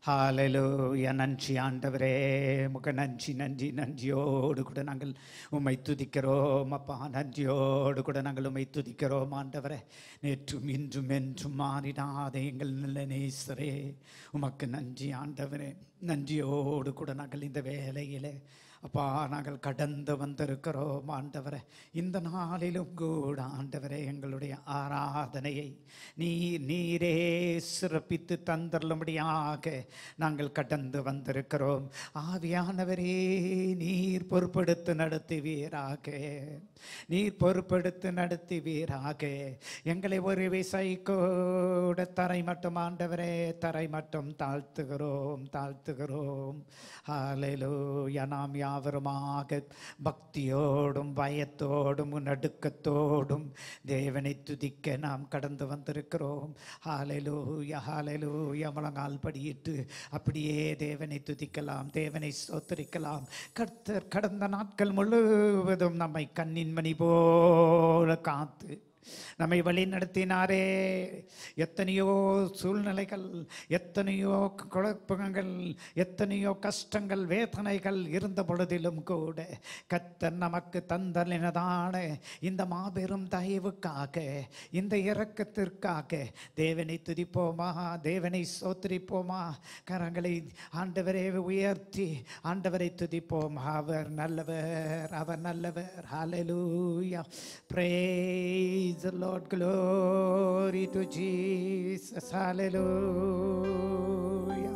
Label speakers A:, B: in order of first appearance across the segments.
A: ஹalleluya நன்றி ஆண்டவரே முக நன்றி நன்றி நன்றியோடு கூட நாங்கள் உம்மை துதிக்கிறோம் அப்பா நன்றியோடு கூட நாங்கள் உம்மை துதிக்கிறோம் ஆண்டவரே நேற்றும் இன்றும் என்றும் மாறிடாத எங்கள் நல்ல நேசரே உமக்கு நன்றி ஆண்டவரே நன்றியோடு கூட நாங்கள் இந்த வேலையிலே அப்பா நாங்கள் கடந்து வந்திருக்கிறோம் ஆண்டவரே இந்த நாளிலும் கூட ஆண்டவரே எங்களுடைய ஆராதனையை நீ நீரே சிறப்பித்து தந்தருளும்படியாக நாங்கள் கடந்து வந்திருக்கிறோம் ஆவியானவரே நீர் பொறுப்படுத்து நடத்துவீராக நீர் பொறுப்படுத்து நடத்துவீராக எங்களை ஒரு விசை கூட தரை மட்டும் ஆண்டவரே தரை மட்டும் தாழ்த்துகிறோம் தாழ்த்துகிறோம் ஹalleluya நாம் யாவருமாக பக்தியோடும் பயத்தோடும் நடுக்கத்தோடும் தேவனை துதிக்க நாம் கடந்து வந்திருக்கிறோம் ஹalleluya ஹalleluya முழங்கால் படியிட்டு அப்படியே தேவனை துதிக்கலாம் தேவனை ஸ்தோத்திரிக்கலாம் கர்த்தர் கடந்த நாட்கள் முழுவதும் நம்மை கண்ணின் மணி போல காத்து நம்மை வழி நடத்தினாரே எத்தனையோ சூழ்நிலைகள் எத்தனையோ குழப்பங்கள் எத்தனையோ கஷ்டங்கள் வேதனைகள் இருந்த பொழுதிலும் கூட கத்தர் நமக்கு தந்தலினதான இந்த மாபெரும் தயவுக்காக இந்த இரக்கத்திற்காக தேவனை துதிப்போமா தேவனை சோத்திரிப்போமா கரங்களை ஆண்டவரை உயர்த்தி ஆண்டவரை துதிப்போம் அவர் நல்லவர் அவர் நல்லவர் ஹalleluya praise the lord glory to jesus hallelujah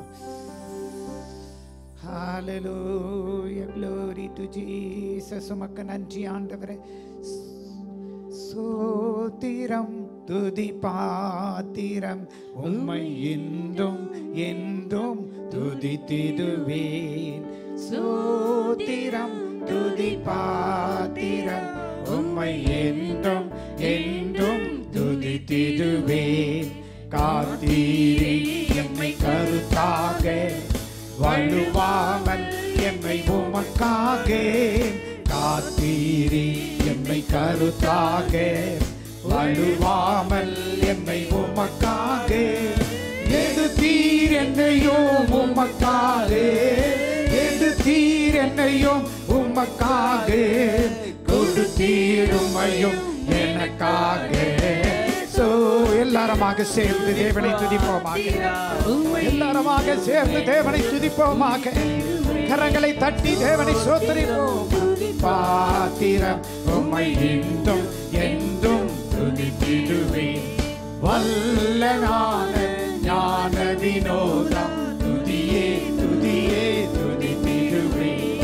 A: hallelujah glory to jesus உமக்கு நன்றி ஆண்டவரே சோத்திரம் துதி பாத்திரம் உம்மை என்றும் என்றும் துதித்திடுவேன் சோத்திரம் துதி பாத்திரம் உம்மை என்றும் என்றும் துதித்திடுவேன் காத்தீரே எம்மை கருத்தாக வலுவாமல் எம்மை உமக்காக காத்தீரே எம்மை கருத்தாக வலுவாமல் எம்மை உமக்காக எது தீர் என்னையோ உமக்காக எது தீர் என்னையும் உமக்காக கொடுத்தீருமையும் எனக்காக சோ எல்லாருமாக சேர்ந்து தேவனை துதிப்போமாக எல்லாருமாக சேர்ந்து தேவனை துதிப்போமாக கரங்களை தட்டி தேவனை சோத்தரிப்போம் பாத்திரம் உம்மை என்றும் என்றும் துதித்திடுவேன் வல்லனான ஞான வினோதம் துதியே துதியே துதித்திடுவேன்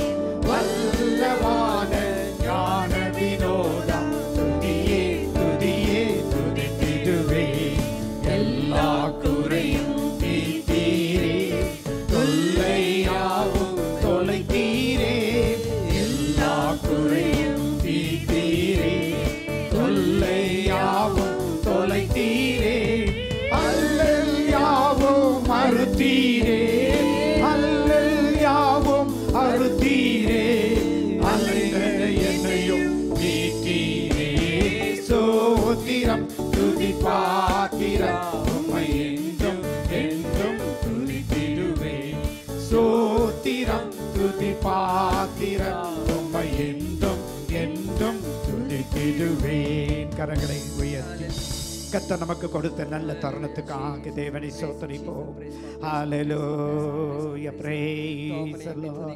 A: வல்லவான ஞான வினோதம் துதியே துதியே துதித்திடுவேன் எல்லா குறையும் தீத்தீரே தொல்லையாவும் தொலைத்தீரே எல்லா குறையும் தீத்தீரே தொல்லையாவும் தொலைத்தீரே அல்லல் யாவும் மறுத்தீரே அல்லல் யாவும் அறுத்தீரே அல்ல என்னையும் மீட்டீரே சோத்திரம் துதி பாத்திரம் உம்மை என்றும் என்றும் துதித்திடுவேன் சோத்திரம் துதி பாத்திரம் உம்மை என்றும் என்றும் துதித்திடுவேன் கரங்களை உயர்த்தி கத்த நமக்கு கொடுத்த நல்ல தருணத்துக்காக தேவனை சோத்தரிப்போம் ஹalleluya praise the lord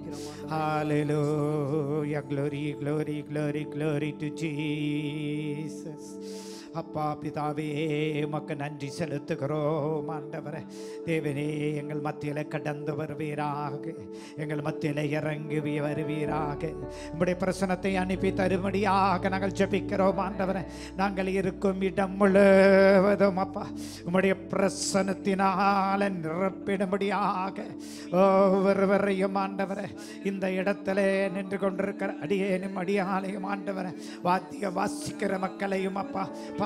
A: hallelujah glory glory glory glory to jesus அப்பா பிதாவே உமக்கு நன்றி செலுத்துகிறோம் ஆண்டவரே தேவனே எங்கள் மத்தியில கடந்து வருவீராக எங்கள் மத்தியில இறங்கி வருவீராக உம்முடைய பிரசனத்தை அனுப்பி தரும்படியாக நாங்கள் ஜெபிக்கிறோம் ஆண்டவரே நாங்கள் இருக்கும் இடம் முழுவதும் அப்பா உம்முடைய பிரசனத்தினால நிரப்பிடும்படியாக ஒவ்வொருவரையும் ஆண்டவரே இந்த இடத்துல நின்று கொண்டிருக்கிற அடியேனும் அடியாலையும் ஆண்டவரே வாத்திய வாசிக்கிற மக்களையும் அப்பா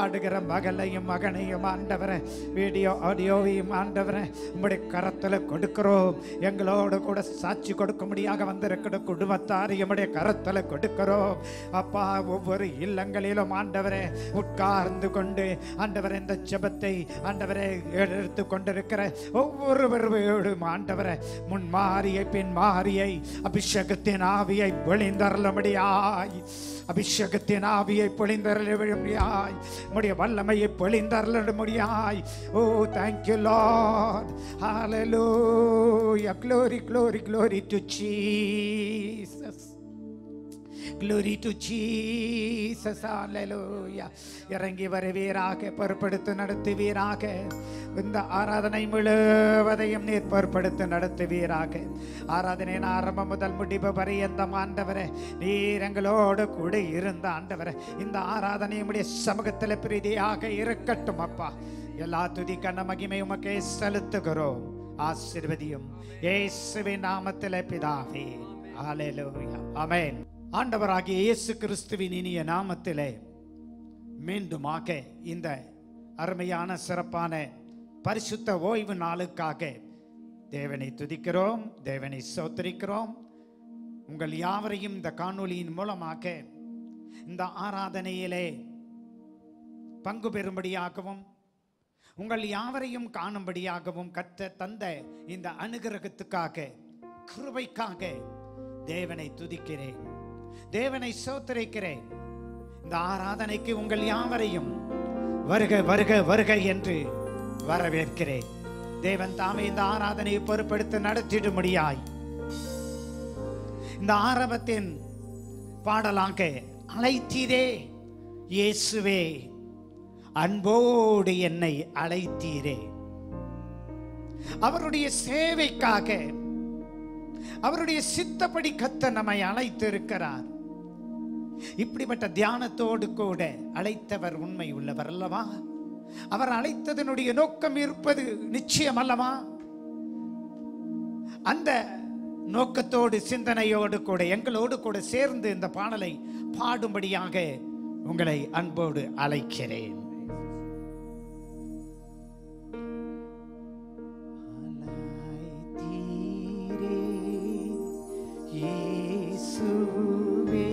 A: பாடுகிற மகளையும் மகனையும் ஆண்டவரை வீடியோ ஆடியோவையும் ஆண்டவரை உம்முடைய கரத்தில் கொடுக்கிறோம் எங்களோடு கூட சாட்சி கொடுக்கும்படியாக வந்திருக்கிற குடும்பத்தார் எம்முடைய கரத்தில் கொடுக்கிறோம் அப்பா ஒவ்வொரு இல்லங்களிலும் ஆண்டவரே உட்கார்ந்து கொண்டு ஆண்டவரை இந்த ஜெபத்தை ஆண்டவரை எடுத்து கொண்டிருக்கிற ஒவ்வொருவரோடும் ஆண்டவரை முன் மாறியை பின் மாறியை அபிஷேகத்தின் ஆவியை பொழிந்தருளும்படியாய் அபிஷேகத்தின் ஆவியை பொழிந்தருளும்படியாய் உம்முடைய வல்லமையை பொழிந்தருளும்படியாய் ஓ தேங்க்யூ லார்ட் ஹalleluya glory glory glory to Jesus Glory to Jesus. Hallelujah. இறங்கி வருவீராக பொறுப்படுத்தி நடத்துவீராக இந்த ஆராதனை முழுவதையும் நீர் பொறுப்படுத்தி நடத்துவீராக ஆராதனையின் ஆரம்பம் முதல் முடிவு பரியந்த ஆண்டவரே நீர் எங்களோடு கூட இருந்த ஆண்டவரே இந்த ஆராதனை உம்முடைய சமூகத்தில் பிரீதியாக இருக்கட்டும் அப்பா எல்லா துதி கண்ண மகிமை உமக்கே செலுத்துகிறோம் ஆசீர்வதியும் இயேசுவின் நாமத்திலே பிதாவே ஹalleluya ஆமென் ஆண்டவராகிய இயேசு கிறிஸ்துவின் இனிய நாமத்திலே மீண்டுமாக இந்த அருமையான சிறப்பான பரிசுத்த ஓய்வு நாளுக்காக தேவனை துதிக்கிறோம் தேவனை சோத்தரிக்கிறோம் உங்கள் யாவரையும் இந்த காணொளியின் மூலமாக இந்த ஆராதனையிலே பங்கு பெறும்படியாகவும் உங்கள் யாவரையும் காணும்படியாகவும் கற்ற தந்த இந்த அனுகிரகத்துக்காக கிருபைக்காக தேவனை துதிக்கிறேன் தேவனை சோத்தரிக்கிறேன் இந்த ஆராதனைக்கு உங்கள் யாவரையும் வருக வருக வருக என்று வரவேற்கிறேன் தேவன் தாமே இந்த ஆராதனையை பொறுப்படுத்தி நடத்திடும்படியாய் இந்த ஆரம்பத்தின் பாடலாக அழைத்தீரே இயேசுவே அன்போடு என்னை அழைத்தீரே அவருடைய சேவைக்காக அவருடைய சித்தப்படி கத்த நம்மை அழைத்திருக்கிறார் இப்படிப்பட்ட தியானத்தோடு கூட அழைத்தவர் உண்மை உள்ளவர் அல்லவா அவர் அழைத்ததனுடைய நோக்கம் இருப்பது நிச்சயம் அல்லவா அந்த நோக்கத்தோடு சிந்தனையோடு கூட எங்களோடு கூட சேர்ந்து இந்த பாடலை பாடும்படியாக உங்களை அன்போடு அழைக்கிறேன் அழைத்தீரே இயேசுவே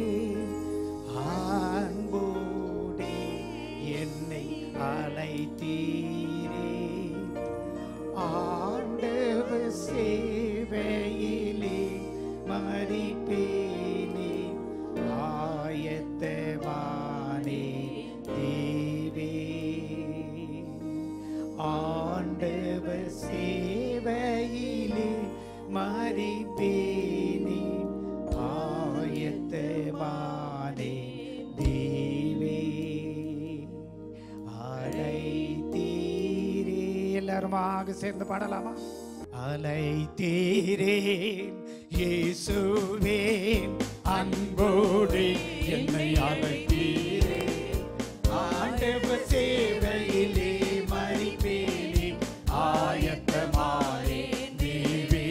A: அன்போடே என்னை அழைத்தீரே ஆண்டவர் சேவையிலே மறிப்பேனே ஆயத்தமானே தேவே ஆண்டவர் சேவையிலே மறிப்பேனே ஆயத்தமானே தேவே அழைத்தீரே எல்லாருமாக சேர்ந்து பாடலாமா அழைத்தீரே இயேசுவே அன்போடு என்னை அழைத்தீரே ஆண்டவர் சேவையிலே மறிப்பேனே ஆயத்தமானே தேவே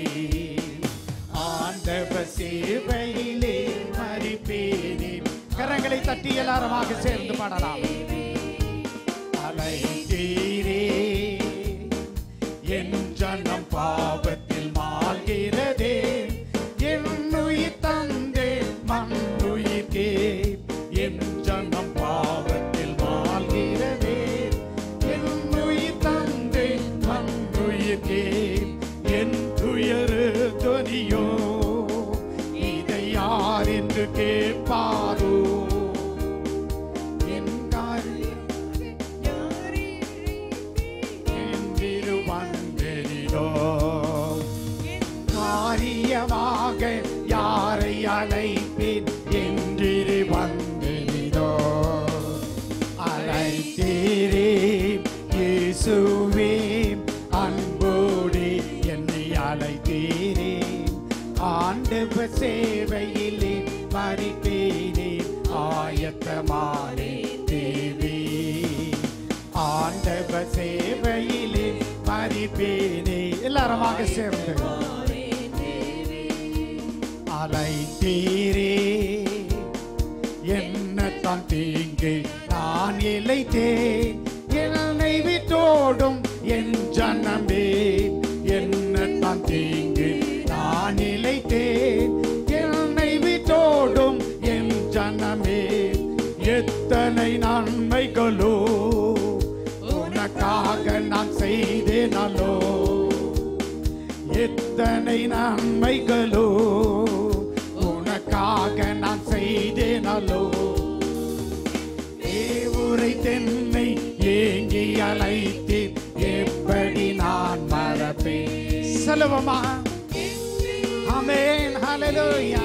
A: ஆண்டவர் சேவையிலே மறிப்பேனே கரங்களை தட்டி எல்லாருமாக சேர்ந்து பாடலாம் அலைத்தீரே என் ஜனம் பாவத்தில் மாழ்கிறதே என்னுயிர் தந்தே மண்ணுயிர்க்கே என் ஜனம் பாவத்தில் மாழ்கிறதே என்னுயிர் தந்தே மண்ணுயிர்க்கே என் துயரு துனியோ இதை யார் என்று கேட்பாரோ என் காரியம் என்றிரு வந்தெனிதோ காரியமாக யாரை அழைப்பேன் என்றிரு வந்தெனிதோ அழைத்தீரே இயேசுவே அன்போடு என்னை அழைத்தீரே ஆண்டவர் சேவையிலே மறித்தேனே ஆயத்தமானே தேவே ஆண்டவர் சேவையிலே மறிப்பேனே எல்லாருமாக சேர்ந்து அலைத்தீரே என்ன தான் தீங்கு நான் நான் இழைத்தேன் என்னை விட்டோடும் என் ஜனமே என்ன தான் தீங்கு நான் இழைத்தேன் என்னை விட்டோடும் என் ஜனமே எத்தனை நன்மைகளோ உனக்காக நான் செய்தேனோ எத்தனை நன்மைகளோ உனக்காக நான் செய்தேனோ தேவுரை தென்னை ஏங்கி அழைத்தேன் எப்படி நான் மறப்பேன் செலவமா ஆமென் ஹalleluya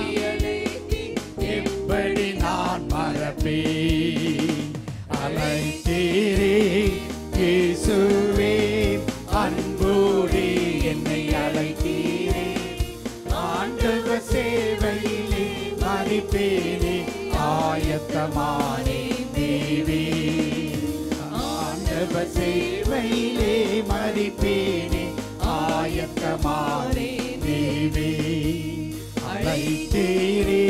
A: எப்படி நான் மறப்பேன் அழைத்தீரே இயேசுவே அன்போடு என்னை அழைத்தீரே ஆண்டவ சேவையிலே மறிப்பேனே ஆயத்தமானே தேவி ஆண்டவ சேவையிலே மறிப்பேனே ஆயத்தமானே தேவி அழைத்தீரே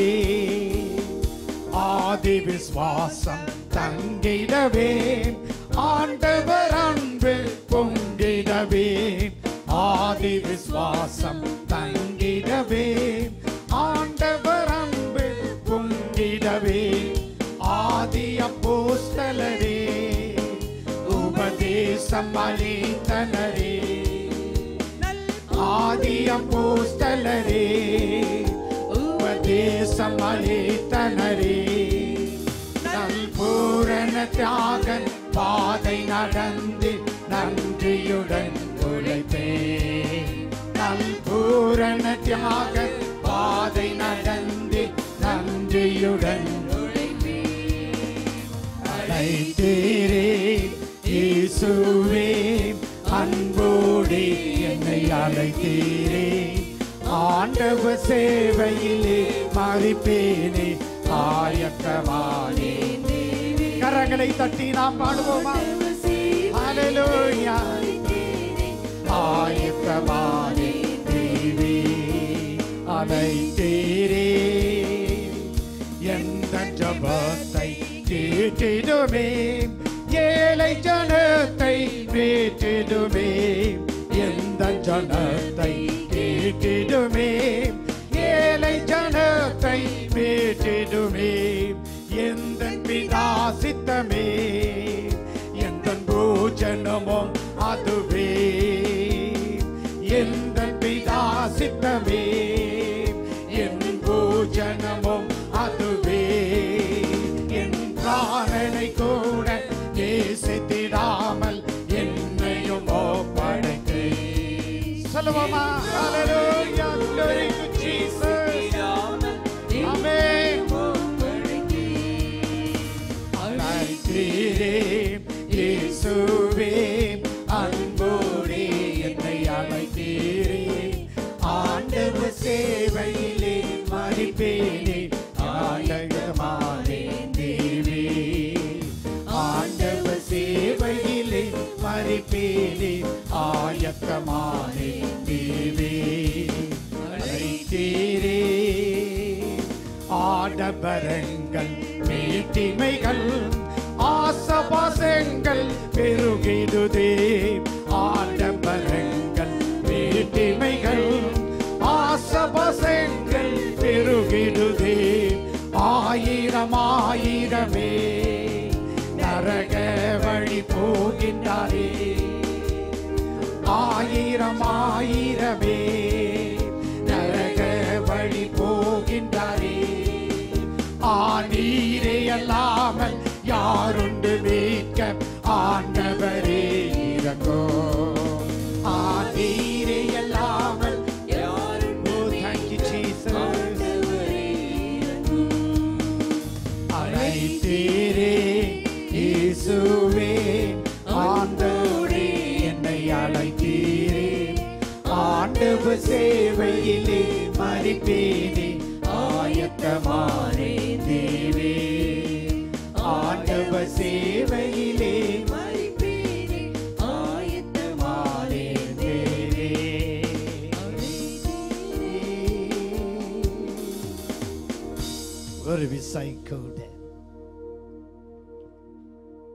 A: ஆதி விசுவாசம் தங்கிடவே ஆண்டவர் அன்பு பொங்கிடவே ஆதி விசுவாசம் தங்கிடவே ஆண்டவர் அன்பு பொங்கிடவே ஆதி அப்போஸ்தலரே உபதேசம் அளித்தனரே ஆதி அப்போஸ்தலரே உபதேசம் அளித்தனரே நல்பூரண தியாகன் பாதை நடந்து நன்றியுடன் உழைப்பே நல்பூரண தியாகன் பாதை நடந்து நன்றியுடன் அழைத்தீரே இயேசுவே அன்போடு என்னை அழைத்தீரே ஆண்டவ சேவையிலே மறிப்பேனே ஆயக்கமானே கரங்களை தட்டி நாம் பாடுவோமா ஹalleluya ஆயக்கமானே தேவி அழைத்தீரே எந்த ஜபத்தை கேட்டிடுமே ஏழை ஜனத்தை வேற்றிடுமே எந்த ஜனத்தை கேட்டிடுமே ஏழை ஜனத்தை வேற்றிடுமே எந்த பிதாசித்தமே எந்த பூஜனமும் அதுவே எந்த பிதாசித்தமே என் பூஜனமும் அதுவே என் பிராணனை கூட நேசித்திடாமல் என்னையும் ஒப்படைத்து சொல்லுவோமா Hallelujah, glory to Jesus. Amen. அழைத்தீரே இயேசுவே அன்போடே என்னை அழைத்தீரே ஆண்டவ சேவையிலே மறிப்பேனே ஆண்டகமானே தேவே ஆண்டவ சேவையிலே மறிப்பேனே ஆயக்கமானே தேவே அழைத்தீரே ஆடபரங்கள் மேட்டிமைகள் ஆசபாசங்கள் பெருகிடுதே ஆடபரங்கள் மேட்டிமைகள் ஆசபாசங்கள் பெருகிடுதே ஆயிரம் ஆயிரமே நரக வழி போகின்றாரே ஆயிரம் ஆயிரமே நரக வழி போகின்றாரே ஆனீரே அல்லாமல் யாருண்டு மீட்க ஆண்டவரே இறங்கோ ஆனீரே அல்லாமல் யாருண்டு thank you, Jesus. அழைத்தீரே இயேசுவே ஆண்டவரே என்னை அழைத்தீரே ஆண்டவ சேவையிலே மறிப்பேனே ஆயத்தமானே தேவே ஆண்டவ சேவையிலே மறிப்பேனே ஆயத்தமானே தேவே ஒரு விசை கூட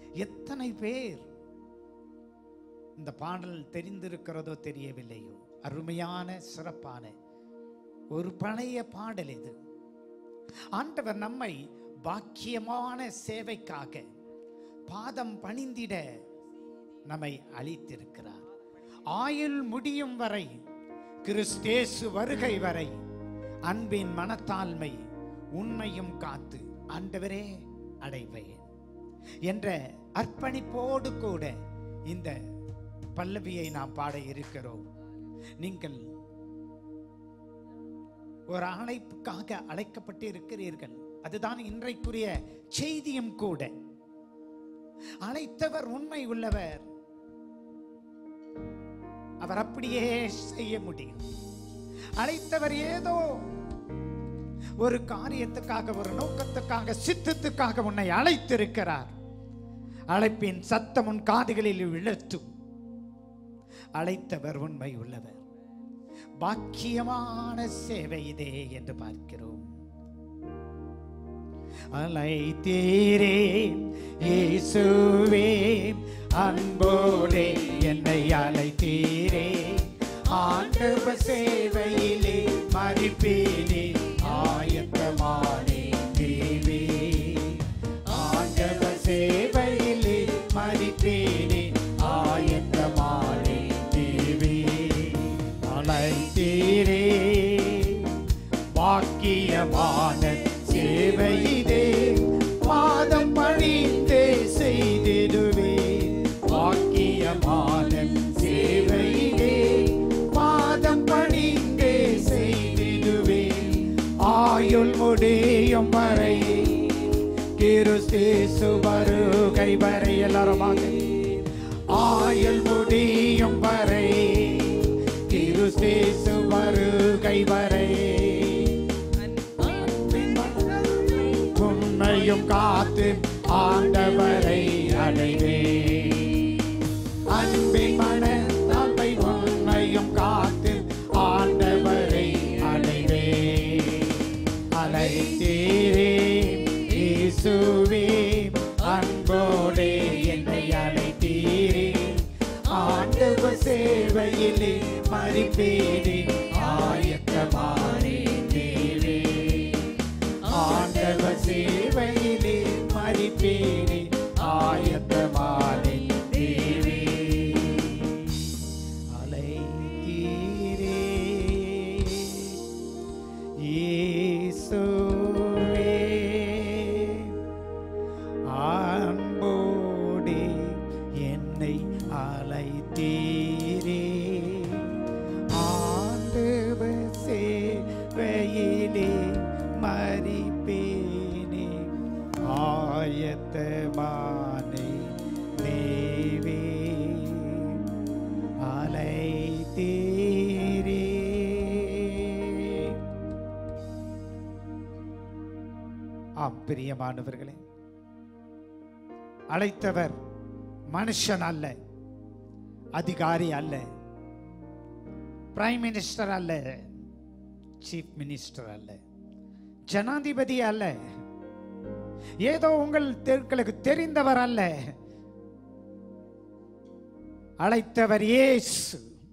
A: எத்தனை பேர் இந்த பாடல் தெரிந்திருக்கிறதோ தெரியவில்லையோ அருமையான சிறப்பான ஒரு பழைய பாடல் இது ஆண்டவர் நம்மை பாக்கியமான சேவைக்காக பாதம் பணிந்திட நம்மை அளித்திருக்கிறார் ஆயுள் முடியும் வரை கிறிஸ்தேசு வருகை வரை அன்பின் மனத்தாழ்மை உண்மையும் காத்து ஆண்டவரே அடைவேன் என்ற அர்ப்பணிப்போடு கூட இந்த பல்லவியை நாம் பாட இருக்கிறோம் நீங்கள் ஒரு அழைப்புக்காக அழைக்கப்பட்டு இருக்கிறீர்கள் அதுதான் இன்றைக்குரிய செய்தியும் கூட அழைத்தவர் உண்மை உள்ளவர் அவர் அப்படியே செய்ய முடியும் அழைத்தவர் ஏதோ ஒரு காரியத்துக்காக ஒரு நோக்கத்துக்காக சித்தத்துக்காக உன்னை அழைத்திருக்கிறார் அழைப்பின் சத்தம் உன் காதுகளில் விழட்டும் அழைத்தவர் உண்மை உள்ளவர் பாக்கியமான சேவை இதே என்று பார்க்கிறோம் அழைத்தீரே இயேசுவே அன்போடே என்னை அழைத்தீரே ஆண்டவ சேவையிலே மறிப்பேனே ஆயத்தமானே தேவே ஆண்டவ சேவையிலே மறிப்பேனே ஆயத்தமானே தேவே அழைத்தீரே பாக்கியமான சேவையிலே பாதம் பணிந்தே செய்திடுவே பாக்கியமான சேவையிலே பாதம் பணிந்தே செய்திடுவே ஆயுள் முடியும் வரை கிறிஸ்தேசு வருகை வரை எல்லாருமாக ஆயுள் முடியும் வரை கிறிஸ்தேசு வருகை வரை உண்மையும் காத்து ஆண்டவரை அடைவே அன்பின் மன தாழ்மை உண்மையும் காத்து ஆண்டவரை அடைவே அழைத்தீரே இயேசுவே அன்போடே என்னை அழைத்தீரே ஆண்டவ சேவையிலே மறிப்பேனே ஆயத்தமானே தேவே ஆண்டவ சேவையிலே மறிப்பேனே ஆயத்தமானே தேவே அலைத்தீரே இயேசுவே அன்போடே என்னை அழைத்தீரே ஆண்டவ சேவையிலே மறிப்பேனே ஆயத்தமானே தேவே அலைத்தீரே ஆம் பிரியமானவர்களே அழைத்தவர் மனுஷன் அல்ல அதிகாரி அல்ல பிரைம் மினிஸ்டர் அல்ல சீஃப் மினிஸ்டர் அல்ல ஜனாதிபதி அல்ல ஏதோ உங்கள் தெருக்களுக்கு தெரிந்தவர் அல்ல அழைத்தவர் இயேசு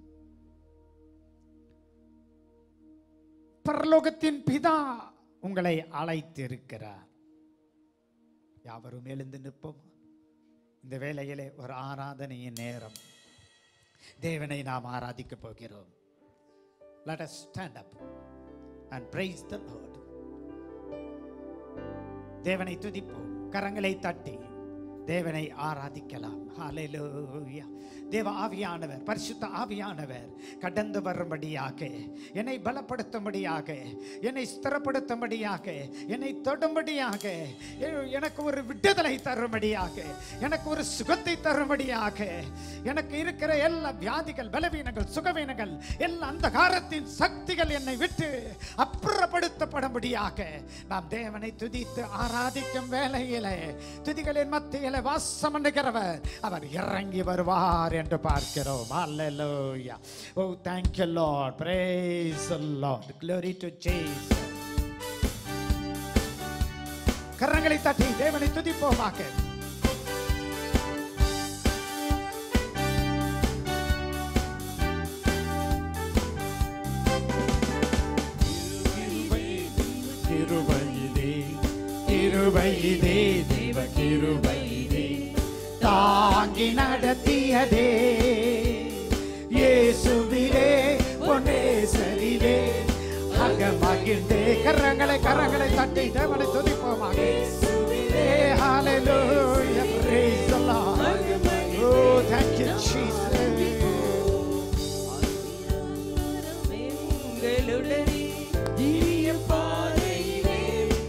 A: பரலோகத்தின் பிதா உங்களை அழைத்திருக்கிறார் யாவரும் எழுந்து நிற்போம் இந்த வேளையிலே ஒரு ஆராதனையின் நேரம் தேவனை நாம் ஆராதிக்க போகிறோம் let us stand up and praise the lord தேவனை துதிப்போம் கரங்களை தட்டி தேவனை ஆராதிக்கலாம் ஹalleluya தேவ ஆவியானவர் பரிசுத்த ஆவியானவர் கடந்து வரும்படியாக என்னை பலப்படுத்தும்படியாக என்னை ஸ்திரப்படுத்தும்படியாக என்னை தொடும்படியாக எ- எனக்கு ஒரு விடுதலை தரும்படியாக எனக்கு ஒரு சுகத்தை தரும்படியாக எனக்கு இருக்கிற எல்லா வியாதிகள் பலவீனங்கள் சுகவீனங்கள் எல்லா அந்தகாரத்தின் சக்திகள் என்னை விட்டு அப்புறப்படுத்தப்படும்படியாக நாம் தேவனை துதித்து ஆராதிக்கும் வேளையிலே துதிகளின் மத்தியிலே வாசம் பண்ணுகிறவர் அவர் இறங்கி வருவார் என்று பார்க்கிறோம் Hallelujah. Oh, thank you, Lord. Praise the Lord. Glory to Jesus. கரங்களை தட்டி தேவனை துதிப்போமாக கிருபை இதே தேவ கிருபை இதே தாங்கி நடத்தியதே இயேசுவிலே பொன்னேசரிலே அக மகிழ்ந்தே கரங்களை கரங்களை தட்டி தேவனை துதிப்போமாக இயேசுவிலே hallelujah praise the Lord oh thank you Jesus
B: எங்களுடனே திவ்ய பாதையிலே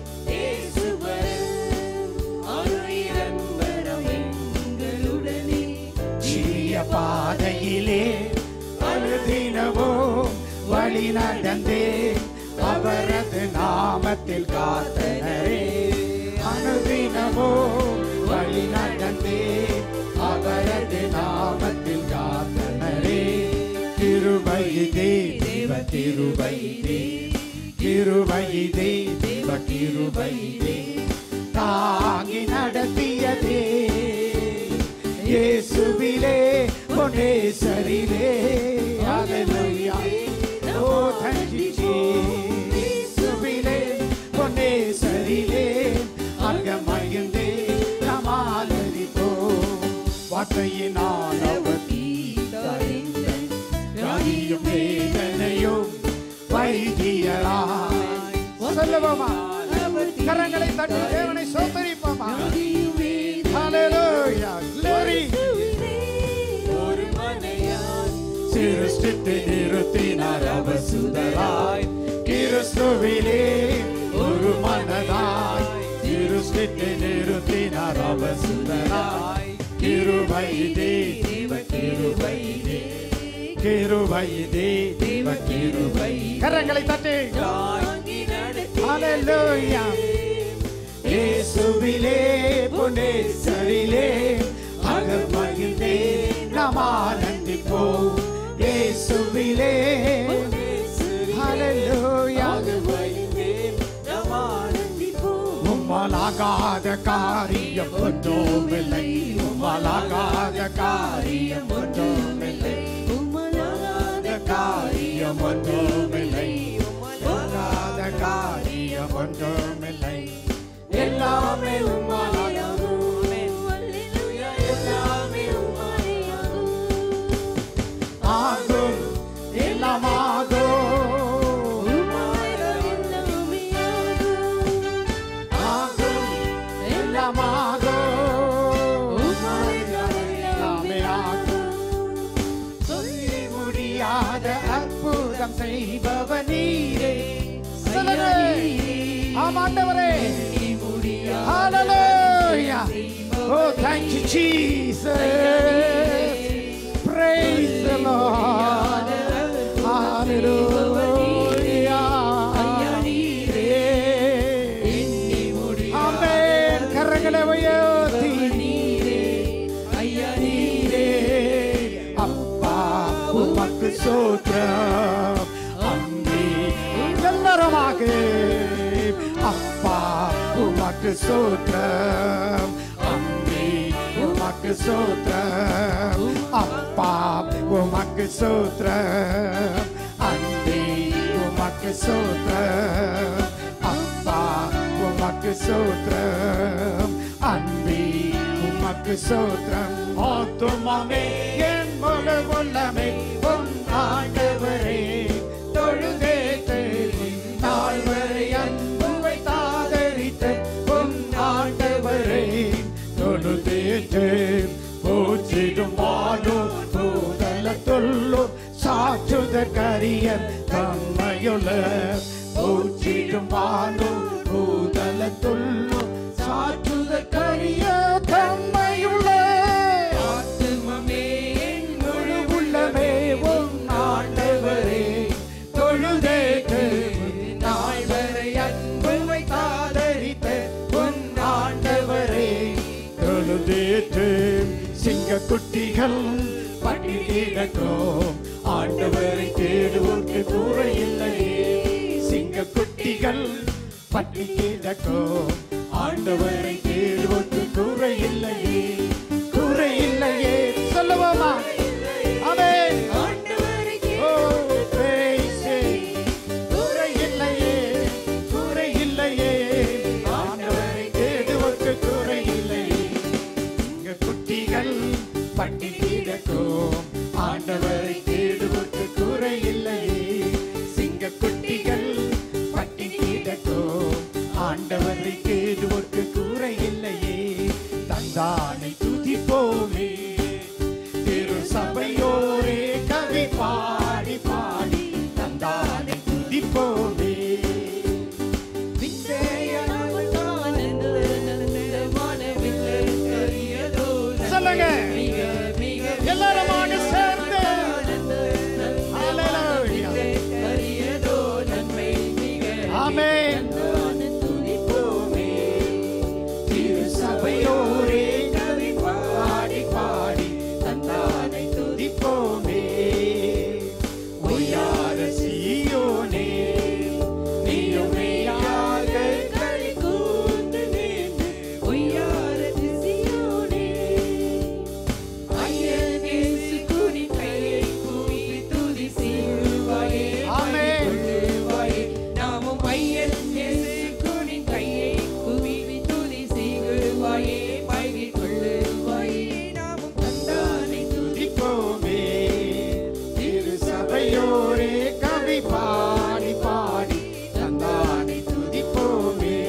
B: இயேசுவரன் அருளிரன்பரம் எங்களுடனே
A: ஜீய பாதையிலே அனுதினமோ வழி நடந்தே அவரது நாமத்தில் காத்தனரே அனுதினமோ வழி நடந்தே அவரது நாமத்தில் காத்தனரே கிருபையிதே தேவ கிருபையிதே கிருபையிதே தேவ கிருபையிதே தாங்கி நடத்தியதே இயேசுவிலே பொன்னேசரிலே ஹalleluya ஓ thank you Jesus இயேசுவிலே பொன்னேசரிலே அங்க மகிழ்ந்தே நாம் ஆதரிப்போம் வார்த்தையினால் அவர் தீர்த்தறிந்த வியாதியும் வேதனையும் வைத்தியராய் சொல்லுவோமா கரங்களை தட்டி தேவனை சோத்தரிப்போமா Hallelujah. Glory.
B: ஒரு மனையான்
A: சிருஷ்டித்து நிறுத்தினார் அவர் சுதராய் கிறிஸ்துவிலே ஒரு மனதாய் சிருஷ்டித்து நிறுத்தினார் அவர் சுதராய் கிருபைதே தேவ கிருபைதே கிருபைதே தேவ கிருபை கரங்களை தட்டி
B: தாங்கி நடத்தி
A: Hallelujah. இயேசுவிலே புனேசரிலே அகர் மகிழ்ந்தே நாம் ஆனந்திப்போம் இயேசுவிலே Hallelujah.
B: நாம் ஆனந்திப்போம்
A: உம்மலாகாத காரியம் ஒன்றுமில்லை உம்மலாகாத காரியம் ஒன்றுமில்லை
B: உமலாத
A: காரியம் ஒன்றுமில்லை உம்மலாகாத காரியம் ஒன்றுமில்லை எல்லாமே உம்மலாகும்
B: எல்லாமே உமாயாகும்
A: ஆகும் எல்லாமாகும் ஆகும் எல்லாமாகும் எல்லாமே ஆகும் சொல்லி முடியாத அற்புதம் செய்பவ நீரே சொல்லுங்க. ஆமாண்டவரே Hallelujah. Oh, thank you, Jesus. Praise the Lord. Hallelujah. Amen. கரங்களை உயர்த்தி நீரே அப்பா உமக்கு சோத்திரம் அம்பி எல்லாருமாக அப்பா உமக்கு சோத்திரம் அம்பி உமக்கு சோத்திரம் அப்பா உமக்கு சோத்திரம் அன்பி உமக்கு சோத்திரம் அப்பா உமக்கு சோத்திரம் அன்பி உமக்கு சோத்திரம் ஆத்துமாமே என் முழு உள்ளமே உன் ஆண்டவரே தொழுதேத்து நாள் வரை அன்பு வைத்தாதரித்து உன் ஆண்டவரே தொழுதேத்து பூச்சிடும் வாழும் பூதலத்துள்ளும் சாற்றுதற்கரியன் தம்மையுள்ள பூச்சிடும் வாழும் பூதலத்துள்ளும் சாற்றுதற்கரிய தம்மையுள்ள
B: ஆத்துமமே என்
A: முழு உள்ளமே உன் ஆண்டவரே தொழுதேக்கு நாள் வரை அன்பு வைத்தாதரித்த உன் ஆண்டவரே தொழுதேற்று சிங்க குட்டிகள் பட்டி கிடக்கும் ஆண்டவரை தேடுவோர்க்கு கூரையில்லையே சிங்க குட்டிகள் பட்டி கிடக்கும் ஆண்டவரை தேடுவோர்க்கு கூரையில்லையே கூரையில்லையே சொல்லுவோமா ஆமென் ஓ praise it. குறை இல்லையே குறை இல்லையே ஆண்டவரை குட்டிகள் பட்டி கிடக்கும் ஆண்டவரை தேடுவோர்க்கு குறையில்லையே சிங்க குட்டிகள் பட்டி கிடக்கும் ஆண்டவரை தேடுவோர்க்கு குறையில்லையே தந்தானை துதிப்போமே திரு சபையோரே கவி பாடி பாடி தந்தானை துதிப்போமே சொல்லுங்க எல்லாருமாக சேர்ந்து Hallelujah. ஆமென் திரு சபையோரே கவி பாடி பாடி தந்தானை துதிப்போமே ஒய்யார சீயோனே நீயும் மெய்யாக களி கூர்ந்து நின்று ஆமென் துதிப்போமே திரு சபையோரே கவி பாடி பாடி தந்தானை துதிப்போமே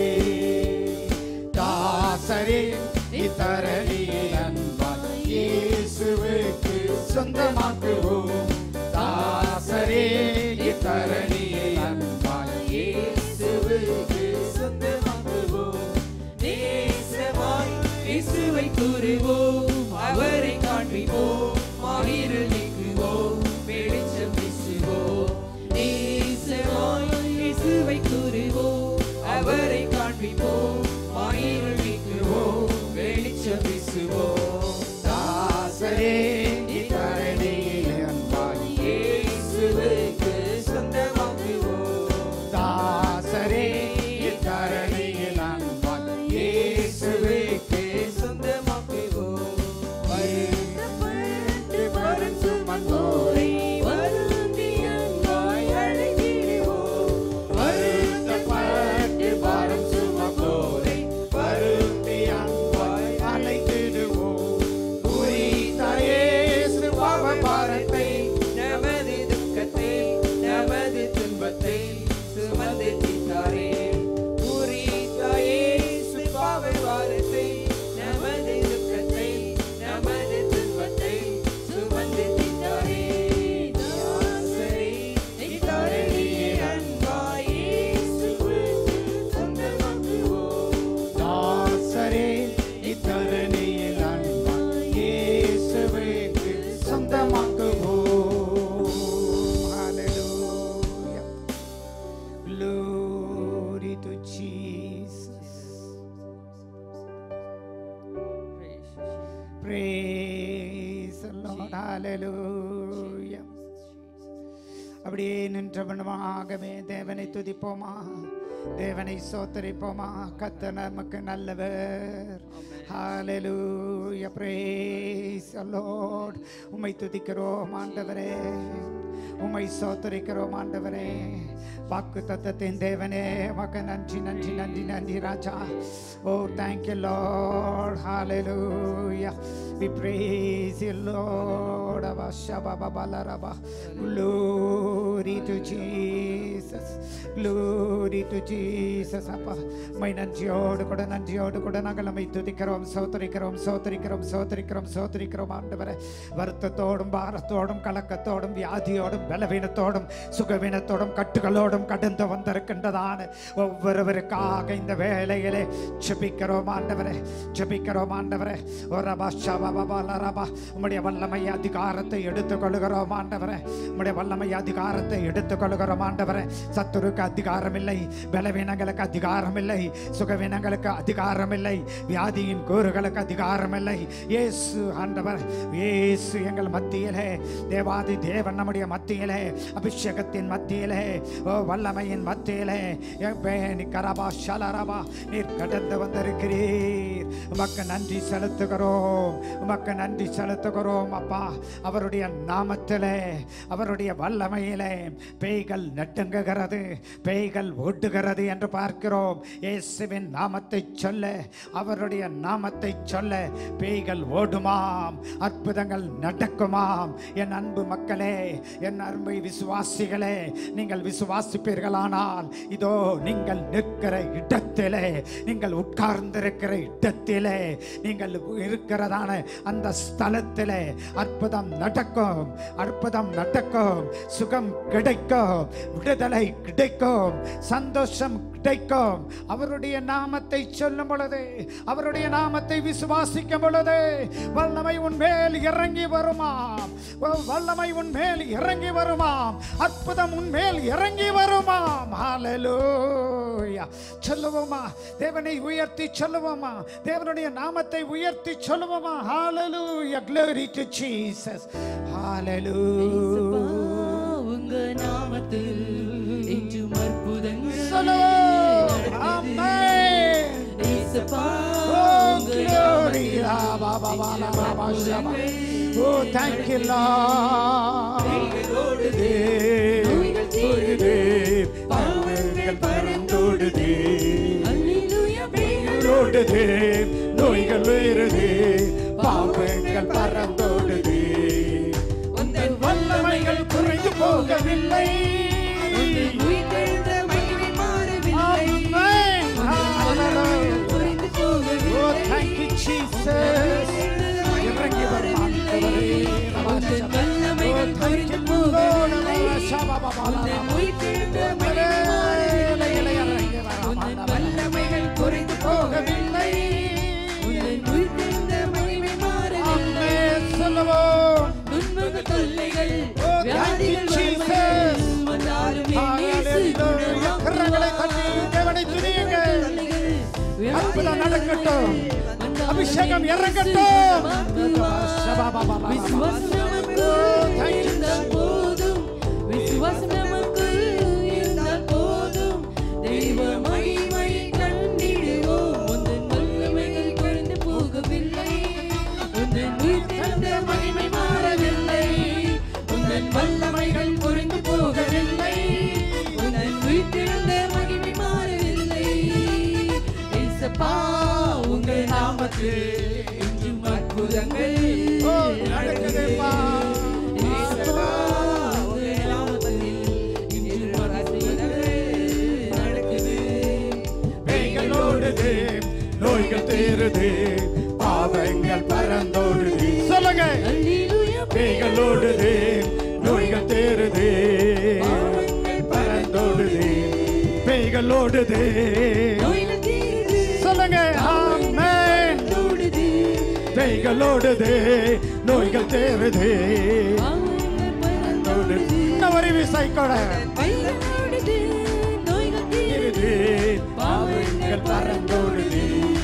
A: தாசரே இத்தரணியில் அன்பால் இயேசுவுக்கு சொந்தமாக்குவோம் தாசரே இத்தரணியில் அன்பால் இயேசுவுக்கு சொந்தமாக்குவோம்
B: கூறுவோம் அவரை காண்பிப்போம் மாவீரல் நீக்குவோம் வெளிச்சம் வீசுவோம் நேசமாய் இயேசுவை கூறுவோம் அவரை காண்பிப்போம் மாவீரல் நீக்குவோம் வெளிச்சம் வீசுவோம்
A: தாசரே இத்தரணியில் அன்பால்
B: இயேசுவுக்கு சொந்தமாக்குவோம்
A: தாசரே இத்தரணியில் அன்பால் இயேசுவுக்கு
B: சொந்தமாக்குவோம்
A: வருத்தப்பட்டு வரும் சுமந்தோரை
B: வருந்தி அன்பாய் அழைத்திடுவோம்
A: வருத்தப்பட்டு வரும் சுமந்தோரை வருந்தி அன்பாய் அழைத்திடுவோம் குறித்த இயேசு பாவ பாரத்தை
B: நமது துக்கத்தை நமது துன்பத்தை சுமந்து தீர்த்தாரே குறித்தாயே சுபாவை வாரத்தை நமது துக்கத்தை நமது துன்பத்தை சுமந்து தீர்த்தாரே தாசரே இத்தரணியே அன்பாய் இயேசுவுக்கு சொந்தமாக்குவோம்
A: தாசரே இத்தரணியில் அன்பாய் இயேசுவுக்கு சொந்தமாக்குவோம் Hallelujah. Glory to Jesus. Praise the Lord. Hallelujah. அப்படியே நின்றவனமாகவே தேவனை துதிப்போமா தேவனை சோத்தரிப்போமா கத்த நமக்கு நல்லவர் ஹalleluya praise the lord உம்மை துதிக்கிறோம் ஆண்டவரே உம்மை சோத்தரிக்கிறோம் ஆண்டவரே வாக்கு தத்தத்தின் தேவனே மக நன்றி நன்றி நன்றி நன்றி ராஜா ஓ தேங்க் யூ லார்ட் ஹalleluya we praise you lord abashababalaraba glory to jesus glory to jesus அப்பா மை நன்றியோடு கூட நன்றியோடு கூட நாங்கள் நம்மை துதிக்கிறோம் சோத்தரிக்கிறோம் சோத்தரிக்கிறோம் சோத்தரிக்கிறோம் சோத்தரிக்கிறோம் ஆண்டவரே வருத்தத்தோடும் பாரத்தோடும் கலக்கத்தோடும் வியாதியோடும் பலவீனத்தோடும் சுகவீனத்தோடும் கட்டுகளோடும் கடந்து வந்திருக்கின்றதான ஒவ்வொருவருக்காக இந்த வேலையிலே ஜெபிக்கிறோம் ஆண்டவரே ஜெபிக்கிறோம் ஆண்டவரே ஓ ரபா ஷபா பபா லரபா உம்முடைய வல்லமை அதிகாரத்தை எடுத்துக் கொள்கிறோம் ஆண்டவரே உம்முடைய வல்லமை அதிகாரத்தை எடுத்துக் கொள்கிறோம் ஆண்டவரே சத்துருக்கு அதிகாரம் இல்லை பலவீனங்களுக்கு அதிகாரம் இல்லை சுகவீனங்களுக்கு அதிகாரம் இல்லை வியாதியின் கூறுகளுக்கு அதிகாரம் இல்லை இயேசு ஆண்டவர் இயேசு எங்கள் மத்தியிலே தேவாதி தேவன் நம்முடைய மத்தியிலே அபிஷேகத்தின் மத்தியிலே ஓ வல்லமையின் மத்தியிலே எப்பேனி கரபா ஷலரபா நீர் கடந்து வந்திருக்கிறீர் உமக்கு நன்றி செலுத்துகிறோம் உமக்கு நன்றி செலுத்துகிறோம் அப்பா அவருடைய நாமத்திலே அவருடைய வல்லமையிலே பேய்கள் நட்டுங்குகிறது பேய்கள் ஓட்டுகிறது என்று பார்க்கிறோம் இயேசுவின் நாமத்தை சொல்ல அவருடைய நாமத்தை சொல்ல பேய்கள் ஓடுமாம் அற்புதங்கள் நடக்குமாம் என் அன்பு மக்களே என் அருமை விசுவாசிகளே நீங்கள் விசுவாசிப்பீர்களானால் இதோ நீங்கள் நிற்கிற இடத்திலே நீங்கள் உட்கார்ந்திருக்கிற இடத்திலே நீங்கள் இருக்கிறதான அந்த ஸ்தலத்திலே அற்புதம் நடக்கும் அற்புதம் நடக்கும் சுகம் கிடைக்கும் விடுதலை கிடைக்கும் சந்தோஷம் கிடைக்கும் அவருடைய நாமத்தை சொல்லும் பொழுது அவருடைய நாமத்தை விசுவாசிக்கும் பொழுது வல்லமை உன் மேல் இறங்கி வருமாம் வல்லமை உன் மேல் இறங்கி வருமாம் அற்புதம் உன் மேல் இறங்கி வருமாம் ஹalleluya சொல்லுவோமா தேவனை உயர்த்தி சொல்லுவோமா தேவனுடைய நாமத்தை உயர்த்தி சொல்லுவோமா ஹalleluya glory to jesus hallelujah
B: உங்க நாமத்தில் என்றும் அற்புதங்கள்
A: சொல்லுவோம்
B: நடக்குது.
A: ஆமென்
B: இயேசுப்பா,
A: Oh,
B: உங்க
A: glory.
B: நாமத்தில்
A: Ah, ba, ba, ba, la, ba, ba, sha, ba.
B: அற்புதங்கள்
A: Oh, thank you, Lord.
B: கைகளோடுதே, நோய்கள்
A: ஓடுதே,
B: பாவங்கள்
A: பாவங்கள் பறந்தோடுதே.
B: அல்லேலூயா, பேய்கள்
A: ஓடுதே, நோய்கள் வேறுதே, பாவங்கள் பறந்தோடுதே.
B: உந்தன்
A: வல்லமைகள் குறைந்து போகவில்லை
B: உந்தன் உயிர்த்தெழுந்த மகிமை மாறவில்லை.
A: Amen.
B: உந்தன் வல்லமைகள் குறைந்து
A: Oh,
B: போகவில்லை.
A: thank you, Jesus. இறங்கி வரும் ஆண்டவரே.
B: உந்தன் வல்லமைகள் குறைந்து போகவில்லை. உந்தன் உயிர்த்தெழுந்த மகிமை மாறவில்லை. உந்தன் வல்லமைகள் குறைந்து போகவில்லை. உந்தன் உயிர்த்தெழுந்த மகிமை மாறவில்லை.
A: ஆமென் சொல்லுவோம்.
B: துன்பங்கள், தொல்லைகள்,
A: Oh, thank you,
B: வியாதிகள்,
A: Jesus.
B: வறுமைகள் வந்தாலும் என் இயேசு
A: Hallelujah. கரங்களை தட்டி தேவனை துதியுங்கள். அற்புதம் நடக்கட்டும். அபிஷேகம் இறங்கட்டும்.
B: விசுவாசம் நமக்கு இருந்தால் போதும் விசுவாசம் நமக்கு இருந்தால் போதும் தெய்வ மகிமை கண்டிடுவோம் உந்தன் வல்லமைகள் குறைந்து போகவில்லை உந்தன் உயிர்த்தெழுந்த மகிமை மாறவில்லை உந்தன் வல்லமைகள் குறைந்து போகவில்லை உந்தன் உயிர்த்தெழுந்த மகிமை மாறவில்லை இயேசப்பா உங்கள் நாமத்தில் என்றும் அற்புதங்கள்
A: ஓ, நடக்குதுப்பா.
B: இயேசப்பா, உங்கள் நாமத்தில் என்றும் அற்புதங்கள் நடக்குது.
A: பேய்கள் ஓடுது, நோய்கள் தீருது பாவங்கள் பறந்தோடுது சொல்லுங்க
B: அல்லேலூயா,
A: பேய்கள் ஓடுது நோய்கள் தேறுது பறந்தோடுது பேய்கள் ஓடுது
B: நோய்கள் தீருது,
A: சொல்லுங்க ஆமென்
B: ஓடுது.
A: பேய்கள் ஓடுது நோய்கள் தேறுது
B: பாவங்கள் பறந்தோடுது.
A: இன்னும் ஒரு விசை கூட
B: பைகள் ஓடுது, நோய்கள் தீருது.
A: தேறுது பாவங்கள் பறந்தோடுது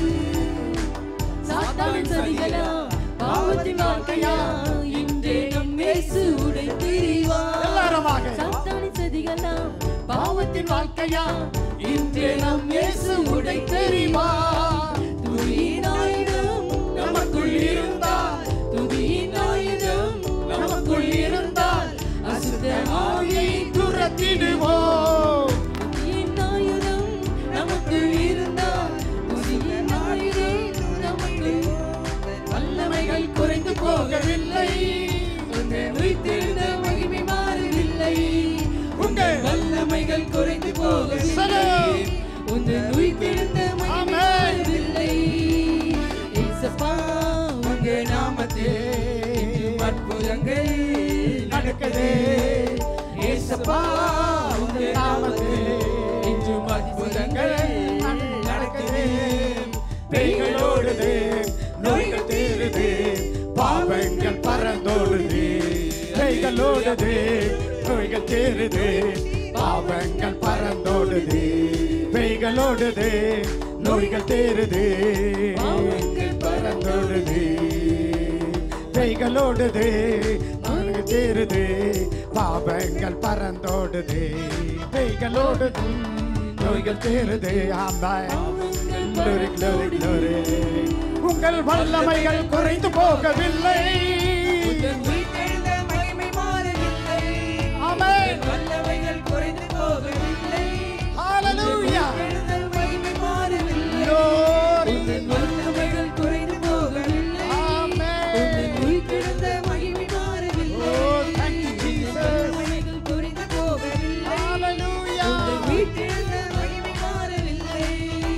B: சாத்தானின் சதிகளா, பாவத்தின் வாழ்க்கையா இன்றே நம் இயேசு உடைத்தெறிவார்.
A: எல்லாருமாக
B: சாத்தானின் சதிகளா, பாவத்தின் வாழ்க்கையா இன்றே நம் இயேசு உடைத்தெறிவார். துதியின் ஆயுதம் நமக்குள் இருந்தால் துதியின் ஆயுதம் நமக்குள் இருந்தால் அசுத்த ஆவியை
A: துரத்திடுவோம்
B: துதியின் ஆயுதம் நமக்கு இருந்தால் துதியின் ஆயுதம் நமக்கு வல்லமைகள் குறைந்து போகவில்லை உங்கள் உயிர்த்தெழுந்த மகிமை மாறவில்லை உங்கள் வல்லமைகள் குறைந்து போகவில்லை
A: சலாம்.
B: உங்கள் உயிர்த்தெழுந்த மகிமை
A: ஆமென்.
B: மாறவில்லை இயேசப்பா உங்கள் நாமத்தில் என்றும் அற்புதங்கள் நடக்குது இயேசப்பா உங்கள் நாமத்தில் என்றும் அற்புதங்கள் நடக்குது
A: பேய்கள் ஓடுது நோய்கள் தீருது பாவங்கள் பறந்தோடுது பேய்கள் ஓடுது நோய்கள் தீருது பாவங்கள் பறந்தோடுது பேய்கள் ஓடுது நோய்கள் தீருது பாவங்கள் பறந்தோடுது பேய்கள் ஓடுது நோய்கள் தீருது பாவங்கள் பறந்தோடுது பேய்கள் ஓடுது நோய்கள் தீருது ஆமாம் Glory, glory, glory. உங்கள் வல்லமைகள் குறைந்து போகவில்லை
B: உந்தன் உயிர்த்தெழுந்த மகிமை மாறவில்லை
A: ஆமென்.
B: வல்லமைகள் குறைந்து போகவில்லை
A: Hallelujah.
B: உயிர்த்தெழுந்த மகிமை மாறவில்லை
A: Glory.
B: உந்தன் வல்லமைகள் குறைந்து போகவில்லை
A: Amen.
B: உந்தன் உயிர்த்தெழுந்த மகிமை மாறவில்லை
A: Oh, thank you, Jesus.
B: வல்லமைகள் குறைந்து போகவில்லை
A: Hallelujah.
B: உந்தன் உயிர்த்தெழுந்த மகிமை மாறவில்லை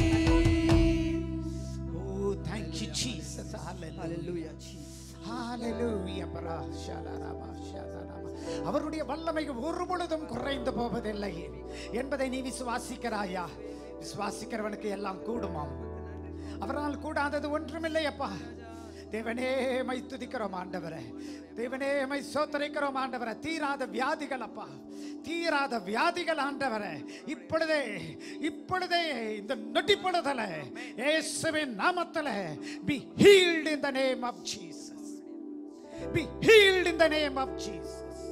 A: Oh, thank you, Jesus. Hallelujah. Hallelujah. Bara, shalarama, shalarama. அவருடைய வல்லமை ஒரு பொழுதும் குறைந்து போவதில்லை என்பதை நீ விசுவாசிக்கிறாயா விசுவாசிக்கிறவனுக்கு எல்லாம் கூடுமாம் அவரால் கூடாதது ஒன்றுமில்லை அப்பா தேவனே மை துதிக்கிறோம் ஆண்டவரே தேவனே மை சோத்தரிக்கிறோம் ஆண்டவரே தீராத வியாதிகள் அப்பா தீராத வியாதிகள் ஆண்டவரே இப்பொழுதே இப்பொழுதே இந்த நொட்டிப்பொழுதல இயேசுவின் நாமத்துல be healed in the name of Jesus be healed in the name of Jesus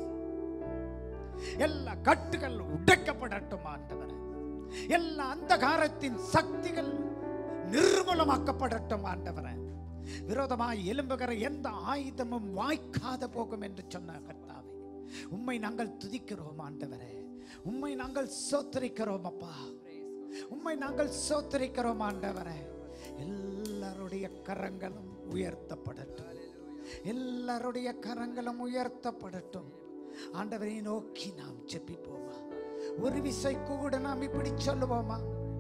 A: எல்லா கட்டுகள் உடைக்கப்படட்டும் ஆண்டவரே எல்லா அந்தகாரத்தின் சக்திகள் நிர்மூலமாக்கப்படட்டும் ஆண்டவரே விரோதமாய் எழும்புகிற எந்த ஆயுதமும் வாய்க்காத போகும் என்று சொன்ன கர்த்தாவே உம்மை நாங்கள் துதிக்கிறோம் ஆண்டவரே உம்மை நாங்கள் சோத்தரிக்கிறோம் அப்பா உம்மை நாங்கள் சோத்தரிக்கிறோம் ஆண்டவரே எல்லாருடைய கரங்களும் உயர்த்தப்படட்டும் எல்லாருடைய கரங்களும் உயர்த்தப்படட்டும் ஆண்டவரை நோக்கி நாம் ஜெபிப்போமா ஒரு விசை கூட நாம் இப்படி சொல்லுவோமா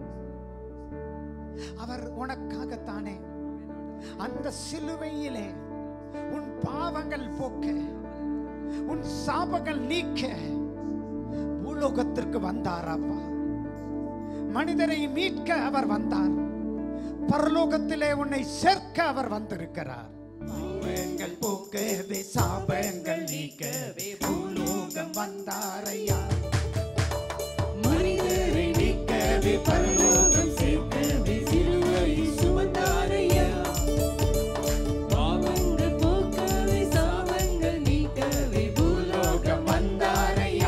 A: அவர் உனக்காகத்தானே அந்த சிலுவையிலே உன் பாவங்கள் போக்க உன் சாபங்கள் நீக்க பூலோகத்திற்கு வந்தாரப்பா மனிதரை மீட்க அவர் வந்தார் பரலோகத்திலே உன்னை சேர்க்க அவர் வந்திருக்கிறார் பாவங்கள் போக்கவே சாபங்கள் நீக்கவே பூலோகம் வந்தாரையா
B: மனிதரை
A: நீக்கவே பரலோகம் சேர்க்கவே
B: சிலுவை சுமந்தாரையா பாவங்கள் போக்கவே சாபங்கள் நீக்கவே பூலோகம் வந்தாரையா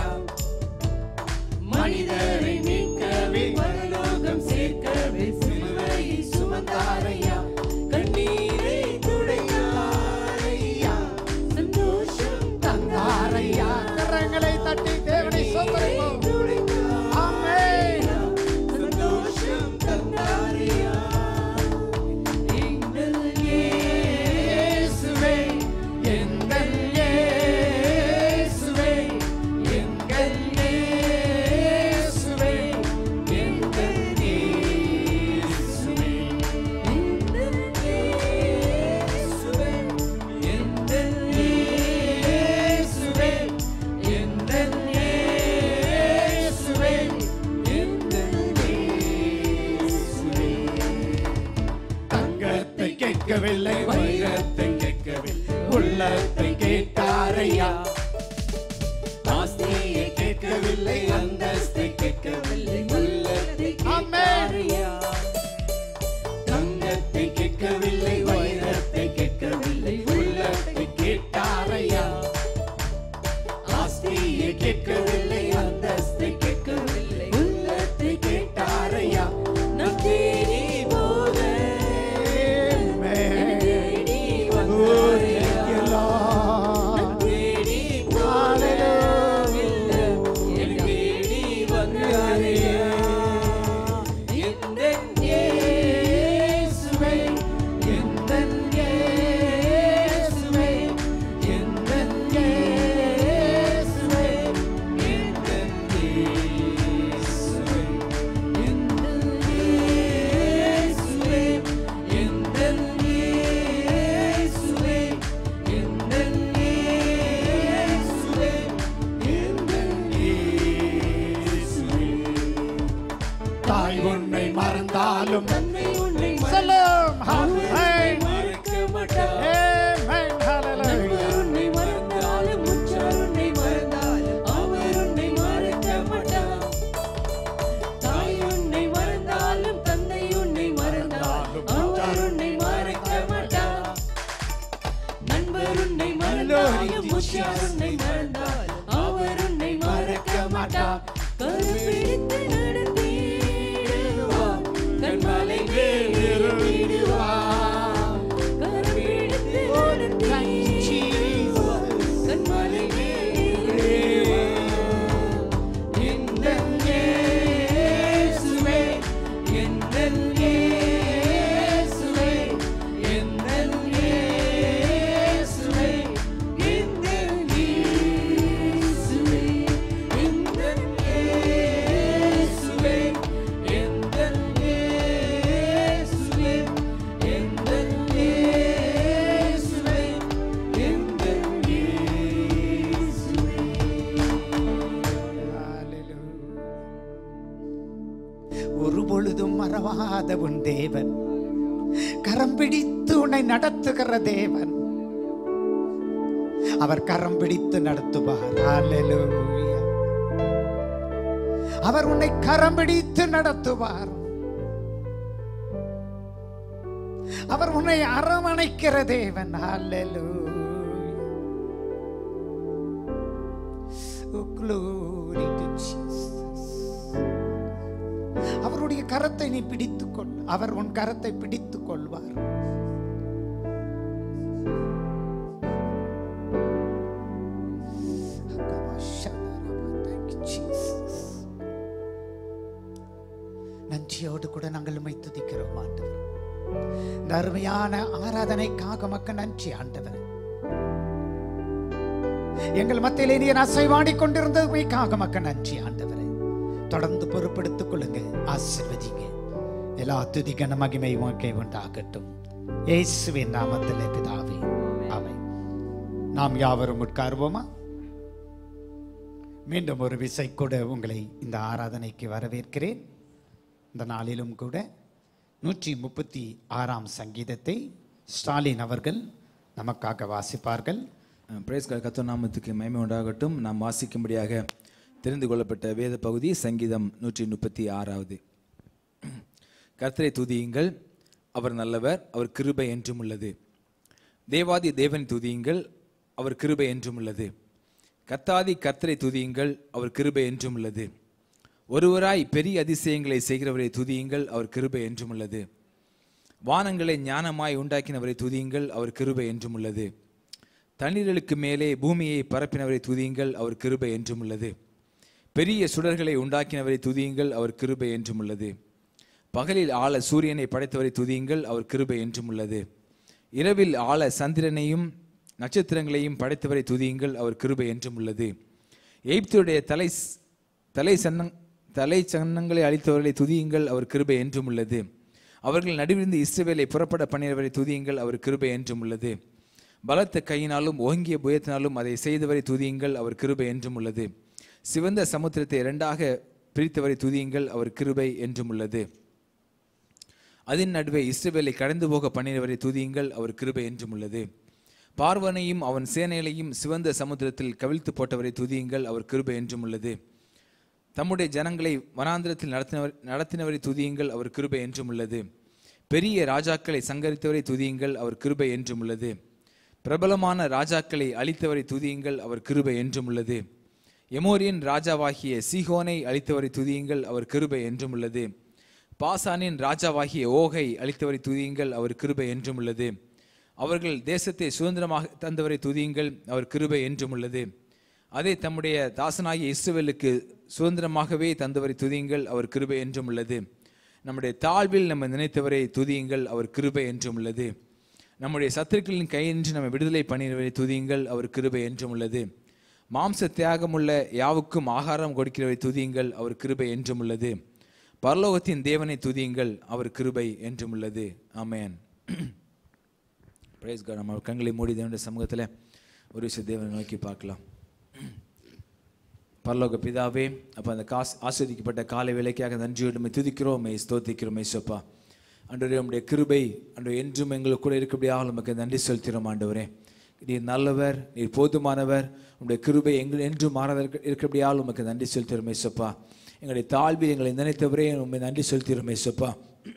B: மனிதரை மீட்கவே பரலோகம் சேர்க்கவே சிலுவை சுமந்தாரையா கண்ணீரை துடைத்தாரையா சந்தோஷம்
A: தந்தாரையா கரங்களை தட்டி தேவனை சோதரிப்போம் ஆமென்
B: சந்தோஷம் தந்தாரையா எங்கள் இயேசுவே எங்கள் இயேசுவே எங்கள் இயேசுவே எங்கள் இயேசுவே எங்கள் இயேசுவே எங்கள் இயேசுவே எங்கள் இயேசுவே எங்கள் இயேசுவே
A: தங்கத்தை கேட்கவில்லை வைரத்தை கேட்கவில்லை உள்ளத்தை கேட்டாரையா ஆஸ்தியை கேட்கவில்லை அந்தஸ்தை கேட்கவில்லை உள்ளத்தை கேட்டாரையா தங்கத்தை கேட்கவில்லை வைரத்தை கேட்கவில்லை உள்ளத்தை கேட்டாரையா ஆஸ்தியை கேட்கவில்லை அந்தஸ்தை கேட்கவில்லை உள்ளத்தை கேட்டாரையா
B: நம் தேடி போக
A: Amen.
B: தேடி
A: Oh,
B: வந்தாரையா
A: thank you, Lord.
B: தேடி
A: Hallelujah.
B: தேடி வந்தாரையா எந்தன் இயேசுவே எந்தன் இயேசுவே எந்தன் இயேசுவே எந்தன் இயேசுவே எந்தன் இயேசுவே எந்தன் இயேசுவே எந்தன் இயேசுவே எந்தன் இயேசுவே
A: தாய் உன்னை மறந்தாலும்
B: தன்னை உன்னை
A: சொல்லும்
B: மறக்க
A: Amen.
B: மாட்டார்
A: Amen. Hallelujah.
B: நண்பர் உன்னை மறந்தாலும் உற்றார் உன்னை மறந்தாலும் அவர் உன்னை மறக்க மாட்டார் தாய் உன்னை மறந்தாலும் தந்தை உன்னை மறந்தாலும் அவர் உன்னை மறக்க மாட்டார் நண்பர் உன்னை மறந்தாலும் உற்றார் உன்னை மறந்தாலும் அவர் உன்னை மறக்க மாட்டார் கருப்பிடித்து நடத்திடுவார் கண்மலை மேலிடுவார்
A: thank you, Jesus.
B: கண்மலை மேலே எந்தன் இயேசுவே, எந்தன் இயேசுவே, எந்தன் இயேசுவே, எந்தன் இயேசுவே, எந்தன் இயேசுவே, எந்தன் இயேசுவே, எந்தன் இயேசுவே, எந்தன் இயேசுவே.
A: ஒரு பொழுதும் மறவாத உன் தேவன் கரம் பிடித்து உன்னை நடத்துகிற தேவன் அவர் கரம் பிடித்து நடத்துவார் Hallelujah. அவர் உன்னை கரம் பிடித்து நடத்துவார் அவர் உன்னை அரவணைக்கிற தேவன் Hallelujah. Oh, glory to Jesus. அவருடைய கரத்தை நீ பிடித்துக் கொள் அவர் உன் கரத்தை பிடித்துக் கொள்வார் Thank you, Jesus. நன்றியோடு கூட நாங்கள் உம்மை துதிக்கிறோம் ஆண்டவர் இந்த அருமையான ஆராதனைக்காக மக்கள் நன்றி ஆண்டவர் எங்கள் மத்தியிலே நீர் அசைவாடி கொண்டிருந்ததுமைக்காக மக்கள் நன்றி ஆண்டவரே தொடர்ந்து பொறுப்படுத்திக் கொள்ளுங்க ஆசிர்வதிங்க எல்லா துதிகன மகிமை உமக்கே உண்டாகட்டும் இயேசுவின் நாமத்திலே பிதாவே ஆமென் நாம் யாவரும் உட்காருவோமா மீண்டும் ஒரு விசை கூட உங்களை இந்த ஆராதனைக்கு வரவேற்கிறேன் இந்த நாளிலும் கூட நூற்றி முப்பத்தி ஆறாம் சங்கீதத்தை ஸ்டாலின் அவர்கள் நமக்காக வாசிப்பார்கள்
C: பிரேஸ் கத்த நாமத்துக்கு மகிமை உண்டாகட்டும் நாம் வாசிக்கும்படியாக தெரிந்து கொள்ளப்பட்ட வேத பகுதி சங்கீதம் நூற்றி முப்பத்தி ஆறாவது கர்த்தரை துதியுங்கள் அவர் நல்லவர் அவர் கிருபை என்றும் உள்ளது தேவாதி தேவன் துதியுங்கள் அவர் கிருபை என்றும் உள்ளது கத்தாதி கர்த்தரை துதியுங்கள் அவர் கிருபை என்றும் உள்ளது ஒருவராய் பெரிய அதிசயங்களை செய்கிறவரை துதியுங்கள் அவர் கிருபை என்றும் உள்ளது வானங்களை ஞானமாய் உண்டாக்கினவரை துதியுங்கள் அவர் கிருபை என்றும் உள்ளது தண்ணீர்களுக்கு மேலே பூமியை பரப்பினவரை துதியுங்கள் அவர் கிருபை என்றும் உள்ளது பெரிய சுடர்களை உண்டாக்கினவரை துதியுங்கள் அவர் கிருபை என்றும் உள்ளது பகலில் ஆள சூரியனை படைத்தவரை துதியுங்கள் அவர் கிருபை என்றும் உள்ளது இரவில் ஆள சந்திரனையும் நட்சத்திரங்களையும் படைத்தவரை துதியுங்கள் அவர் கிருபை என்றும் உள்ளது எய்ப்துடைய தலை தலை சன்னங் தலை சன்னங்களை அளித்தவர்களை துதியுங்கள் அவர் கிருபை என்றும் உள்ளது அவர்கள் நடுவிலிருந்து இஸ்ரவேலை புறப்பட பண்ணினவரை துதியுங்கள் அவர் கிருபை என்றும் உள்ளது பலத்த கையினாலும் ஓங்கிய புயத்தினாலும் அதை செய்தவரை துதியுங்கள் அவர் கிருபை என்றும் உள்ளது சிவந்த சமுத்திரத்தை இரண்டாக பிரித்தவரை துதியுங்கள் அவர் கிருபை என்றும் உள்ளது அதன் நடுவே இஸ்ரவேலை கடந்து போக பண்ணினவரை துதியுங்கள் அவர் கிருபை என்றும் உள்ளது பார்வனையும் அவன் சேனைகளையும் சிவந்த சமுத்திரத்தில் கவிழ்த்து போட்டவரை துதியுங்கள் அவர் கிருபை என்றும் உள்ளது தம்முடைய ஜனங்களை வனாந்திரத்தில் நடத்தினவர் நடத்தினவரை துதியுங்கள் அவர் கிருபை என்றும் உள்ளது பெரிய ராஜாக்களை சங்கரித்தவரை துதியுங்கள் அவர் கிருபை என்றும் உள்ளது பிரபலமான ராஜாக்களை அழித்தவரை துதியுங்கள் அவர் கிருபை என்றும் உள்ளது எமோரியன் ராஜாவாகிய சீகோனை அழித்தவரை துதியுங்கள் அவர் கிருபை என்றும் உள்ளது பாசானின் ராஜாவாகிய ஓகை அழித்தவரை துதியுங்கள் அவர் கிருபை என்றும் உள்ளது அவர்கள் தேசத்தை சுதந்திரமாக தந்தவரை துதியுங்கள் அவர் கிருபை என்றும் உள்ளது அதை தம்முடைய தாசனாகிய இஸ்ரவேலுக்கு சுதந்திரமாகவே தந்தவரை துதியுங்கள் அவர் கிருபை என்றும் உள்ளது நம்முடைய தாழ்வில் நம்ம நினைத்தவரை துதியுங்கள் அவர் கிருபை என்றும் உள்ளது நம்முடைய சத்துருக்களின் கையின்றி நம்ம விடுதலை பண்ணினவரை துதியுங்கள் அவர் கிருபை என்றும் உள்ளது மாம்ச தியாகமுள்ள யாவுக்கும் ஆகாரம் கொடுக்கிறவரை துதியுங்கள் அவர் கிருபை என்றும் உள்ளது பரலோகத்தின் தேவனை துதியுங்கள் அவர் கிருபை என்றும் உள்ளது ஆமென் பிரைஸ் காட் நம்ம கண்களை மூடி தேவனுடைய சமூகத்தில் ஒரு விஷயம் தேவனை நோக்கி பார்க்கலாம் பரலோக பிதாவே அப்போ அந்த காசு ஆஸ்வதிக்கப்பட்ட காலை வேலைக்காக நன்றியோடு உம்மை துதிக்கிறோம் மெய் ஸ்தோத்திக்கிறோம் மெய்சப்பா ஆண்டவரே உம்முடைய கிருபை அன்று என்றும் எங்களுக்கு கூட இருக்கபடியாக நமக்கு நன்றி செலுத்தினோம் ஆண்டவரே நீர் நல்லவர் நீர் போதுமானவர் உம்முடைய கிருபை எங்கள் என்றும் மாறாத இருக்க- இருக்கபடியால் உமக்கு நன்றி செலுத்துகிறோம் மெய்சப்பா எங்களுடைய தாழ்வில் எங்களை நினைத்தவரே உண்மை நன்றி செலுத்துகிறோம் மெய்சப்பா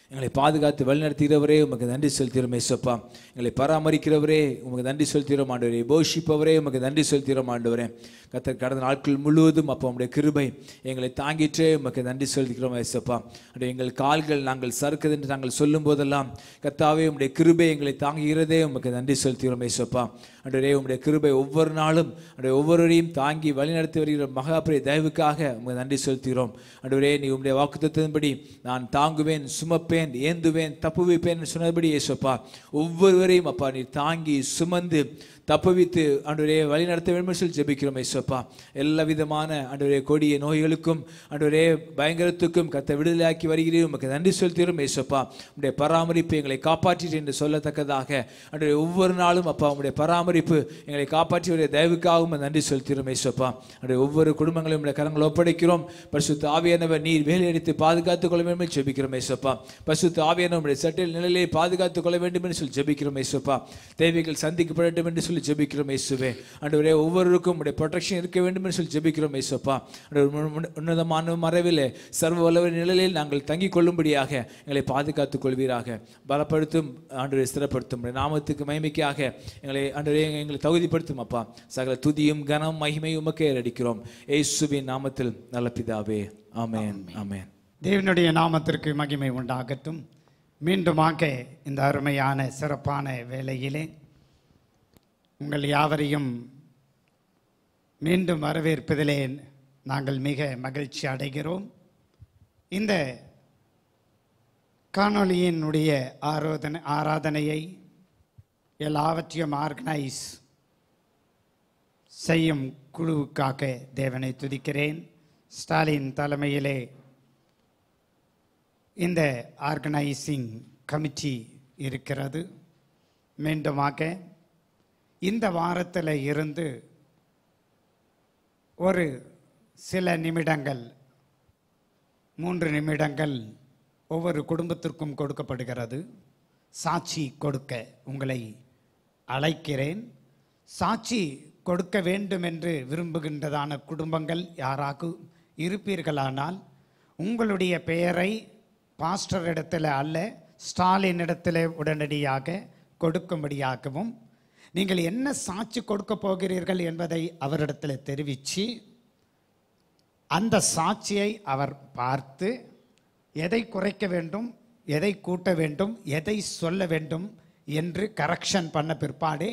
C: எங்களை பாதுகாத்து வழிநடத்துகிறவரே உமக்கு நன்றி செலுத்துகிறோம் ஏசப்பா எங்களை பராமரிக்கிறவரே உமக்கு நன்றி செலுத்துகிறோம் ஆண்டவரே போஷிப்பவரே உமக்கு நன்றி செலுத்துகிறோம் ஆண்டவரே கத்தர் கடந்த நாட்கள் முழுவதும் அப்போ உடைய கிருபை எங்களை தாங்கிற்றே உமக்கு நன்றி செலுத்துகிறோம் ஏசப்பா ஆண்டவரே, எங்கள் கால்கள் நாங்கள் சறுக்குது என்று நாங்கள் சொல்லும் போதெல்லாம் கத்தாவே உம்முடைய கிருபை எங்களை தாங்குகிறதே உமக்கு நன்றி செலுத்துகிறோம் ஏசப்பா அன்றரே உம்முடைய கிருபை ஒவ்வொரு நாளும் அன்றைய ஒவ்வொருவரையும் தாங்கி வழிநடத்தி வருகிற மகாபிரிய தயவுக்காக உமக்கு நன்றி செலுத்துகிறோம் அன்றுவரே நீ உம்முடைய வாக்குத்தத்தின்படி நான் தாங்குவேன் சுமப்பேன் ஏந்துவேன் தப்புவிப்பேன் என்று சொன்னபடி ஏசப்பா ஒவ்வொருவரையும் அப்பா நீ தாங்கி சுமந்து தப்புவித்து ஆண்டவரே வழி நடத்த வேண்டும் என்று சொல்லி ஜெபிக்கிறோம் ஏசப்பா எல்லா விதமான ஆண்டவரே கொடிய நோய்களுக்கும் ஆண்டவரே பயங்கரத்துக்கும் கத்த விடுதலையாக்கி வருகிறீர் உமக்கு நன்றி செலுத்துகிறோம் ஏசப்பா உடைய பராமரிப்பு எங்களை காப்பாற்றிட்டு என்று சொல்லத்தக்கதாக ஆண்டவரே ஒவ்வொரு நாளும் அப்பா உடைய பராமரிப்பு எங்களை காப்பாற்றி வருகிற தயவுக்காகவும் நன்றி செலுத்துகிறோம் ஏசப்பா ஆண்டவரே ஒவ்வொரு குடும்பங்களையும் உடைய கரங்களை ஒப்படைக்கிறோம் பரிசுத்த ஆவியானவர் நீர் வேலையடித்து பாதுகாத்துக் கொள்ள வேண்டும் என்று ஜெபிக்கிறோம் ஏசப்பா பரிசுத்த ஆவியானவர் உடைய சட்டில் நிலையிலே பாதுகாத்துக் கொள்ள வேண்டும் என்று சொல்லி ஜெபிக்கிறோம் ஏசப்பா தேவைகள் சந்திக்கப்படட்டும் என்று சொல்லி ஜெபிக்கிறோம் இயேசுவே ஆண்டவரே ஒவ்வொருவருக்கும் உடைய ப்ரொடெக்ஷன் இருக்க வேண்டும் என்று சொல்லி ஜெபிக்கிறோம் இயேசுப்பா ஆண்டவரே, உன் உன் உன்னதமான மறைவிலே சர்வ வல்லவர் நிழலில் நாங்கள் தங்கிக் கொள்ளும்படியாக எங்களை பாதுகாத்துக் கொள்வீராக பலப்படுத்தும் ஆண்டவரை ஸ்திரப்படுத்தும் உம்முடைய நாமத்துக்கு மகிமைக்காக எங்களை ஆண்டவரே எங்களை தகுதிப்படுத்தும் அப்பா சகல துதியும் கனம் மகிமையும் உமக்கே அடிக்கிறோம் இயேசுவின் நாமத்தில் நல்ல பிதாவே ஆமென் ஆமென்
A: தேவனுடைய நாமத்திற்கு மகிமை உண்டாகட்டும் மீண்டுமாக இந்த அருமையான சிறப்பான வேளையிலே உங்கள் யாவரையும் மீண்டும் வரவேற்பதிலே நாங்கள் மிக மகிழ்ச்சி அடைகிறோம் இந்த காணொளியினுடைய ஆராதனை ஆராதனையை எல்லாவற்றையும் ஆர்கனைஸ் செய்யும் குழுவுக்காக தேவனை துதிக்கிறேன் ஸ்டாலின் தலைமையிலே இந்த ஆர்கனைசிங் கமிட்டி இருக்கிறது மீண்டுமாக இந்த வாரத்தில் இருந்து ஒரு சில நிமிடங்கள் மூன்று நிமிடங்கள் ஒவ்வொரு குடும்பத்திற்கும் கொடுக்கப்படுகிறது சாட்சி கொடுக்க உங்களை அழைக்கிறேன் சாட்சி கொடுக்க வேண்டும் என்று விரும்புகின்றதான குடும்பங்கள் யாராக இருப்பீர்களானால் உங்களுடைய பெயரை பாஸ்டர் இடத்துல அல்ல ஸ்டாலின் இடத்துல உடனடியாக கொடுக்கும்படியாகவும் நீங்கள் என்ன சாட்சி கொடுக்க போகிறீர்கள் என்பதை அவரிடத்தில் தெரிவித்து அந்த சாட்சியை அவர் பார்த்து எதை குறைக்க வேண்டும் எதை கூட்ட வேண்டும் எதை சொல்ல வேண்டும் என்று கரெக்ஷன் பண்ண பிற்பாடு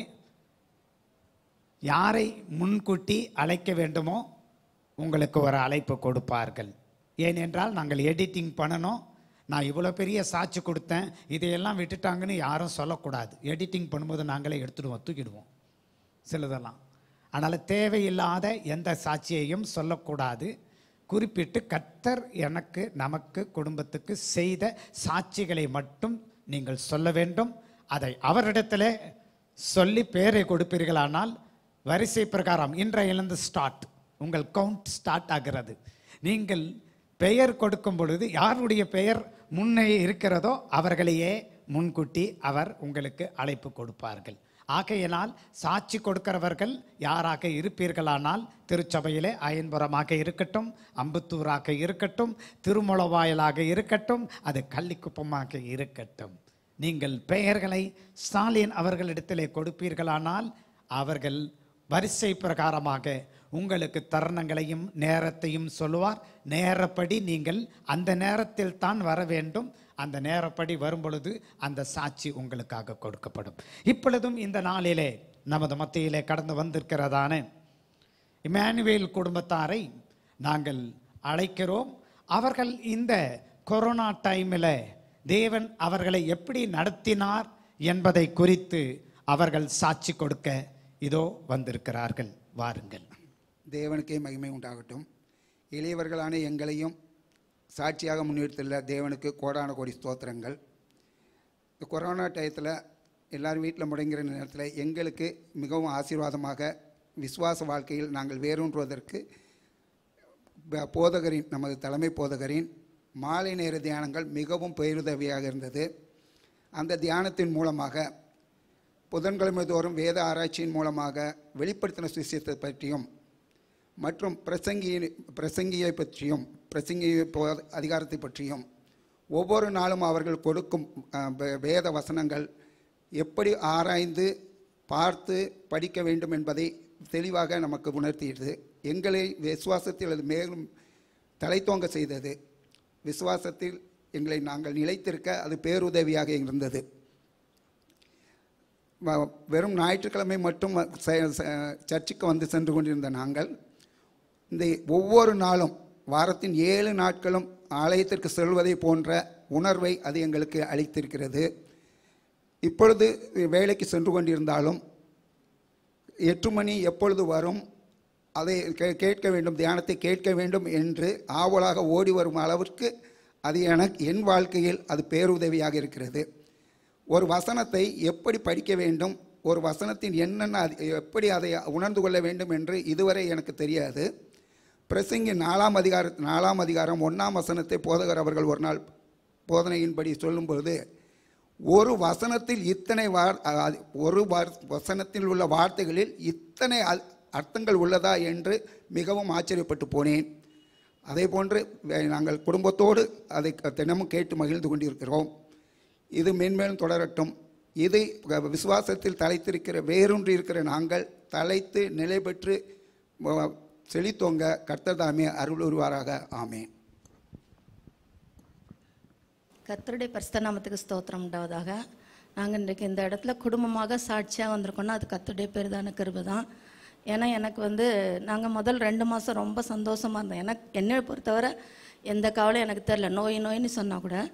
A: யாரை முன்கூட்டி அழைக்க வேண்டுமோ உங்களுக்கு ஒரு அழைப்பு கொடுப்பார்கள் ஏனென்றால் நாங்கள் எடிட்டிங் பண்ணணும் நான் இவ்வளோ பெரிய சாட்சி கொடுத்தேன் இதையெல்லாம் விட்டுட்டாங்கன்னு யாரும் சொல்லக்கூடாது எடிட்டிங் பண்ணும்போது நாங்களே எடுத்துடுவோம் தூக்கிடுவோம் சிலதெல்லாம் அதனால் தேவையில்லாத எந்த சாட்சியையும் சொல்லக்கூடாது குறிப்பிட்டு கத்தர் எனக்கு நமக்கு குடும்பத்துக்கு செய்த சாட்சிகளை மட்டும் நீங்கள் சொல்ல வேண்டும் அதை அவரிடத்தில் சொல்லி பேரை கொடுப்பீர்களானால் வரிசை பிரகாரம் இன்றையிலிருந்து ஸ்டார்ட் உங்கள் கவுண்ட் ஸ்டார்ட் ஆகிறது நீங்கள் பெயர் கொடுக்கும் பொழுது யாருடைய பெயர் முன்னே இருக்கிறதோ அவர்களையே முன்கூட்டி அவர் உங்களுக்கு அழைப்பு கொடுப்பார்கள் ஆகையினால் சாட்சி கொடுக்கிறவர்கள் யாராக இருப்பீர்களானால் திருச்சபையிலே அயன்புறமாக இருக்கட்டும் அம்புத்தூராக இருக்கட்டும் திருமுளவாயலாக இருக்கட்டும் அது கள்ளிக்குப்பமாக இருக்கட்டும் நீங்கள் பெயர்களை ஸ்டாலின் அவர்களிடத்திலே கொடுப்பீர்களானால் அவர்கள் வரிசை பிரகாரமாக உங்களுக்கு தருணங்களையும் நேரத்தையும் சொல்லுவார் நேரப்படி நீங்கள் அந்த நேரத்தில் தான் வர வேண்டும் அந்த நேரப்படி வரும் பொழுது அந்த சாட்சி உங்களுக்காக கொடுக்கப்படும் இப்பொழுதும் இந்த நாளிலே நமது மத்தியிலே கடந்து வந்திருக்கிறதான இமானுவேல் குடும்பத்தாரை நாங்கள் அழைக்கிறோம் அவர்கள் இந்த கொரோனா டைமில் தேவன் அவர்களை எப்படி நடத்தினார் என்பதை குறித்து அவர்கள் சாட்சி கொடுக்க இதோ வந்திருக்கிறார்கள் வாருங்கள்
D: தேவனுக்கே மகிமை உண்டாகட்டும் எளியவர்களான எங்களையும் சாட்சியாக முன்னிறுத்துள்ள தேவனுக்கு கோடான கோடி ஸ்தோத்திரங்கள் இந்த கொரோனா டயத்தில் எல்லாரும் வீட்டில் முடங்கிற நேரத்தில் எங்களுக்கு மிகவும் ஆசீர்வாதமாக விசுவாச வாழ்க்கையில் நாங்கள் வேரூன்றுவதற்கு ப- போதகரின் நமது தலைமை போதகரின் மாலை நேர தியானங்கள் மிகவும் பேருதவியாக இருந்தது அந்த தியானத்தின் மூலமாக புதன்கிழமை தோறும் வேத ஆராய்ச்சியின் மூலமாக வெளிப்படுத்தின சுவிசேஷத்தை பற்றியும் மற்றும் பிரசங்கியின் பிரசங்கியை பற்றியும் பிரசங்கி போ- அதிகாரத்தை பற்றியும் ஒவ்வொரு நாளும் அவர்கள் கொடுக்கும் அஹ், வே- வேத வசனங்கள் எப்படி ஆராய்ந்து பார்த்து படிக்க வேண்டும் என்பதை தெளிவாக நமக்கு உணர்த்தியது எங்களை விசுவாசத்தில் அது மேலும் தலைத்தோங்க செய்தது விசுவாசத்தில் எங்களை நாங்கள் நிலைத்திருக்க அது பேருதவியாக இருந்தது வ- வெறும் ஞாயிற்றுக்கிழமை மட்டும் வ- ச- ச- சர்ச்சுக்கு வந்து சென்று கொண்டிருந்த நாங்கள் இந்த ஒவ்வொரு நாளும் வாரத்தின் ஏழு நாட்களும் ஆலயத்திற்கு செல்வதை போன்ற உணர்வை அது எங்களுக்கு அளித்திருக்கிறது இப்பொழுது வேலைக்கு சென்று கொண்டிருந்தாலும் எட்டு மணி எப்பொழுது வரும் அதை கே- கேட்க வேண்டும் தியானத்தை கேட்க வேண்டும் என்று ஆவலாக ஓடி வரும் அளவிற்கு அது எனக்கு என் வாழ்க்கையில் அது பேருதவியாக இருக்கிறது ஒரு வசனத்தை எப்படி படிக்க வேண்டும் ஒரு வசனத்தின் என்னென்ன அது எப்படி அதை உணர்ந்து கொள்ள வேண்டும் என்று இதுவரை எனக்கு தெரியாது பிரசங்கி நாலாம் அதிகார நாலாம் அதிகாரம் ஒன்றாம் வசனத்தை போதகர் அவர்கள் ஒரு நாள் போதனையின்படி சொல்லும்போது ஒரு வசனத்தில் இத்தனை வார் அது ஒரு வார்- வசனத்தில் உள்ள வார்த்தைகளில் இத்தனை அ- அர்த்தங்கள் உள்ளதா என்று மிகவும் ஆச்சரியப்பட்டு போனேன் அதே போன்று வே- நாங்கள் குடும்பத்தோடு அதை க- தினமும் கேட்டு மகிழ்ந்து கொண்டிருக்கிறோம் இது மென்மேலும் தொடரட்டும் இது வ- விசுவாசத்தில் தலைத்திருக்கிற வேரூன்றி இருக்கிற நாங்கள் தலைத்து நிலை பெற்று வ- செழித்தோங்க கர்த்தர் தாமே அருள் உருவாராக ஆமேன்
E: கர்த்தருடைய பரிசுத்த நாமத்துக்கு ஸ்தோத்திரம் உண்டாவதாக நாங்கள் இன்றைக்கு இந்த இடத்துல குடும்பமாக சாட்சியாக வந்திருக்கோம்னா அது கர்த்தருடைய பெரிதான கிருபை தான் ஏன்னா எனக்கு வந்து நாங்கள் முதல் ரெண்டு மாதம் ரொம்ப சந்தோஷமாக இருந்தோம் எனக்கு என்னை பொறுத்தவரை எந்த கவலையும் எனக்கு தெரில நோய் நோயின்னு சொன்னால் கூட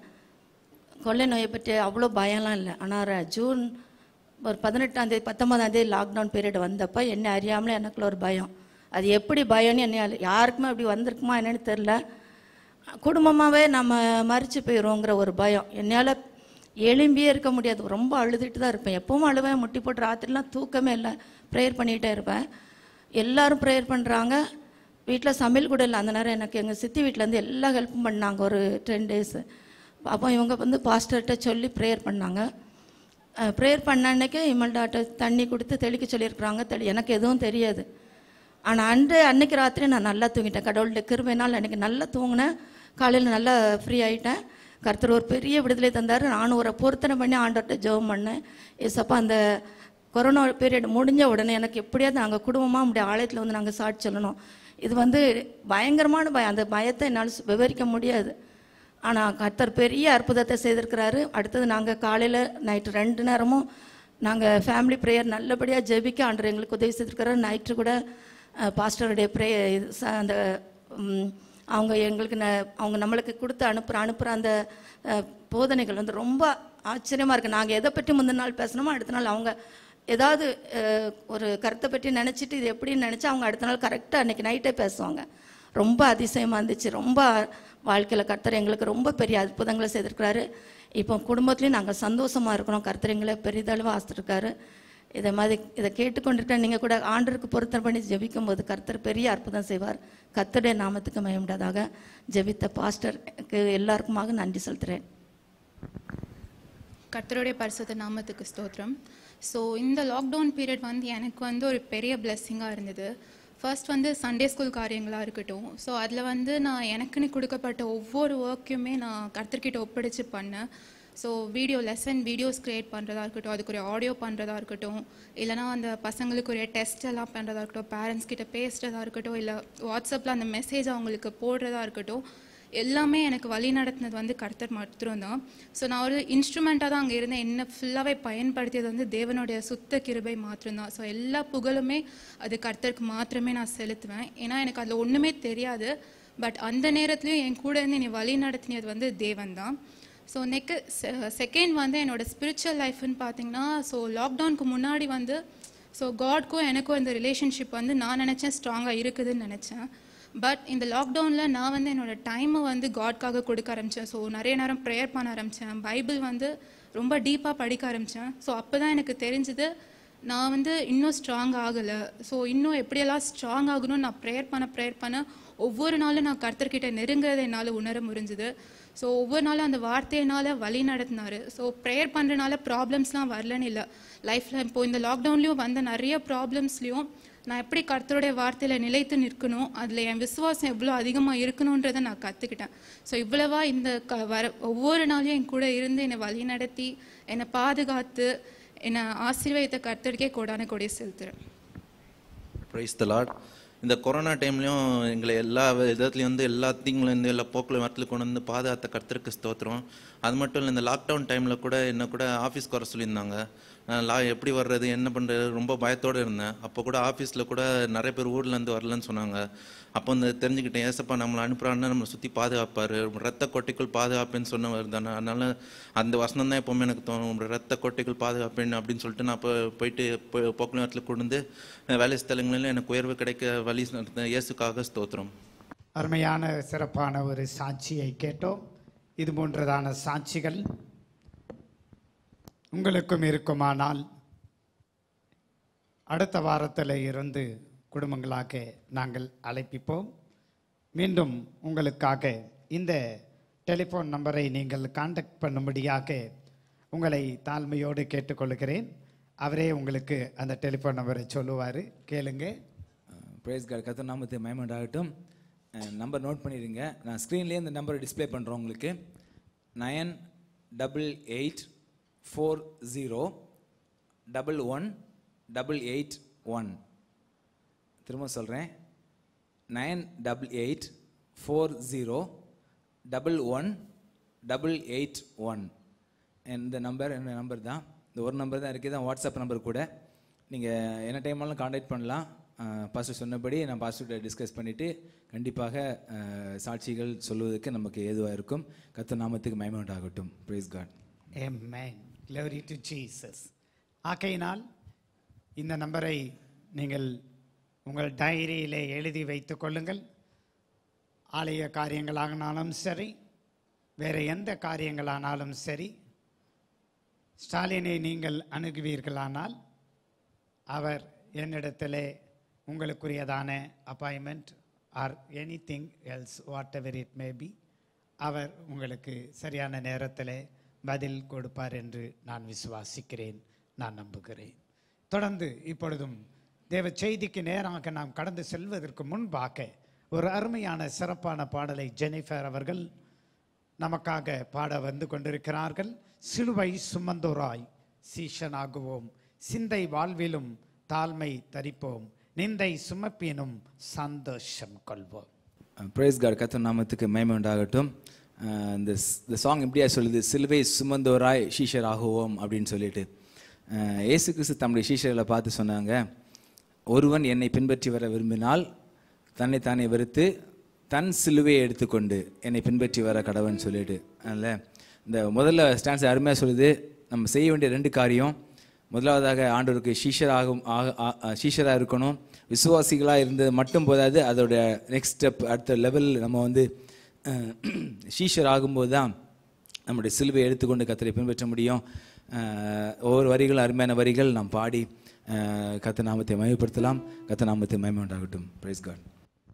E: கொள்ளை நோயை பற்றி அவ்வளோ பயம்லாம் இல்லை ஆனால் ஜூன் ஒரு பதினெட்டாம் தேதி பத்தொன்பதாம் தேதி லாக்டவுன் பீரியட் வந்தப்போ என்னை அறியாமலே எனக்குள்ள ஒரு பயம் அது எப்படி பயம்னு என்ன யாருக்குமே அப்படி வந்திருக்குமா என்னன்னு தெரில குடும்பமாகவே நம்ம மறிச்சு போயிடுவோங்கிற ஒரு பயம் என்னால் எலும்பியே இருக்க முடியாது ரொம்ப அழுதுட்டு தான் இருப்பேன் எப்பவும் அழுவேன் முட்டி போட்டு ராத்திரிலாம் தூக்கமே இல்லை ப்ரேயர் பண்ணிகிட்டே இருப்பேன் எல்லாரும் ப்ரேயர் பண்ணுறாங்க வீட்டில் சமையல் கூட இல்லை அந்த நேரம் எனக்கு எங்கள் சித்தி வீட்டிலேருந்து எல்லா ஹெல்ப்பும் பண்ணாங்க ஒரு டென் டேஸு அப்போ இவங்க வந்து பாஸ்டர்கிட்ட சொல்லி ப்ரேயர் பண்ணாங்க ப்ரேயர் பண்ண அன்னைக்கு இமல்டாட்ட தண்ணி கொடுத்து தெளிக்க சொல்லியிருக்கிறாங்க தெளி எனக்கு எதுவும் தெரியாது ஆனால் அன்று அன்னைக்கு ராத்திரி நான் நல்லா தூங்கிட்டேன் கடவுளுடைய கிருபைனால் அன்னைக்கு நல்லா தூங்கினேன் காலையில் நல்லா ஃப்ரீ ஆகிட்டேன் கர்த்தர் ஒரு பெரிய விடுதலை தந்தார் நானும் ஒரு பொருத்தனை பண்ணி ஆண்டவர்கிட்ட ஜெபம் பண்ணேன் ஏசப்பா அந்த கொரோனா பீரியட் முடிஞ்ச உடனே எனக்கு எப்படியாவது நாங்கள் குடும்பமாக நம்முடைய ஆலயத்தில் வந்து நாங்கள் சாட்சி சொல்லணும் இது வந்து பயங்கரமான பயம் அந்த பயத்தை என்னால் சு- விவரிக்க முடியாது ஆனால் கர்த்தர் பெரிய அற்புதத்தை செய்திருக்கிறாரு அடுத்தது நாங்கள் காலையில் நைட்டு ரெண்டு நேரமும் நாங்கள் ஃபேமிலி ப்ரேயர் நல்லபடியாக ஜெபிக்க ஆண்டவர் எங்களுக்கு உதவி செய்திருக்கிறாரு நைட்டு கூட அஹ், பாஸ்டருடைய ப்ரே அந்த ம், அவங்க எங்களுக்கு ந அவங்க நம்மளுக்கு கொடுத்து அனுப்புகிற அனுப்புகிற அந்த அஹ், போதனைகள் வந்து ரொம்ப ஆச்சரியமாக இருக்குது நாங்கள் எதை பற்றி முந்தின நாள் பேசணுமோ அடுத்த நாள் அவங்க ஏதாவது அஹ், ஒரு கருத்தை பற்றி நினச்சிட்டு இது எப்படின்னு நினச்சி அவங்க அடுத்த நாள் கரெக்டாக அன்றைக்கி நைட்டே பேசுவாங்க ரொம்ப அதிசயமாக இருந்துச்சு ரொம்ப வாழ்க்கையில் கர்த்தர் எங்களுக்கு ரொம்ப பெரிய அற்புதங்களை செய்திருக்கிறாரு இப்போ குடும்பத்துலேயும் நாங்கள் சந்தோஷமாக இருக்கிறோம் கர்த்தர் எங்களை பெரிதளவு ஆசிட்டிருக்காரு இதை மாதிரி இதை கேட்டுக்கொண்டிருக்க நீங்கள் கூட ஆண்டருக்கு பொருத்தம் பண்ணி ஜெபிக்கும் போது கர்த்தர் பெரிய அற்புதம் செய்வார் கர்த்தருடைய நாமத்துக்கு மயமுண்டதாக ஜெபித்த பாஸ்டருக்கு எல்லாருக்குமாக நன்றி செலுத்துகிறேன்
F: கர்த்தருடைய பரிசுத்த நாமத்துக்கு ஸ்தோத்திரம் ஸோ இந்த லாக்டவுன் பீரியட் வந்து எனக்கு வந்து ஒரு பெரிய பிளெஸ்ஸிங்காக இருந்தது ஃபர்ஸ்ட் வந்து சண்டே ஸ்கூல் காரியங்களாக இருக்கட்டும் ஸோ அதில் வந்து நான் எனக்குன்னு கொடுக்கப்பட்ட ஒவ்வொரு ஒர்க்கையுமே நான் கர்த்தர்கிட்ட ஒப்படைச்சு பண்ணேன் so video lesson videos create பண்ணுறதா இருக்கட்டும் அதுக்கு ஒரு ஆடியோ பண்ணுறதா இருக்கட்டும் இல்லைனா அந்த பசங்களுக்கு ஒரு டெஸ்ட் எல்லாம் பண்ணுறதா இருக்கட்டும் பேரண்ட்ஸ் கிட்ட பேசுகிறதா இருக்கட்டும் இல்லை வாட்ஸ்அப்பில் அந்த மெசேஜ் அவங்களுக்கு போடுறதா இருக்கட்டும் எல்லாமே எனக்கு வழி நடத்தினது வந்து கர்த்தர் மட்டும்தான் ஸோ நான் ஒரு இன்ஸ்ட்ருமெண்ட்டாக தான் அங்கே இருந்தேன் என்ன ஃபுல்லாகவே பயன்படுத்தியது வந்து தேவனுடைய சுத்த கிருபை மாத்திரம்தான் ஸோ எல்லா புகழுமே அது கர்த்தருக்கு மாத்திரமே நான் செலுத்துவேன் ஏன்னா எனக்கு அதில் ஒன்றுமே தெரியாது பட் அந்த நேரத்துலையும் என் கூட இருந்து என்னை வழி நடத்தினது வந்து தேவன் தான் ஸோ நெக்கு செகண்ட் வந்து என்னோட ஸ்பிரிச்சுவல் லைஃப்னு பார்த்தீங்கன்னா ஸோ லாக்டவுனுக்கு முன்னாடி வந்து ஸோ காட்க்கும் எனக்கும் இந்த ரிலேஷன்ஷிப் வந்து நான் நினச்சேன் ஸ்ட்ராங்காக இருக்குதுன்னு நினச்சேன் பட் இந்த லாக்டவுனில் நான் வந்து என்னோட டைமை வந்து காட்காக கொடுக்க ஆரம்பித்தேன் ஸோ நிறைய நேரம் ப்ரேயர் பண்ண ஆரம்பித்தேன் பைபிள் வந்து ரொம்ப டீப்பாக படிக்க ஆரம்பித்தேன் ஸோ அப்போ தான் எனக்கு தெரிஞ்சுது நான் வந்து இன்னும் ஸ்ட்ராங் ஆகலை ஸோ இன்னும் எப்படியெல்லாம் ஸ்ட்ராங் ஆகணும்னு நான் ப்ரேயர் பண்ண ப்ரேயர் பண்ண ஒவ்வொரு நாளும் நான் கர்த்தர்கிட்ட நெருங்குறதை என்னால் உணர முடிஞ்சுது ஸோ ஒவ்வொரு நாளும் அந்த வார்த்தையினால் வழி நடத்தினாரு ஸோ ப்ரேயர் பண்ணுறனால ப்ராப்ளம்ஸ்லாம் வரலன்னு இல்லை லைஃப்பில் இப்போ இந்த லாக்டவுன்லேயும் வந்த நிறைய ப்ராப்ளம்ஸ்லேயும் நான் எப்படி கர்த்தருடைய வார்த்தையில் நிலைத்து நிற்கணும் அதில் என் விசுவாசம் எவ்வளோ அதிகமாக இருக்கணுன்றதை நான் கற்றுக்கிட்டேன் ஸோ இவ்வளவா இந்த க வர ஒவ்வொரு நாளையும் என் கூட இருந்து என்னை வழி நடத்தி என்னை பாதுகாத்து என்னை ஆசீர்வாதத்தை கர்த்தருக்கே கொடான கொடியை செலுத்துகிறேன்
G: ப்ரைஸ் த லார்ட் இந்த கொரோனா டைம்லையும் எங்களை எல்லா விதத்துலையும் வந்து எல்லா தீங்குலேருந்து எல்லா போக்கில் வரத்துல கொண்டு வந்து பாதுகாத்த கர்த்தருக்கு ஸ்தோத்திரம் அது மட்டும் இல்லை இந்த லாக்டவுன் டைமில் கூட என்ன கூட ஆஃபீஸ்க்கு வர சொல்லியிருந்தாங்க நான் லா எப்படி வர்றது என்ன பண்ணுறது ரொம்ப பயத்தோடு இருந்தேன் அப்போ கூட ஆஃபீஸில் கூட நிறைய பேர் ஊர்லேருந்து வரலன்னு சொன்னாங்க அப்போ வந்து தெரிஞ்சுக்கிட்டேன் ஏசப்பா நம்மளை அனுப்புகிறான்னு நம்மளை சுற்றி பாதுகாப்பார் ரத்த கொட்டைக்குள் பாதுகாப்புன்னு சொன்னவர் தானே அதனால அந்த வசனம் தான் எப்போவுமே எனக்கு தோணும் உங்களோட ரத்த கொட்டைக்குள் பாதுகாப்பேன் அப்படின்னு சொல்லிட்டு நான் இப்போ போயிட்டு போக்குவரத்தில் கொண்டு வந்து வேலை ஸ்தலங்களில் எனக்கு உயர்வு கிடைக்க வழி நடத்த இயேசுக்காக ஸ்தோத்திரம்
A: அருமையான சிறப்பான ஒரு சாட்சியை கேட்டோம் இது போன்றதான சாட்சிகள் உங்களுக்கும் இருக்குமானால் அடுத்த வாரத்தில் இருந்து குடும்பங்களாக நாங்கள் அழைப்பிப்போம் மீண்டும் உங்களுக்காக இந்த டெலிஃபோன் நம்பரை நீங்கள் காண்டாக்ட் பண்ணும்படியாக உங்களை தாழ்மையோடு கேட்டுக்கொள்கிறேன் அவரே உங்களுக்கு அந்த டெலிஃபோன் நம்பரை சொல்லுவார் கேளுங்க
C: ப்ரைஸ் கார்டு கத்த நாமத்தை மயமண்ட் ஆகட்டும் நம்பர் நோட் பண்ணிடுங்க நான் ஸ்க்ரீன்லேயே இந்த நம்பரை டிஸ்ப்ளே பண்ணுறோம் உங்களுக்கு nine double eight four zero double one double eight one திரும்ப சொல்கிறேன் nine double eight four zero double one double eight one இந்த நம்பர் என்ன நம்பர் தான் இந்த ஒரு நம்பர் தான் இருக்குது தான் வாட்ஸ்அப் நம்பர் கூட நீங்கள் என்ன டைம்னாலும் காண்டாக்ட் பண்ணலாம் பாஸ்டர் சொன்னபடி நான் பாஸ்டர்கிட்ட டிஸ்கஸ் பண்ணிவிட்டு கண்டிப்பாக அஹ், சாட்சிகள் சொல்வதற்கு நமக்கு ஏதுவாக இருக்கும் கத்த நாமத்துக்கு மயமே உண்டாகட்டும் praise God
A: Amen. Glory to Jesus. ஆகையினால் இந்த நம்பரை நீங்கள் உங்கள் டைரியிலே எழுதி வைத்துக் கொள்ளுங்கள் ஆலய காரியங்களானாலும் சரி வேறு எந்த காரியங்களானாலும் சரி ஸ்டாலினை நீங்கள் அணுகுவீர்களானால் அவர் என்னிடத்திலே உங்களுக்குரியதான appointment or anything else whatever it may be அவர் உங்களுக்கு சரியான நேரத்தில் பதில் கொடுப்பார் என்று நான் விசுவாசிக்கிறேன் நான் நம்புகிறேன் தொடர்ந்து இப்பொழுதும் தேவ செய்திக்கு நேராக நாம் கடந்து செல்வதற்கு முன்பாக ஒரு அருமையான சிறப்பான பாடலை ஜெனிஃபர் அவர்கள் நமக்காக பாட வந்து கொண்டிருக்கிறார்கள் சிலுவை சுமந்தோராய் சீஷனாகுவோம் சிந்தை வாழ்விலும் தாழ்மை தரிப்போம் நிந்தை சுமப்பினும் சந்தோஷம் கொள்வோம்
C: ப்ரைஸ் காட் கத்த நாமத்துக்கு மயமை உண்டாகட்டும் அஹ் இந்த ஸ்- இந்த சாங் எப்படியா சொல்லுது சிலுவை சுமந்தோராய் ஷீஷர் ஆகுவோம் அப்படின்னு சொல்லிட்டு அஹ் இயேசு கிறிஸ்து தம்முடைய ஷீஷர்களை பார்த்து சொன்னாங்க ஒருவன் என்னை பின்பற்றி வர விரும்பினால் தன்னைத்தானே வெறுத்து தன் சிலுவையை எடுத்துக்கொண்டு என்னை பின்பற்றி வர கடவன் சொல்லிட்டு அதில் இந்த முதல்ல ஸ்டான்ஸ் அருமையாக சொல்லுது நம்ம செய்ய வேண்டிய ரெண்டு காரியம் முதலாவதாக ஆண்டவருக்கு ஷீஷராகும் ஷீஷராக இருக்கணும் விசுவாசிகளாக இருந்தது மட்டும் போதாது அதோட நெக்ஸ்ட் ஸ்டெப் அடுத்த லெவல் நம்ம வந்து அஹ், ஷீஷர் ஆகும்போது தான் நம்முடைய சிலுவை எடுத்துக்கொண்டு கத்தரை பின்பற்ற முடியும் அஹ், ஒவ்வொரு வரிகளும் அருமையான வரிகள் நாம் பாடி அஹ், கத்த நாமத்தை மயப்படுத்தலாம் கத்த நாமத்தை மயமை உண்டாகட்டும் பிரைஸ் காட்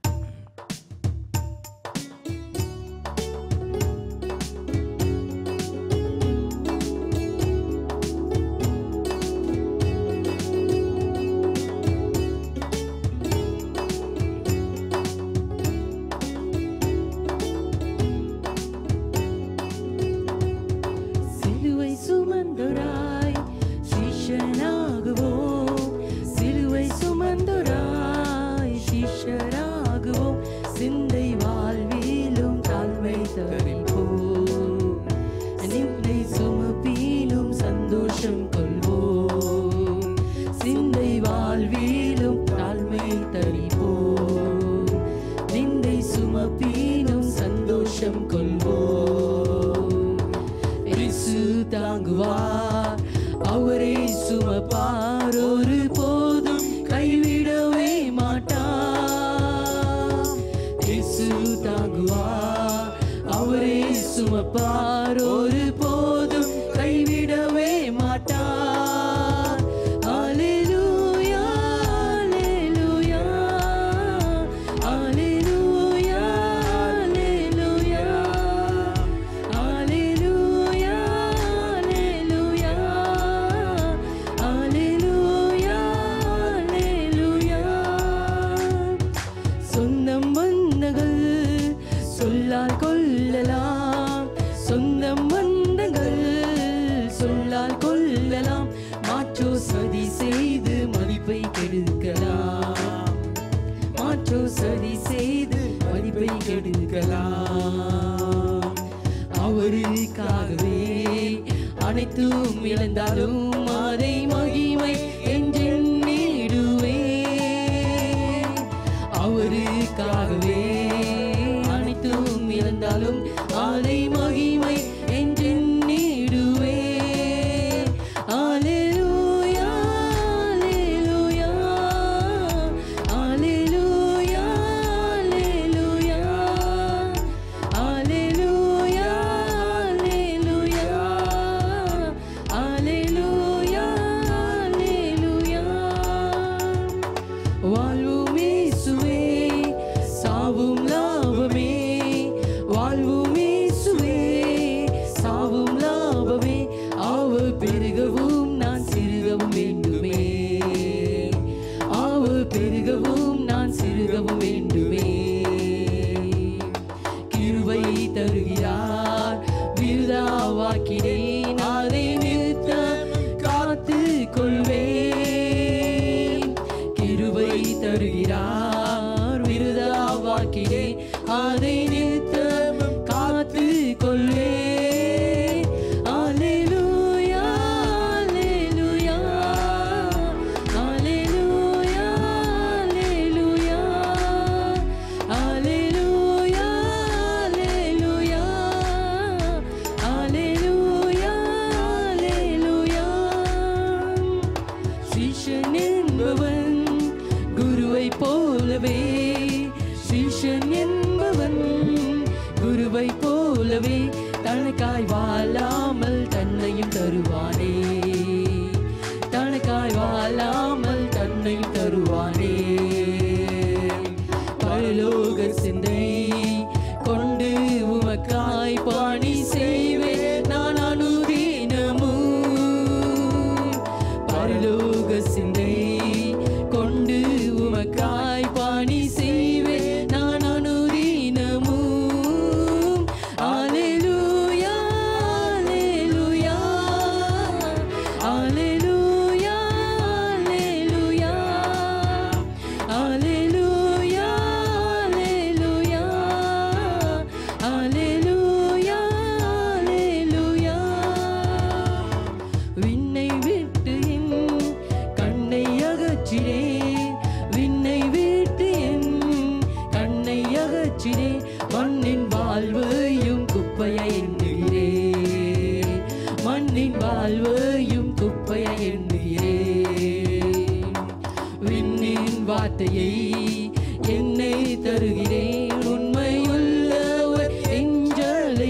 B: சிலுவை சுமந்தோராய் சிஷ்யனாகுவோம் சிலுவை சுமந்தோராய் சிஷ்யராகுவோம் சிந்தை வாழ்விலும் தாழ்மை தரிப்போம் நிந்தை சுமப்பிலும் சந்தோஷம் கொள்வோம் சிந்தை வாழ்விலும் தாழ்மை தரிப்போம் நிந்தை சுமப்பிலும் சந்தோஷம் கொள்வோம் இயேசு தாங்குவார் அவரே சுமப்பார் ஒரு போதும் கைவிடவே மாட்டார் இயேசு தாங்குவார் அவரே சுமப்பார் ஒரு போதும் கைவிடவே மாட்டார் அல்லேலூயா அல்லேலூயா அல்லேலூயா அல்லேலூயா அல்லேலூயா அல்லேலூயா அல்லேலூயா அல்லேலூயா இழந்தாலும் அதை மகிமை என்றெண்ணிடுவே அவருக்காகவே அனைத்தும் இழந்தாலும் அதை மகிமை என்றெண்ணிடுவே Alleluia, Alleluia, Alleluia, Alleluia, Alleluia, Alleluia, Alleluia, Alleluia. வாழ்வும் இயேசுவே சாவும் லாபமே வாழ்வும் இயேசுவே சாவும் லாபமே அவர் பெருகவும் நான் சிறுகவும் வேண்டுமே அவர் பெருகவும் நான் சிறுகவும் வேண்டுமே கிருபை தருகிறார் விருதாவாக்கினேன் அதை நிறுத்தம் காத்து கொள்வேன் கிருபை தருகிறார் விருதாவாக்கினேன் அதை நிறுத்தம் காத்து கொள்வேன் அல்லேலூயா அல்லேலூயா அல்லேலூயா அல்லேலூயா அல்லேலூயா அல்லேலூயா அல்லேலூயா அல்லேலூயா சீஷன் என்பவன் குருவை போலவே சீஷன் என்பவன் குருவை போலவே தனக்காய் வாழாமல் தன்னையும் தருவானே தனக்காய் வாழாமல் தன்னையும் தருவானே பரலோக சிந்தை கொண்டு உமக்காய் பாணி செய்வேன் நான் அனுதீனமும் பரலோக சிந்தை கொண்டு உமக்காய் பாணி செய்வேன் நான் அனுதீனமும் Alleluia, Alleluia, Alleluia, Alleluia, Alleluia, Alleluia, Alleluia, Alleluia. விண்ணை விட்டு என் கண்ணை அகற்றினேன் விண்ணை விட்டு என் கண்ணை அகற்றினேன் மண்ணின் வாழ்வையும் குப்பையை எண்ணுகிறேன் மண்ணின் வாழ்வையும் குப்பையை எண்ணுகிறேன் விண்ணின் வார்த்தையை என்னை தருகிறேன் உண்மையுள்ளவர் எஞ்சலை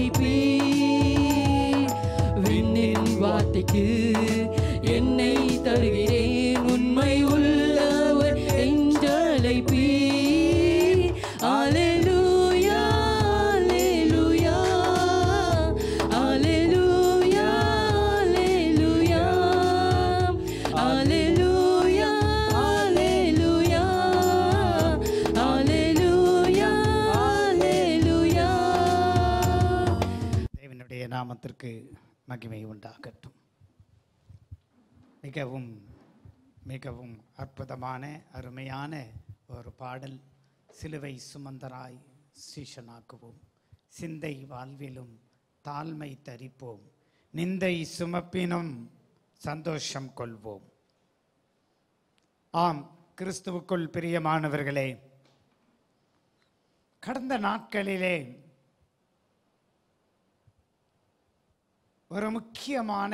B: விண்ணின் வார்த்தைக்கு என்னை தருகிறேன் உண்மை உள்ளவர் எஞ்சலை Alleluia, Alleluia, Alleluia, Alleluia, Alleluia, Alleluia, Alleluia, Alleluia.
A: தேவனுடைய நாமத்திற்கு மகிமை உண்டாகட்டும் மிகவும் மிகவும் அற்புதமான அருமையான ஒரு பாடல் சிலுவை சுமந்தராய் சீஷனாக்குவோம் சிந்தை வாழ்விலும் தாழ்மை தரிப்போம் நிந்தை சுமப்பினும் சந்தோஷம் கொள்வோம் ஆம் கிறிஸ்துவுக்குள் பிரியமானவர்களே கடந்த நாட்களிலே ஒரு முக்கியமான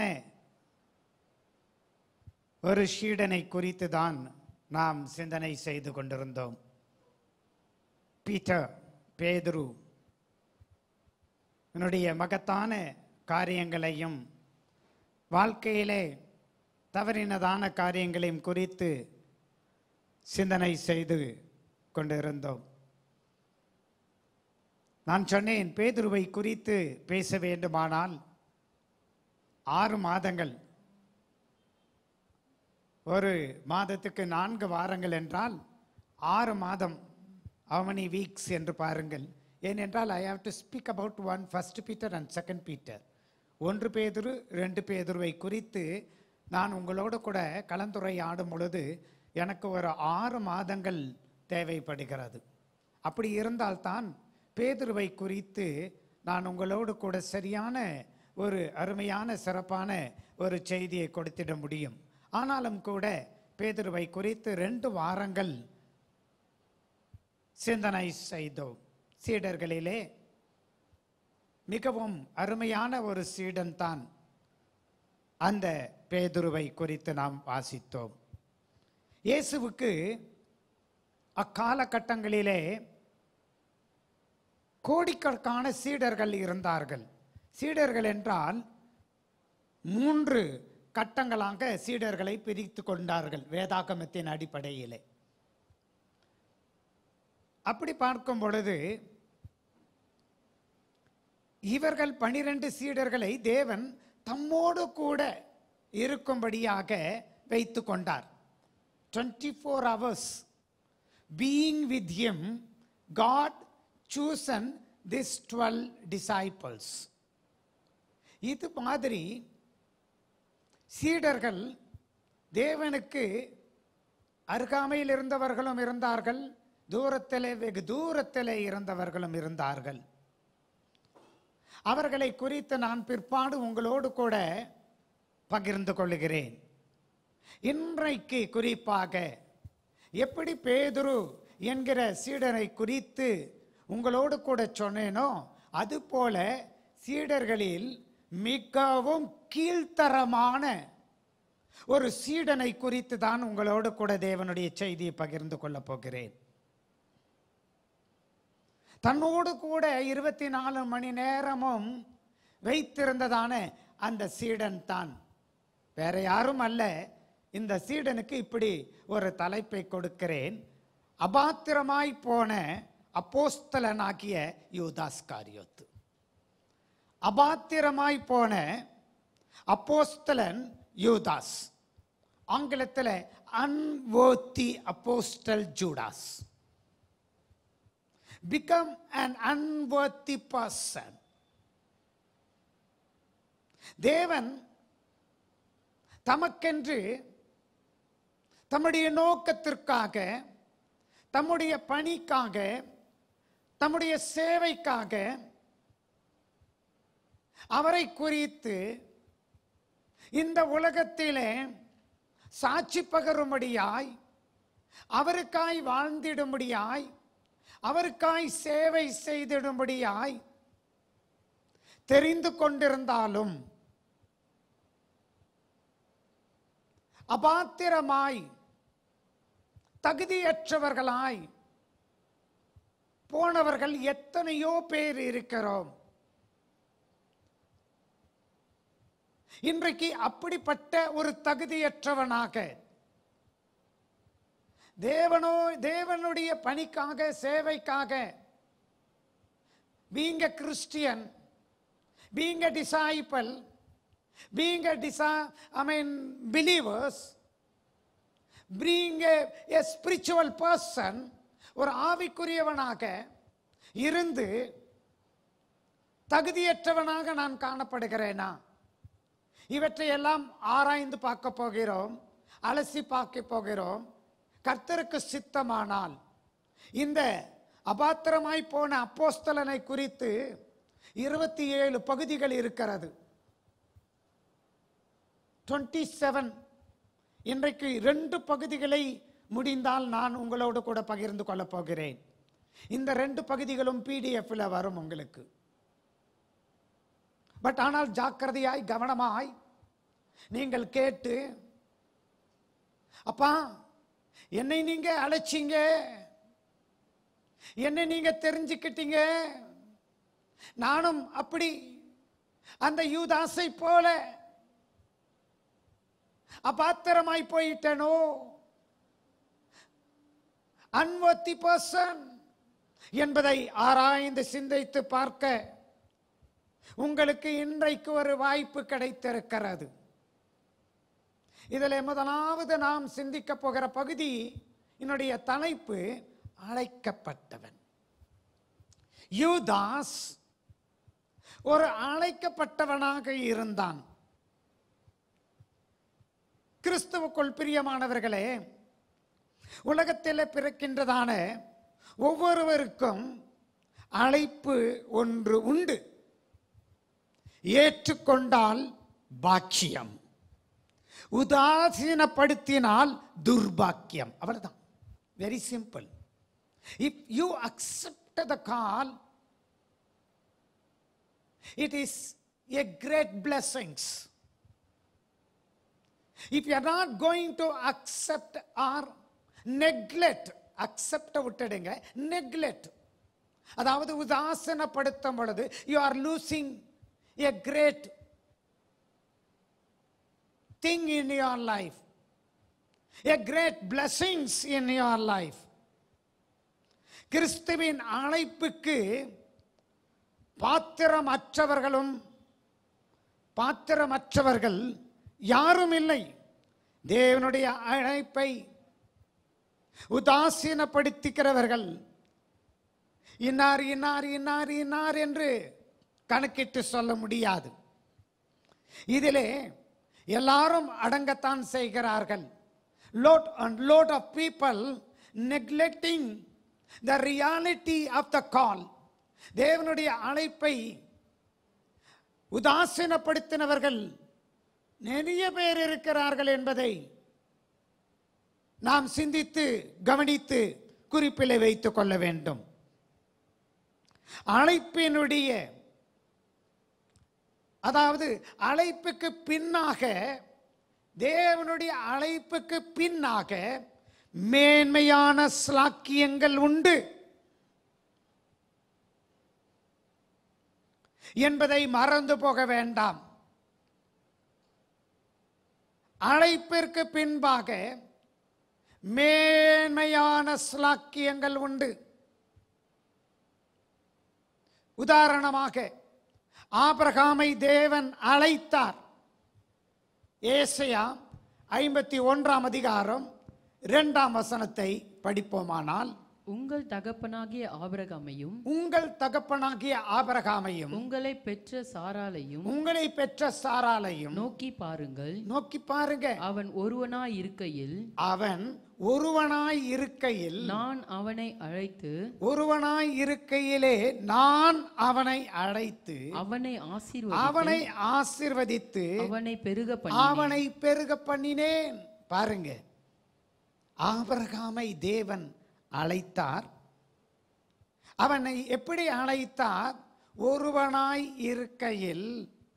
A: ஒரு ஷீடனை குறித்து தான் நாம் சிந்தனை செய்து கொண்டிருந்தோம் பீட்டர் பேதுரு என்னுடைய மகத்தான காரியங்களையும் வாழ்க்கையிலே தவறினதான காரியங்களையும் குறித்து சிந்தனை செய்து கொண்டிருந்தோம் நான் சொன்னேன் பேதுருவை குறித்து பேச வேண்டுமானால் ஆறு மாதங்கள் ஒரு மாதத்துக்கு நான்கு வாரங்கள் என்றால் ஆறு மாதம் how many வீக்ஸ் என்று பாருங்கள் ஏனென்றால் I have to speak about one first Peter and second Peter ஒன்று பேதுரு ரெண்டு பேதுருவை குறித்து நான் உங்களோடு கூட கலந்துரையாடும் பொழுது எனக்கு ஒரு ஆறு மாதங்கள் தேவைப்படுகிறது அப்படி இருந்தால்தான் பேதுருவை குறித்து நான் உங்களோடு கூட சரியான ஒரு அருமையான சிறப்பான ஒரு செய்தியை கொடுத்திட முடியும் ஆனாலும் கூட பேதுருவை குறித்து ரெண்டு வாரங்கள் சிந்தனை செய்தோம் சீடர்களிலே மிகவும் அருமையான ஒரு சீடன் தான் அந்த பேதுருவை குறித்து நாம் வாசித்தோம் இயேசுவுக்கு அக்காலகட்டங்களிலே கோடிக்கணக்கான சீடர்கள் இருந்தார்கள் சீடர்கள் என்றால் மூன்று கட்டங்களாக சீடர்களை பிரித்து கொண்டார்கள் வேதாகமத்தின் அடிப்படையிலே அப்படி பார்க்கும் பொழுது இவர்கள் பனிரெண்டு சீடர்களை தேவன் தம்மோடு கூட இருக்கும்படியாக வைத்து கொண்டார் twenty four hours being with him God chosen this twelve disciples இது மாதிரி சீடர்கள் தேவனுக்கு அருகாமையில் இருந்தவர்களும் இருந்தார்கள் தூரத்திலே வெகு தூரத்திலே இருந்தவர்களும் இருந்தார்கள் அவர்களை குறித்து நான் பிற்பாடு உங்களோடு கூட பகிர்ந்து கொள்கிறேன் இன்றைக்கு குறிப்பாக எப்படி பேதுரு என்கிற சீடரை குறித்து உங்களோடு கூட சொன்னேனோ அதுபோல சீடர்களில் மிகவும் கீழ்த்தரமான ஒரு சீடனை குறித்து தான் உங்களோடு கூட தேவனுடைய செய்தியை பகிர்ந்து கொள்ளப் போகிறேன் தன்னோடு கூட இருபத்தி நாலு மணி நேரமும் வைத்திருந்ததான அந்த சீடன் தான் வேற யாரும் அல்ல இந்த சீடனுக்கு இப்படி ஒரு தலைப்பை கொடுக்கிறேன் அபாத்திரமாய் போன அப்போஸ்தலனாகிய யூதாஸ் காரியோத்து அபாத்திரமாய் போன அப்போஸ்தலன் யூதாஸ் ஆங்கிலத்தில் unworthy apostle Judas become an unworthy person தேவன் தமக்கென்று தம்முடைய நோக்கத்திற்காக தம்முடைய பணிக்காக தம்முடைய சேவைக்காக அவரை குறித்து இந்த உலகத்திலே சாட்சி பகரும்படியாய் அவருக்காய் வாழ்ந்திடும்படியாய் அவருக்காய் சேவை செய்திடும்படியாய் தெரிந்து கொண்டிருந்தாலும் அபாத்திரமாய் தகுதியற்றவர்களாய் போனவர்கள் எத்தனையோ பேர் இருக்கிறோம் இன்றைக்கு அப்படிப்பட்ட ஒரு தகுதியற்றவனாக தேவனோ தேவனுடைய பணிக்காக சேவைக்காக being a Christian, being a disciple, being a disa- I mean believers, being a, a spiritual person, ஒரு ஆவிக்குரியவனாக இருந்து தகுதியற்றவனாக நான் காணப்படுகிறேனா இவற்றையெல்லாம் ஆராய்ந்து பார்க்க போகிறோம் அலசி பார்க்க போகிறோம் கர்த்தருக்கு சித்தமானால் இந்த அபாத்திரமாய் போன அப்போஸ்தலனை குறித்து இருபத்தி ஏழு பகுதிகள் இருக்கிறது டுவெண்ட்டி செவன் இன்றைக்கு ரெண்டு பகுதிகளை முடிந்தால் நான் உங்களோடு கூட பகிர்ந்து கொள்ளப் போகிறேன் இந்த ரெண்டு பகுதிகளும் பிடிஎஃப்ல வரும் உங்களுக்கு பட் ஆனால் ஜாக்கிரதையாய் கவனமாய் நீங்கள் கேட்டு அப்பா என்னை நீங்க அழைச்சிங்க என்னை நீங்க தெரிஞ்சுக்கிட்டீங்க நானும் அப்படி அந்த யூதாசை போல அபாத்திரமாய் போயிட்டேனோ அன்வர்த்தி பர்சன் என்பதை ஆராய்ந்து சிந்தித்து பார்க்க உங்களுக்கு இன்றைக்கு ஒரு வாய்ப்பு கிடைத்திருக்கிறது இதில் முதலாவது நாம் சிந்திக்க போகிற பகுதி என்னுடைய தலைப்பு அழைக்கப்பட்டவன் யூதாஸ் ஒரு அழைக்கப்பட்டவனாக இருந்தான் கிறிஸ்துவுக்குள் பிரியமானவர்களே உலகத்தில் பிறக்கின்றதான ஒவ்வொருவருக்கும் அழைப்பு ஒன்று உண்டு ஏற்றுக்கொண்டால் பாக்கியம் உதாசீனப்படுத்தினால் துர்பாக்கியம் அவ்வளவுதான் very simple if you accept the call it is a great blessings if you are not going to accept or neglect accept விட்டுடுங்க neglect அதாவது உதாசனப்படுத்தும் பொழுது you are losing a great thing in your life a great blessings in your life கிறிஸ்துவின் அழைப்புக்கு பாத்திரமற்றவர்களும் பாத்திரமற்றவர்கள் யாரும் இல்லை தேவனுடைய அழைப்பை உதாசீனப்படுத்திக்கிறவர்கள் இன்னார் இன்னார் இன்னார் இன்னார் என்று கணக்கிட்டு சொல்ல முடியாது இதிலே எல்லாரும் அடங்கத்தான் செய்கிறார்கள் lot and lot of people neglecting the reality of the call தேவனுடைய அழைப்பை உதாசீனப்படுத்தினவர்கள் நிறைய பேர் இருக்கிறார்கள் என்பதை நாம் சிந்தித்து கவனித்து குறிப்பில் வைத்துக் கொள்ள வேண்டும் அழைப்பினுடைய அதாவது அழைப்புக்கு பின்னாக தேவனுடைய அழைப்புக்கு பின்னாக மேன்மையான ஸ்லாக்கியங்கள் உண்டு என்பதை மறந்து போக வேண்டாம் அழைப்பிற்கு பின்பாக மேன்மையான ஸ்லாக்கியங்கள் உண்டு உதாரணமாக ஆபிரகாமை தேவன் அழைத்தார் ஏசையா ஐம்பத்தி ஒன்றாம் அதிகாரம் இரண்டாம் வசனத்தை படிப்போமானால்
B: உங்கள் தகப்பனாகிய ஆபிரகாமையும்
A: உங்கள் தகப்பனாகிய ஆபிரகாமையும்
B: உங்களை பெற்ற சாராளையும்
A: உங்களை பெற்ற சாராலையும்
B: நோக்கி பாருங்கள்
A: நோக்கி பாருங்க
B: அவன் ஒருவனாய் இருக்கையில்
A: அவன் ஒருவனாய் இருக்கையில்
B: நான் அவனை அழைத்து
A: ஒருவனாய் இருக்கையிலே நான் அவனை அழைத்து
B: அவனை ஆசீர்வதி
A: அவனை ஆசிர்வதித்து
B: அவனை பெருக பண்ணி
A: அவனை பெருக பண்ணினேன் பாருங்க ஆபிரகாமை தேவன் அழைத்தார் அவனை எப்படி அழைத்தார் ஒருவனாய் இருக்கையில்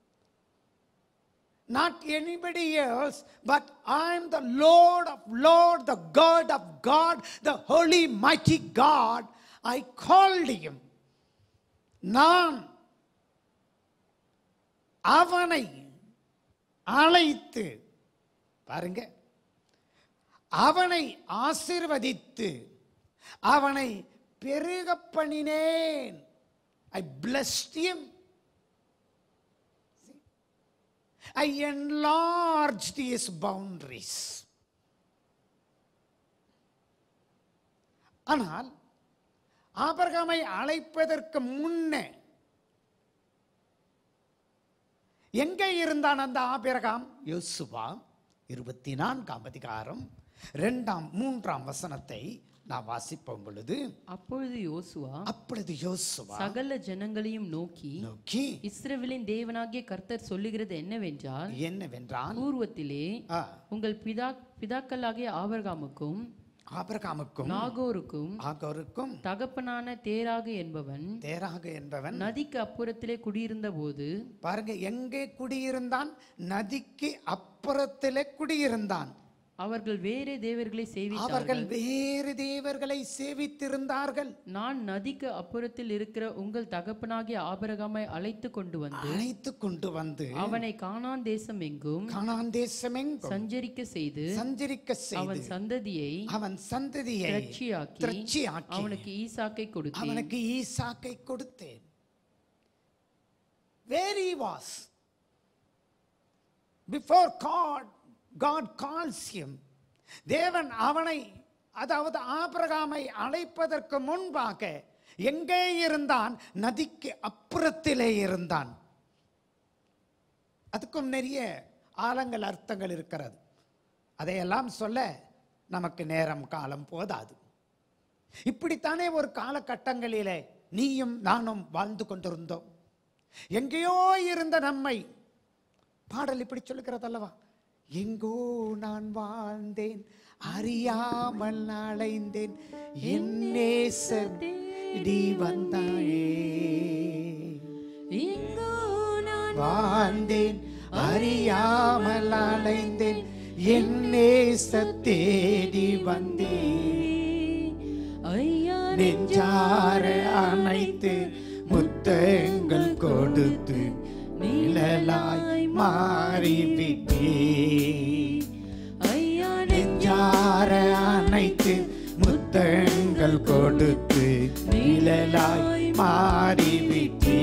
A: not anybody else, but I am the Lord of Lord, the God of God, the holy mighty God. I called him. நான் அவனை அழைத்து பாருங்க அவனை ஆசிர்வதித்து அவனை பெருக பண்ணினேன் ஐ blessed him I enlarged his boundaries. ஆனால் ஆபரகாமை அழைப்பதற்கு முன்னே எங்கே இருந்தான் அந்த ஆபிரகாம் யோசுவா இருபத்தி நான்காம் அதிகாரம் இரண்டாம் மூன்றாம் வசனத்தை நான் வாசிப்போம் பொழுது
B: அப்பொழுது யோசுவா
A: அப்பொழுது யோசுவா
B: சகல ஜனங்களையும் நோக்கி
A: நோக்கி
B: இஸ்ரவேலின் தேவனாகிய கர்த்தர் சொல்லுகிறது என்னவென்றால்
A: என்னவென்றால்
B: பூர்வத்திலே
A: ஆ,
B: உங்கள் பிதா பிதாக்களாகிய ஆபிரகாமுக்கும்
A: ஆபிரகாமுக்கும்
B: நாகோருக்கும்
A: ஆகோருக்கும்
B: தகப்பனான தேராகு என்பவன்
A: தேராக என்பவன்
B: நதிக்கு அப்புறத்திலே குடியிருந்த போது
A: பாருங்க எங்கே குடியிருந்தான் நதிக்கு அப்புறத்திலே குடியிருந்தான்
B: அவர்கள் வேறே தேவர்களை சேவித்தார்கள்
A: அவர்கள் வேறு தேவர்களை சேவித்திருந்தார்கள்
B: நான் நதிக்கு அப்புறத்தில் இருக்கிற உங்கள் தகப்பனாகிய ஆபிரகாமை அழைத்து கொண்டு வந்து
A: அழைத்து கொண்டு வந்து
B: அவனை கானான் தேசம் எங்கும்
A: கானான் தேசமெங்கும்
B: சஞ்சரிக்க செய்து
A: சஞ்சரிக்க
B: அவன்
A: செய்து
B: சந்ததியை
A: அவன் சந்ததியை
B: திரட்சியாக்கி
A: திரட்சியாக்கி
B: அவனுக்கு ஈசாக்கை கொடுத்தேன்
A: அவனுக்கு ஈசாக்கை கொடுத்தேன் வேர் he was before God God calls him தேவன் அவனை அதாவது ஆபிரகாமை அழைப்பதற்கு முன்பாக எங்கே இருந்தான் நதிக்கு அப்புறத்திலே இருந்தான் அதுக்கும் நிறைய ஆழங்கள் அர்த்தங்கள் இருக்கிறது அதையெல்லாம் சொல்ல நமக்கு நேரம் காலம் போதாது இப்படித்தானே ஒரு காலகட்டங்களிலே நீயும் நானும் வாழ்ந்து கொண்டிருந்தோம் எங்கேயோ இருந்த நம்மை பாடல் இப்படி சொல்லுகிறது அல்லவா எங்கோ நான் வாழ்ந்தேன் அறியாமல் அலைந்தேன் என் நேசர் தேடி வந்தாயே
H: எங்கோ நான்
A: வாழ்ந்தேன் அறியாமல் அலைந்தேன் என் நேசர் தேடி வந்தேன்
H: ஐயா
A: நெஞ்சார அணைத்து முத்தங்கள் கொடுத்து நிழலாய் மாறிவிட்டே
H: ஐயா
A: நெஞ்சார அணைத்து முத்தங்கள் கொடுத்து நிழலாய் மாறிவிட்டே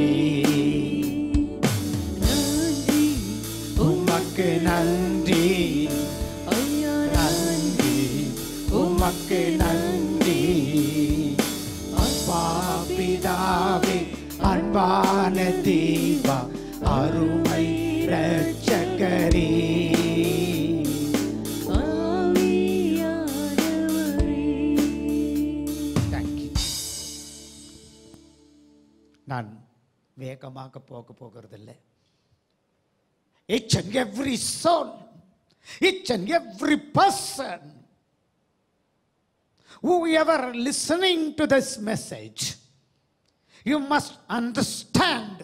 H: நன்றி
A: உமக்கு நன்றி
H: ஐயா
A: நன்றி உமக்கு நன்றி அப்பா பிதாவே அன்பான தீபா அருமை ரட்சகரே
H: ஆவியானவரே
A: Thank you. நான் வேகமாக போக போகிறதில்லை each and every soul each and every person whoever listening to this message you must understand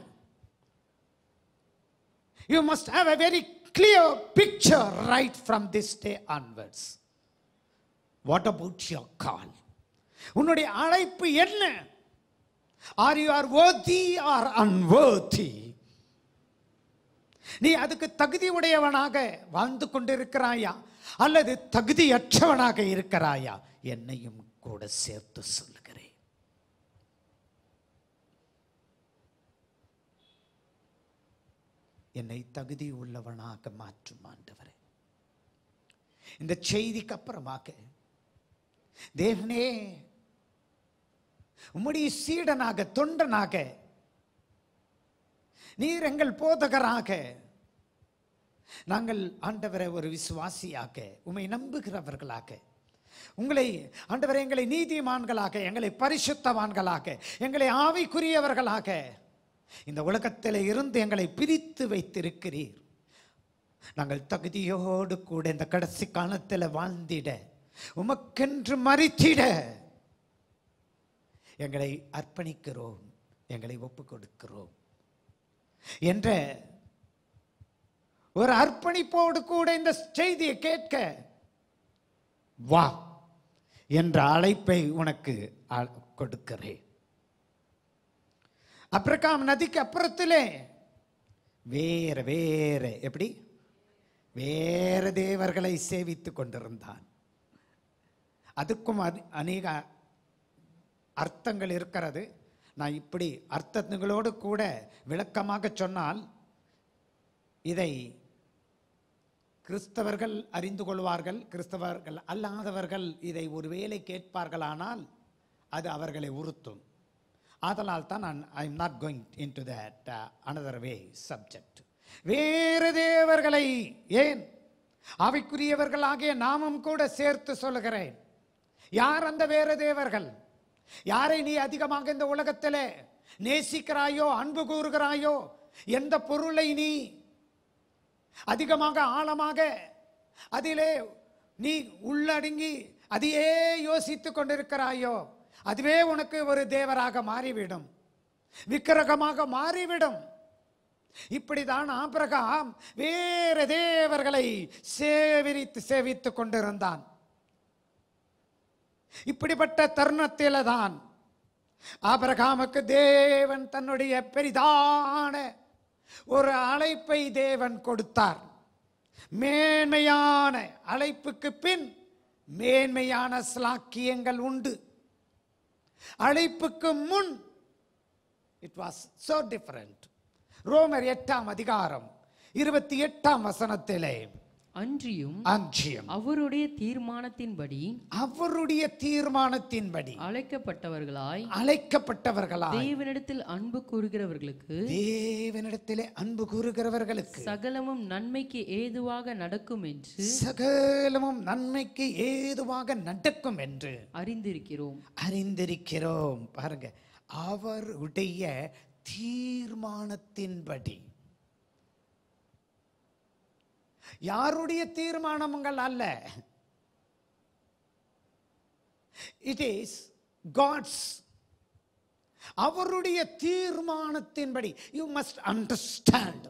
A: you must have a very clear picture right from this day onwards what about your call உன்னுடைய அழைப்பு என்ன are you are worthy or unworthy நீ அதுக்கு தகுதி உடையவனாக வாழ்ந்து கொண்டிருக்கிறாயா அல்லது தகுதியற்றவனாக இருக்கிறாயா என்னையும் கூட சேர்த்து சொல்லுகிறேன் என்னை தகுதி உள்ளவனாக மாற்றும் ஆண்டவரே இந்த செய்திக்கு அப்புறமாக தேவனே உம்முடைய சீடனாக தொண்டனாக நீர் எங்கள் போதகராக நாங்கள் ஆண்டவரை ஒரு விசுவாசியாக உம்மை நம்புகிறவர்களாக உங்களை ஆண்டவரை எங்களை நீதிமான்களாக எங்களை பரிசுத்தவான்களாக எங்களை ஆவிக்குரியவர்களாக இந்த உலகத்தில் இருந்து எங்களை பிரித்து வைத்திருக்கிறீர் நாங்கள் தகுதியோடு கூட இந்த கடைசி காலத்தில் வாழ்ந்திட உமக்கென்று மறித்திட எங்களை அர்ப்பணிக்கிறோம் எங்களை ஒப்பு கொடுக்கிறோம் என்ற ஒரு அர்ப்பணிப்போடு கூட இந்த செய்தியை கேட்க வா என்ற அழைப்பை உனக்கு அ- கொடுக்கிறேன் அப்ரகாம் நதிக்கு அப்புறத்திலே வேற வேற எப்படி வேற தேவர்களை சேவித்துக் கொண்டிருந்தான் அதுக்கும் அது அநேக அர்த்தங்கள் இருக்கிறது நான் இப்படி அர்த்தங்களோடு கூட விளக்கமாக சொன்னால் இதை கிறிஸ்தவர்கள் அறிந்து கொள்வார்கள் கிறிஸ்தவர்கள் அல்லாதவர்கள் இதை ஒருவேளை கேட்பார்களானால் அது அவர்களை உறுத்தும் ஆதலால் தான் நான் I am not going in to that another way subject வேறு தேவர்களை ஏன் அவைக்குரியவர்களாகிய நாமும் கூட சேர்த்து சொல்லுகிறேன் யார் அந்த வேறு தேவர்கள் யாரை நீ அதிகமாக இந்த உலகத்திலே நேசிக்கிறாயோ அன்பு கூறுகிறாயோ எந்த பொருளை நீ அதிகமாக ஆழமாக அதிலே நீ உள்ளடங்கி அதையே யோசித்துக் கொண்டிருக்கிறாயோ அதுவே உனக்கு ஒரு தேவராக மாறிவிடும் விக்கிரகமாக மாறிவிடும் இப்படிதான் ஆபிரகாம் வேறு தேவர்களை சேவித்து சேவித்துக் கொண்டிருந்தான் இப்படிப்பட்ட தருணத்தில தான் ஆபிரகாமுக்கு தேவன் தன்னுடைய பெரிதான ஒரு அழைப்பை தேவன் கொடுத்தார் மேன்மையான அழைப்புக்கு பின் மேன்மையான ஸ்லாக்கியங்கள் உண்டு அழைப்புக்கு முன் இட் வாஸ் so டிஃபரண்ட் ரோமர் எட்டாம் அதிகாரம் இருபத்தி எட்டாம் வசனத்திலே
B: அன்றியும்
A: அஞ்சியம்
B: அவருடைய தீர்மானத்தின்படி
A: அவருடைய தீர்மானத்தின்படி
B: அழைக்கப்பட்டவர்களாய்
A: அழைக்கப்பட்டவர்களாய்
B: தேவனிடத்தில் அன்பு கூறுகிறவர்களுக்கு
A: தேவனிடத்திலே அன்பு கூறுகிறவர்களுக்கு
B: சகலமும் நன்மைக்கு ஏதுவாக நடக்கும் என்று
A: சகலமும் நன்மைக்கு ஏதுவாக நடக்கும் என்று
B: அறிந்திருக்கிறோம்
A: அறிந்திருக்கிறோம் பாருங்க அவருடைய தீர்மானத்தின்படி யாருடைய தீர்மானங்கள் அல்ல இட் இஸ் காட்ஸ் அவருடைய தீர்மானத்தின்படி you must understand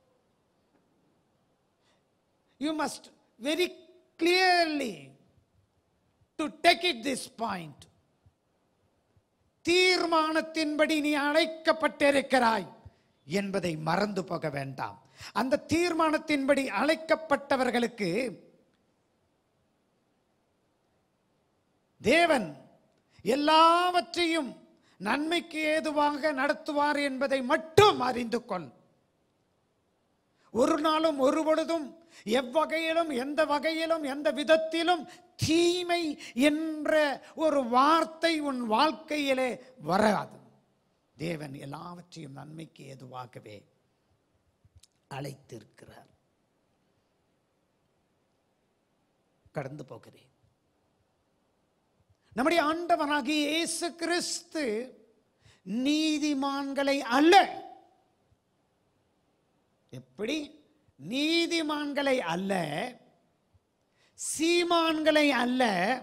A: you must very clearly to take it this point தீர்மானத்தின்படி நீ அழைக்கப்பட்டிருக்கிறாய் என்பதை மறந்து போக வேண்டாம் அந்த தீர்மானத்தின்படி அழைக்கப்பட்டவர்களுக்கு தேவன் எல்லாவற்றையும் நன்மைக்கு ஏதுவாக நடத்துவார் என்பதை மட்டும் அறிந்து கொள் ஒரு நாளும் ஒரு பொழுதும் எவ்வகையிலும் எந்த வகையிலும் எந்த விதத்திலும் தீமை என்ற ஒரு வார்த்தை உன் வாழ்க்கையிலே வராது தேவன் எல்லாவற்றையும் நன்மைக்கு ஏதுவாகவே அழைத்திருக்கிறார் கடந்து போகிறேன் நம்முடைய ஆண்டவனாகிய இயேசு கிறிஸ்து நீதிமான்களை அல்ல எப்படி நீதிமான்களை அல்ல சீமான்களை அல்ல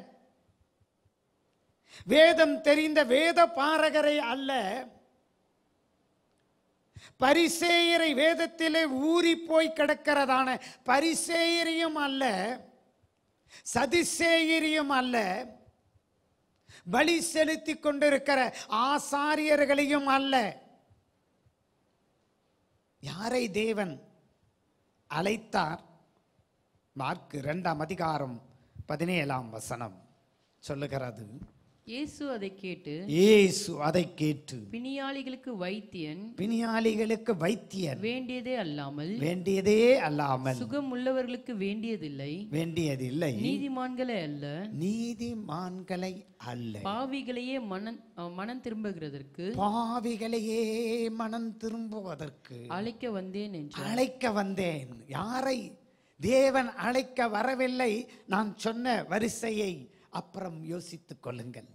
A: வேதம் தெரிந்த வேத பாரகரை அல்ல பரிசேயரை வேதத்திலே ஊறி போய் கிடக்கிறதான பரிசேயரையும் அல்ல சதிசேயரையும் அல்ல பலி செலுத்தி கொண்டிருக்கிற ஆசாரியர்களையும் அல்ல யாரை தேவன் அழைத்தார் மார்க் இரண்டாம் அதிகாரம் பதினேழாம் வசனம் சொல்லுகிறது
B: இயேசு அதை கேட்டு
A: இயேசு அதை கேட்டு
B: பிணியாளிகளுக்கு வைத்தியன்
A: பிணியாளிகளுக்கு வைத்தியர்
B: வேண்டியதே அல்லாமல்
A: வேண்டியதே அல்லாமல்
B: சுகம் உள்ளவர்களுக்கு வேண்டியதில்லை
A: வேண்டியதில்லை
B: நீதிமான்களே அல்ல
A: நீதிமான்களை அல்ல
B: பாவிகளையே மனம் அஹ், மனம் திரும்புகிறதற்கு
A: பாவிகளையே மனம் திரும்புவதற்கு
B: அழைக்க வந்தேன் என்று
A: அழைக்க வந்தேன் யாரை தேவன் அழைக்க வரவில்லை நான் சொன்ன வரிசையை அப்புறம் யோசித்துக் கொள்ளுங்கள்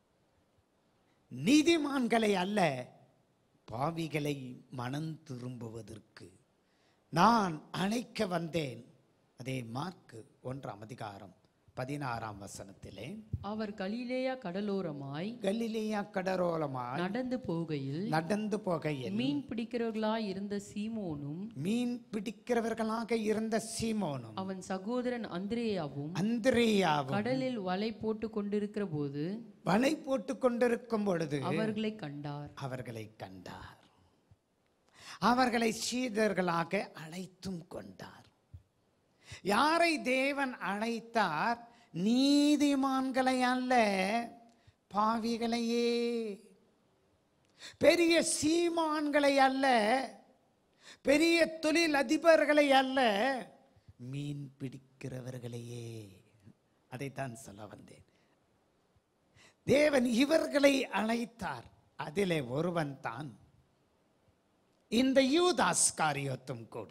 A: நீதிமான்களை அல்ல பாவிகளை மனம் திரும்புவதற்கு நான் அழைக்க வந்தேன் அதே மார்க்கு ஒன்றாம் அதிகாரம் பதினாறாம் வசனத்திலே
B: அவர் கலிலேயா கடலோரமாய்
A: கலிலேயா கடரோலமாய்
B: நடந்து போகையில்
A: நடந்து போகையில்
B: மீன் பிடிக்கிறவர்களாய் இருந்த சீமோனும்
A: மீன் பிடிக்கிறவர்களாக இருந்த சீமோனும்
B: அவன் சகோதரன் அந்திரேயாவும்
A: அந்திரேயாவும்
B: கடலில் வலை போட்டு கொண்டிருக்கிற போது
A: வலை போட்டு கொண்டிருக்கும் பொழுது
B: அவர்களை கண்டார்
A: அவர்களை கண்டார் அவர்களை சீடர்களாக அழைத்தும் கொண்டார் யாரை தேவன் அழைத்தார் நீதிமான்களை அல்ல பாவிகளையே பெரிய சீமான்களை அல்ல பெரிய தொழில் அதிபர்களை அல்ல மீன் பிடிக்கிறவர்களையே அதைத்தான் சொல்ல வந்தேன் தேவன் இவர்களை அழைத்தார் அதிலே ஒருவன் தான் இந்த யூதாஸ் காரியத்தும் கூட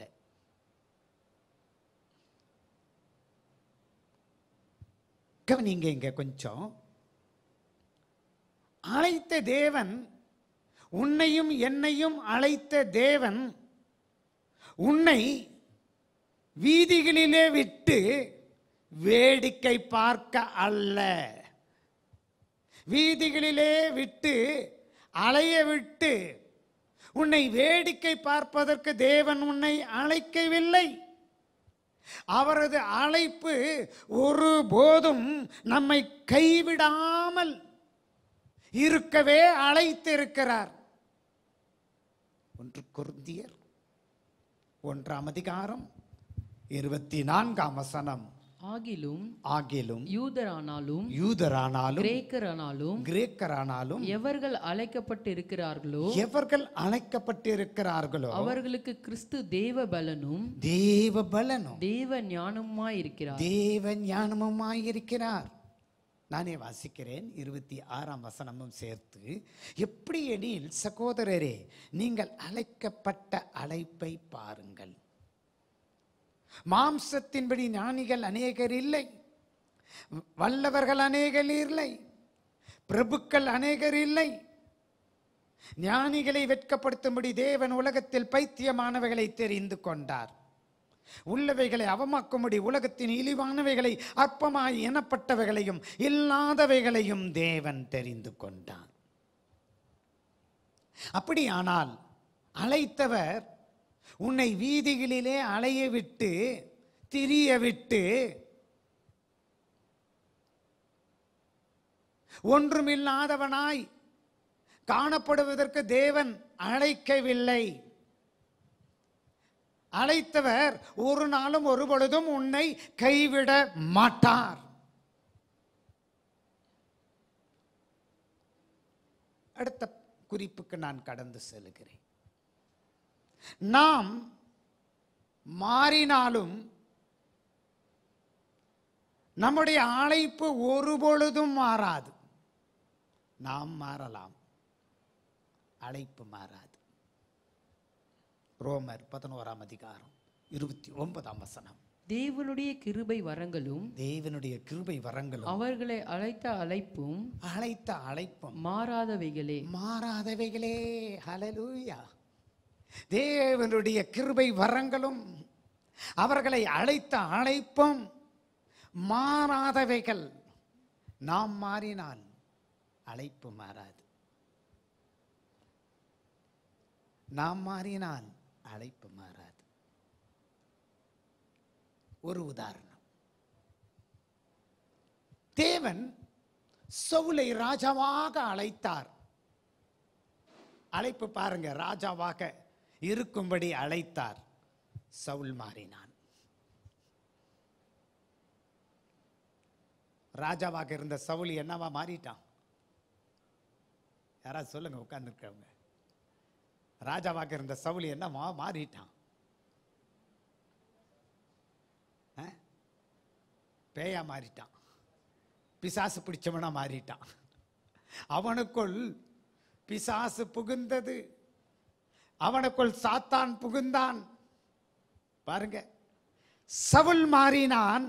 A: கவனிங்க இங்க கொஞ்சம் அழைத்த தேவன் உன்னையும் என்னையும் அழைத்த தேவன் உன்னை வீதிகளிலே விட்டு வேடிக்கை பார்க்க அல்ல வீதிகளிலே விட்டு அலைய விட்டு உன்னை வேடிக்கை பார்ப்பதற்கு தேவன் உன்னை அழைக்கவில்லை அவரது அழைப்பு ஒருபோதும் நம்மை கைவிடாமல் இருக்கவே அழைத்திருக்கிறார் ஒன்று குருந்தியர் ஒன்றாம் அதிகாரம் இருபத்தி நான்காம் வசனம்
B: ஆகிலும்
A: ஆகிலும்
B: யூதரானாலும்
A: யூதரானாலும்
B: கிரேக்கரானாலும்
A: கிரேக்கரானாலும்
B: எவர்கள் அழைக்கப்பட்டு இருக்கிறார்களோ
A: எவர்கள் அழைக்கப்பட்டிருக்கிறார்களோ
B: அவர்களுக்கு கிறிஸ்து தேவ பலனும்
A: தேவ பலனும்
B: தேவ ஞானமுமாய் இருக்கிறார்
A: தேவ ஞானமுமாயிருக்கிறார் நானே வாசிக்கிறேன் இருபத்தி ஆறாம் வசனமும் சேர்த்து எப்படி எனில் சகோதரரே நீங்கள் அழைக்கப்பட்ட அழைப்பை பாருங்கள் மாம்சத்தின்படி ஞானிகள் அநேகர் இல்லை வல்லவர்கள் அநேகர் இல்லை பிரபுக்கள் அநேகர் இல்லை ஞானிகளை வெட்கப்படுத்தும்படி தேவன் உலகத்தில் பைத்தியமானவைகளை தெரிந்து கொண்டார் உள்ளவைகளை அவமாக்கும்படி உலகத்தின் இழிவானவைகளை அற்பமாய் எனப்பட்டவைகளையும் இல்லாதவைகளையும் தேவன் தெரிந்து கொண்டார் அப்படியானால் அழைத்தவர் உன்னை வீதிகளிலே அலைய விட்டு திரிய விட்டு ஒன்றுமில்லாதவனாய் காணப்படுவதற்கு தேவன் அழைக்கவில்லை அழைத்தவர் ஒரு நாளும் ஒரு பொழுதும் உன்னை கைவிட மாட்டார் அடுத்த குறிப்புக்கு நான் கடந்து செல்கிறேன் நாம் மாறினாலும் நம்முடைய அழைப்பு ஒரு பொழுதும் மாறாது நாம் மாறலாம் அழைப்பு மாறாது ரோமர் பதினோராம் அதிகாரம் இருபத்தி ஒன்பதாம் வசனம்
B: தேவனுடைய கிருபை வரங்களும்
A: தேவனுடைய கிருபை வரங்களும்
B: அவர்களை அழைத்த அழைப்பும்
A: அழைத்த அழைப்பும்
B: மாறாதவைகளே
A: மாறாதவைகளே ஹalleluya தேவனுடைய கிருபை வரங்களும் அவர்களை அழைத்த அழைப்பும் மாறாதவைகள் நாம் மாறினால் அழைப்பு மாறாது நாம் மாறினால் அழைப்பு மாறாது ஒரு உதாரணம் தேவன் சவுலை ராஜாவாக அழைத்தார் அழைப்பு பாருங்க ராஜாவாக இருக்கும்படி அழைத்தார் சவுல் மாறினான் ராஜாவாக இருந்த சவுல் என்னவா மாறிட்டான் யாராவது சொல்லுங்க உட்கார்ந்துருக்கவங்க ராஜாவாக இருந்த சவுல் என்னவா மாறிட்டான் ஆ? பேயா மாறிட்டான் பிசாசு பிடிச்சவனா மாறிட்டான் அவனுக்குள் பிசாசு புகுந்தது அவனுக்குள் சாத்தான் புகுந்தான் பாருங்க சவுல் மாறினான்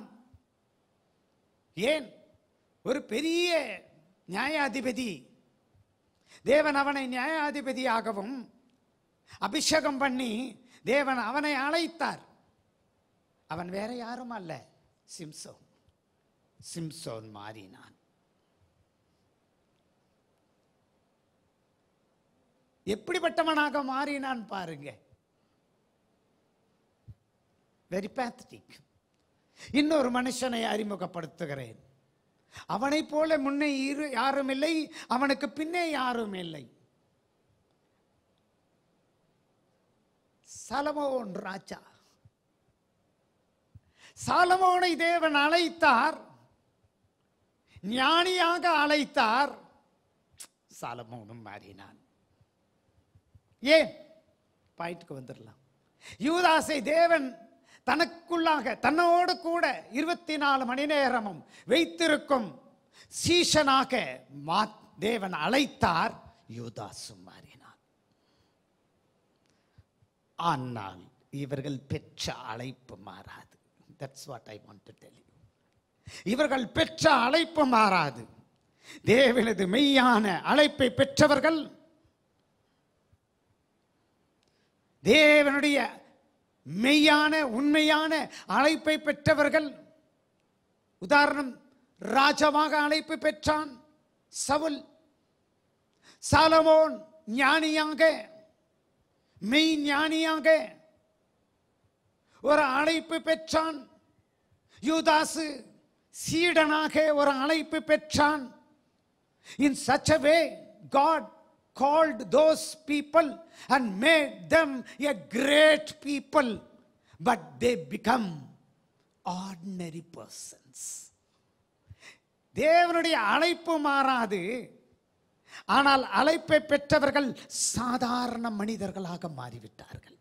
A: ஏன் ஒரு பெரிய நியாயாதிபதி தேவன் அவனை நியாயாதிபதியாகவும் அபிஷேகம் பண்ணி தேவன் அவனை அழைத்தார் அவன் வேற யாரும் அல்ல சிம்சோன் சிம்சோன் மாறினான் எப்படிப்பட்டவனாக மாறினான் பாருங்க வெரி பேத்தட்டிக் இன்னொரு மனுஷனை அறிமுகப்படுத்துகிறேன் அவனைப் போல முன்னே இரு யாரும் இல்லை அவனுக்கு பின்னே யாரும் இல்லை சலமோன் ராஜா சாலமோனை தேவன் அழைத்தார் ஞானியாக அழைத்தார் சாலமோனும் மாறினான் ஏன் பாயிண்ட்க்கு வந்துடலாம் யூதாசை தேவன் தனக்குள்ளாக தன்னோடு கூட இருபத்தி நாலு மணி நேரமும் வைத்திருக்கும் சீஷனாக மா தேவன் அழைத்தார் யூதாசும் மாறினான் ஆனால் இவர்கள் பெற்ற அழைப்பு மாறாது that's what I want to tell you இவர்கள் பெற்ற அழைப்பு மாறாது தேவனது மெய்யான அழைப்பை பெற்றவர்கள் தேவனுடைய மெய்யான உண்மையான அழைப்பை பெற்றவர்கள் உதாரணம் ராஜாவாக அழைப்பு பெற்றான் சவுல் சாலமோன் ஞானியாக மெய் ஞானியாக ஒரு அழைப்பு பெற்றான் யூதாசு சீடனாக ஒரு அழைப்பு பெற்றான் இன் such a way god called those people and made them a great people but they become ordinary persons தேவனுடைய அழைப்பு மாறாது ஆனால் அழைப்பை பெற்றவர்கள் சாதாரண மனிதர்களாக மாறிவிட்டார்கள்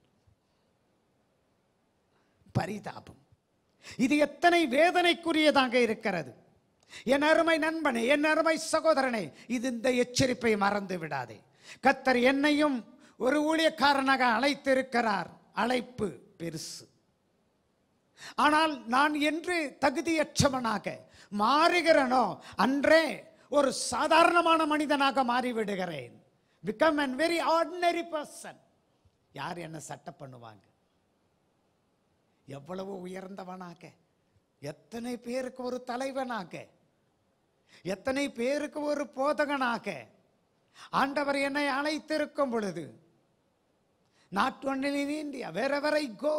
A: பரிதாபம் இது எத்தனை வேதனைக்குரியதாக இருக்கிறது என் அருமை நண்பனே என் அருமை சகோதரனே இது இந்த எச்சரிப்பை மறந்து விடாதே கத்தர் என்னையும் ஒரு ஊழியக்காரனாக அழைத்திருக்கிறார் அழைப்பு பெருசு ஆனால் நான் என்று தகுதியற்றவனாக மாறுகிறனோ அன்றே ஒரு சாதாரணமான மனிதனாக மாறிவிடுகிறேன் become an very ordinary person யார் என்ன சட்டை பண்ணுவாங்க எவ்வளவு உயர்ந்தவனாக எத்தனை பேருக்கு ஒரு தலைவனாக எத்தனை பேருக்கு ஒரு போதகனாக ஆண்டவர் என்னை அழைத்திருக்கும் பொழுது நாட் ஒன்லி இன் இந்தியா வேறெவர் I go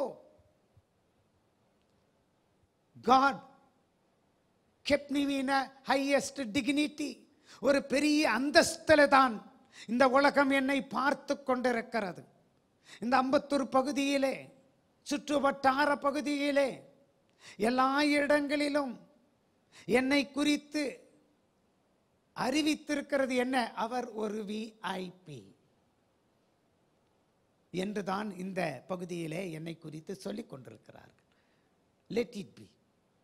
A: God kept me in a highest dignity ஒரு பெரிய அந்தஸ்தில் தான் இந்த உலகம் என்னை பார்த்து கொண்டிருக்கிறது இந்த அம்பத்தூர் பகுதியிலே சுற்றுவட்டார பகுதியிலே எல்லா இடங்களிலும் என்னை குறித்து அறிவித்திருக்கிறது என்ன அவர் ஒரு விஐபி என்றுதான் இந்த பகுதியிலே என்னை குறித்து சொல்லிக் கொண்டிருக்கிறார்கள் லெட் இட் பி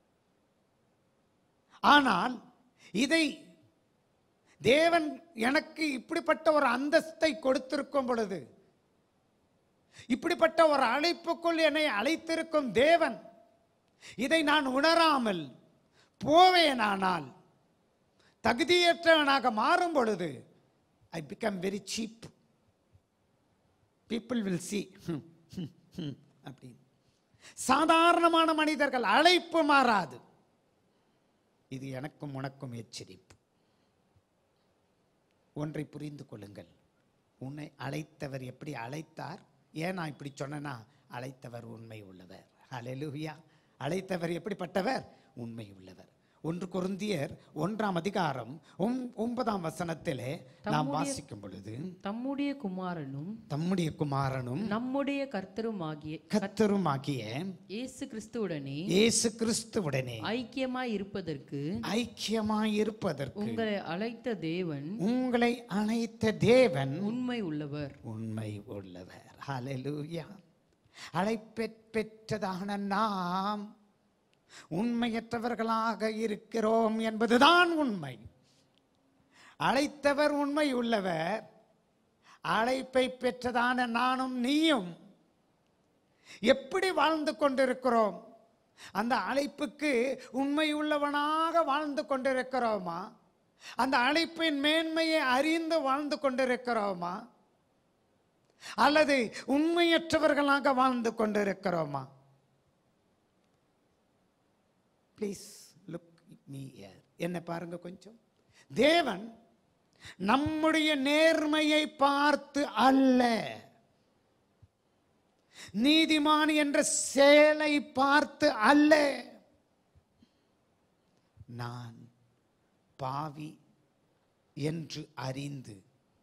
A: ஆனால் இதை தேவன் எனக்கு இப்படிப்பட்ட ஒரு அந்தஸ்தை கொடுத்திருக்கும் பொழுது இப்படிப்பட்ட ஒரு அழைப்புக்குள் என்னை அழைத்திருக்கும் தேவன் இதை நான் உணராமல் போவேனானால் தகுதியற்றவனாக மாறும் பொழுது I become very cheap people will see அப்படின்னு சாதாரணமான மனிதர்கள் அழைப்பு மாறாது இது எனக்கும் உனக்கும் எச்சரிப்பு ஒன்றை புரிந்து கொள்ளுங்கள் உன்னை அழைத்தவர் எப்படி அழைத்தார் ஏன் நான் இப்படி சொன்னேன்னா அழைத்தவர் உண்மை உள்ளவர் ஹalleluya அழைத்தவர் எப்படிப்பட்டவர் உண்மை உள்ளவர் ஒன்று குருந்தியர் ஒன்றாம் அதிகாரம் ஒம்- ஒன்பதாம் வசனத்திலே நாம்
B: தம்முடைய-
A: வாசிக்கும் பொழுது
B: தம்முடைய குமாரனும்
A: தம்முடைய குமாரனும்
B: நம்முடைய கர்த்தருமாகிய
A: கத்தருமாகிய
B: இயேசு கிறிஸ்துவுடனே
A: இயேசு கிறிஸ்துவுடனே
B: ஐக்கியமாய் இருப்பதற்கு
A: ஐக்கியமாய் இருப்பதற்கு
B: உங்களை அழைத்த தேவன்
A: உங்களை அழைத்த தேவன்
B: உண்மை உள்ளவர்
A: உண்மை உள்ளவர் ஹalleluya அழைப்பெற் பெற்றதான நாம் உண்மையற்றவர்களாக இருக்கிறோம் என்பதுதான் உண்மை அழைத்தவர் உண்மை உள்ளவர் அழைப்பை பெற்றதான நானும் நீயும் எப்படி வாழ்ந்து கொண்டிருக்கிறோம் அந்த அழைப்புக்கு உண்மை உள்ளவனாக வாழ்ந்து கொண்டிருக்கிறோமா அந்த அழைப்பின் மேன்மையை அறிந்து வாழ்ந்து கொண்டிருக்கிறோமா அல்லது உண்மையற்றவர்களாக வாழ்ந்து கொண்டிருக்கிறோமா ப்ளீஸ் லுக் மீ என்ன பாருங்க கொஞ்சம் தேவன் நம்முடைய நேர்மையை பார்த்து அல்ல நீதிமான் என்ற செயலை பார்த்து அல்ல நான் பாவி என்று அறிந்து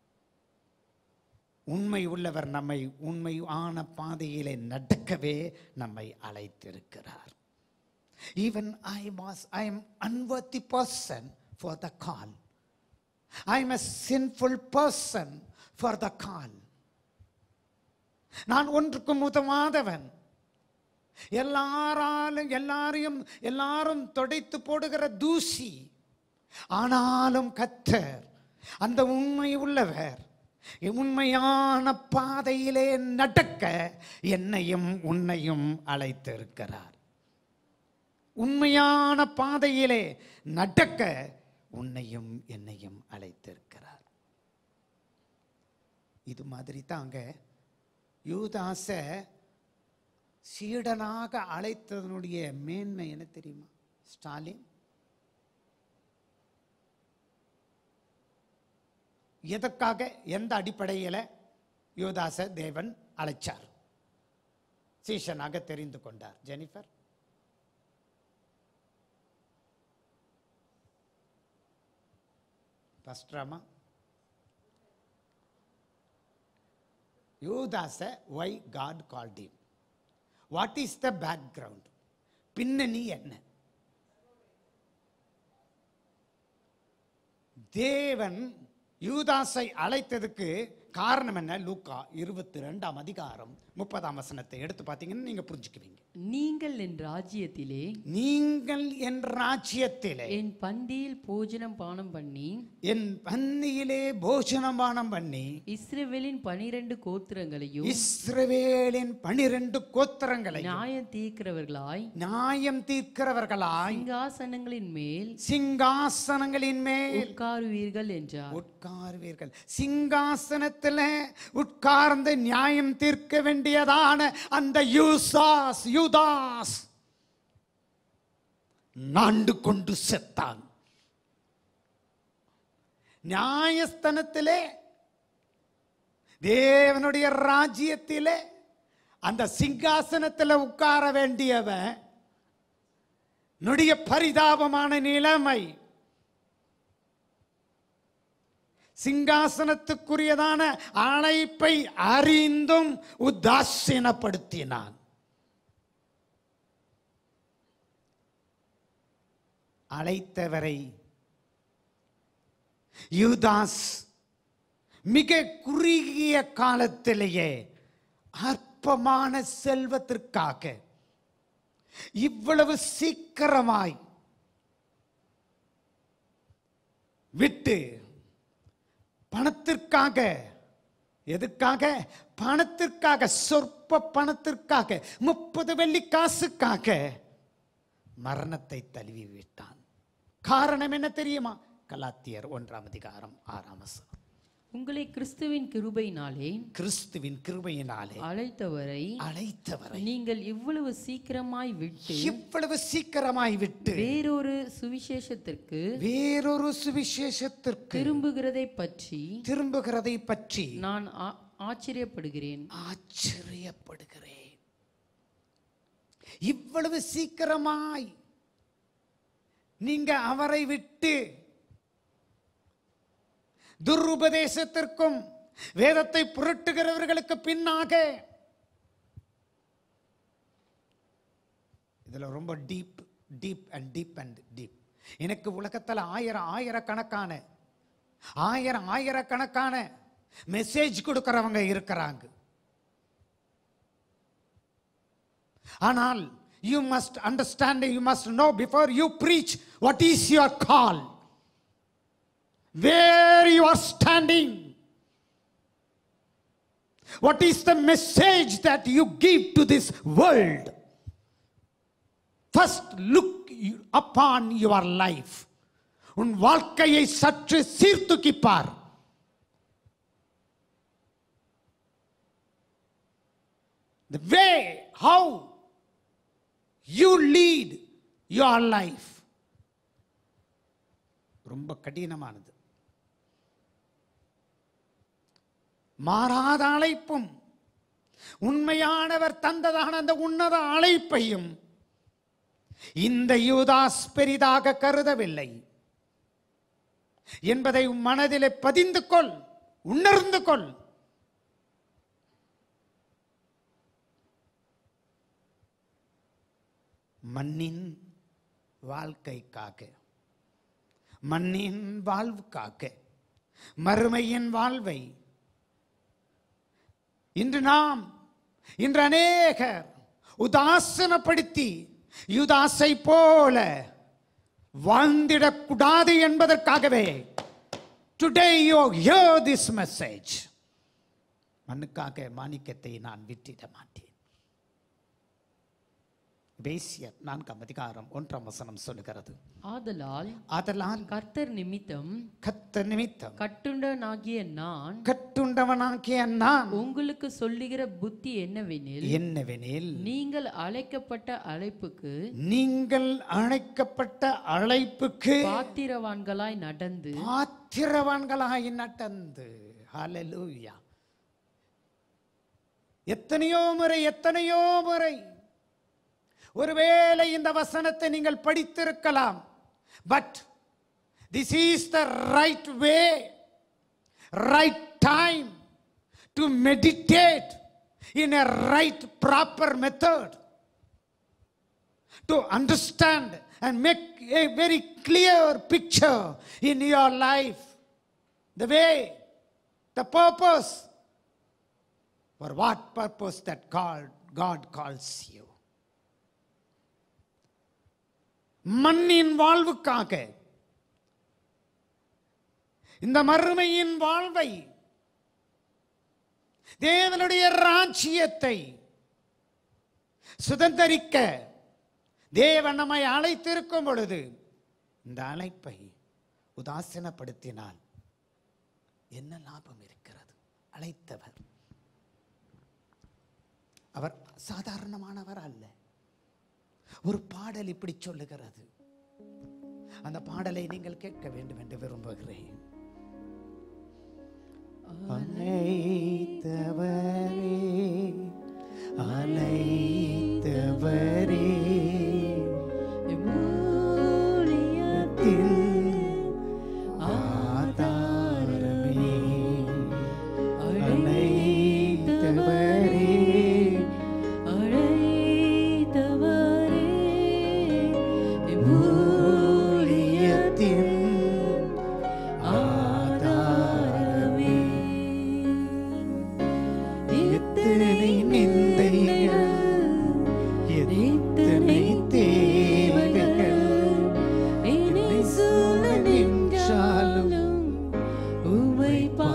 A: உண்மை உள்ளவர் நம்மை உண்மையான பாதையிலே நடக்கவே நம்மை அழைத்திருக்கிறார் even I was I am unworthy person for the call I am a sinful person for the call நான் ஒன்றுக்கும் உதவாதவன் எல்லாராலும் எல்லாரையும் எல்லாரும் தொடைத்து போடுகிற தூசி ஆனாலும் கத்தர் அந்த உண்மை உள்ளவர் உண்மையான பாதையிலே நடக்க என்னையும் உன்னையும் அழைத்திருக்கிறார் உண்மையான பாதையிலே நடக்க உன்னையும் என்னையும் அழைத்திருக்கிறார் இது மாதிரி தாங்க யூதாச சீடனாக அழைத்ததனுடைய மேன்மை என்ன தெரியுமா ஸ்டாலின் எதற்காக எந்த அடிப்படையில் யூதாச தேவன் அழைச்சார் சீஷனாக தெரிந்து கொண்டார் ஜெனிஃபர் பஸ்ட்ராமா யூதாச why God called him what is the background பின்னணி என்ன தேவன் யூதாசை அழைத்ததுக்கு காரணம் என்ன லூக்கா இருபத்தி ரெண்டாம் அதிகாரம் முப்பதாம் வசனத்தை எடுத்து பார்த்தீங்கன்னா நீங்க புரிஞ்சுக்குவீங்க
B: நீங்கள் என் ராஜ்யத்திலே
A: நீங்கள் என் ராஜ்யத்திலே
B: என் பந்தியில் போஜனம் பானம் பண்ணி
A: என் பந்தியிலே போஜனமானம் பண்ணி
B: இஸ்ரவேலின் பனிரெண்டு கோத்திரங்களையும்
A: இஸ்ரவேலின் பனிரெண்டு கோத்திரங்களை
B: நியாயம் தீர்க்கிறவர்களாய்
A: நியாயம் தீர்க்கிறவர்களாய்
B: சிங்காசனங்களின் மேல்
A: சிங்காசனங்களின் மேல்
B: உட்காருவீர்கள் என்றார்
A: உட்காருவீர்கள் சிங்காசனத்தில் உட்கார்ந்து நியாயம் தீர்க்க வேண்டியதான அந்த யூசாஸ் யூதாஸ் நாண்டு கொண்டு செத்தான் நியாயஸ்தனத்திலே தேவனுடைய ராஜ்யத்திலே அந்த சிங்காசனத்தில் உட்கார வேண்டியவன் நொடிய பரிதாபமான நிலைமை சிங்காசனத்துக்குரியதான அழைப்பை அறிந்தும் உதாசீனப்படுத்தினான் அழைத்தவரை யூதாஸ் மிக குறுகிய காலத்திலேயே அற்பமான செல்வத்திற்காக இவ்வளவு சீக்கிரமாய் விட்டு பணத்திற்காக எதுக்காக பணத்திற்காக சொற்ப பணத்திற்காக முப்பது வெள்ளி காசுக்காக மரணத்தை தழுவி விட்டான் காரணம் என்ன தெரியுமா கலாத்தியர் ஒன்றாம் அதிகாரம் ஆறாம் வசனம்
B: உங்களை கிறிஸ்துவின் கிருபையினாலே
A: கிறிஸ்துவின் கிருபையினாலே
B: அழைத்தவரை
A: அழைத்தவரை
B: நீங்கள் இவ்வளவு சீக்கிரமாய் விட்டு
A: இவ்வளவு சீக்கிரமாய் விட்டு
B: வேறொரு சுவிசேஷத்திற்கு
A: வேறொரு சுவிசேஷத்திற்கு
B: திரும்புகிறதை பற்றி
A: திரும்புகிறதை பற்றி
B: நான் ஆ- ஆச்சரியப்படுகிறேன்
A: ஆச்சரியப்படுகிறேன் இவ்வளவு சீக்கிரமாய் நீங்க அவரை விட்டு துருபதேசத்திற்கும் வேதத்தை புரட்டுகிறவர்களுக்கு பின்னாக இதுல ரொம்ப deep deep and deep and deep எனக்கு உலகத்துல ஆயிரம் ஆயிரக்கணக்கான ஆயிரம் ஆயிரக்கணக்கான மெசேஜ் கொடுக்கறவங்க இருக்கிறாங்க ஆனால் you must understand you must know before you preach what is your call where you are standing what is the message that you give to this world first look upon your life உன் வாழ்க்கையை சற்று சீர்தூக்கிப் பார் the way how you lead your life ரொம்ப கடினமானது மாறாத அழைப்பும் உண்மையானவர் தந்ததான அந்த உன்னத அழைப்பையும் இந்த யூதாஸ் பெரிதாக கருதவில்லை என்பதை உன் மனதிலே பதிந்து கொள் உணர்ந்து கொள் மண்ணின் வாழ்க்கைக்காக மண்ணின் வாழ்வுக்காக மறுமையின் வாழ்வை இன்று நாம் இன்று அநேகர் உதாசனப்படுத்தி யுதாசை போல வாழ்ந்திடக்கூடாது என்பதற்காகவே today you hear this message மண்ணுக்காக மாணிக்கத்தை நான் விட்டிட மாட்டேன் பேசியர் நான்காம் அதிகாரம் ஒன்றாம் வசனம் சொல்லுகிறது
B: ஆதலால்
A: ஆதலால்
B: கர்த்தர் நிமித்தம்
A: கத்த நிமித்தம்
B: கட்டுண்டனாகிய நான்
A: கட்டுண்டவனாகிய நான்
B: உங்களுக்கு சொல்லுகிற புத்தி என்னவெனில்
A: என்னவெனில்
B: நீங்கள் அழைக்கப்பட்ட அழைப்புக்கு
A: நீங்கள் அழைக்கப்பட்ட அழைப்புக்கு
B: பாத்திரவான்களாய் நடந்து
A: பாத்திரவான்களாய் நடந்து ஹalleluya எத்தனையோ முறை எத்தனையோ முறை ஒருவேளை இந்த வசனத்தை நீங்கள் படித்திருக்கலாம் but this is the right way right time to meditate in a right proper method to understand and make a very clear picture in your life the way the purpose for what purpose that God, God calls you. மண்ணின் வாழ்வுக்காக இந்த மறுமையின் வாழ்வை தேவனுடைய ராஜ்யத்தை சுதந்தரிக்க தேவன் நம்மை அழைத்திருக்கும் பொழுது இந்த அழைப்பை உதாசீனப்படுத்தினால் என்ன லாபம் இருக்கிறது அழைத்தவர் அவர் சாதாரணமானவர் அல்ல ஒரு பாடல் இப்படி சொல்லுகிறது அந்த பாடலை நீங்கள் கேட்க வேண்டும் என்று விரும்புகிறேன் அழைத்தவரே அழைத்தவரே மூலியத்தின் ஆதாரமே அழைத்தவரே ஊழியத்தின் ஆதாரமே எத்தனை நிந்தைகள் எத்தனை தேவைகள் என்னை சூழ நின்றாலும் உம்மை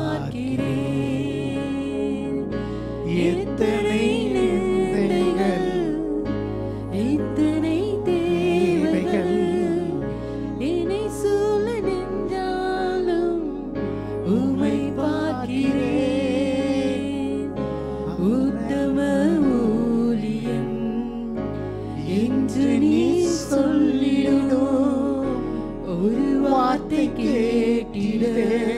A: பார்க்கிறேன் எத்தனை நிந்தைகள்
H: இத்தனை
A: தேவைகள்
H: என்னை சூழ நின்றாலும் உம்மை பார்க்கிறேன் உத்தம ஊழியம் என்று நீ சொல்லிடும் ஒரு வார்த்தை கேட்டிட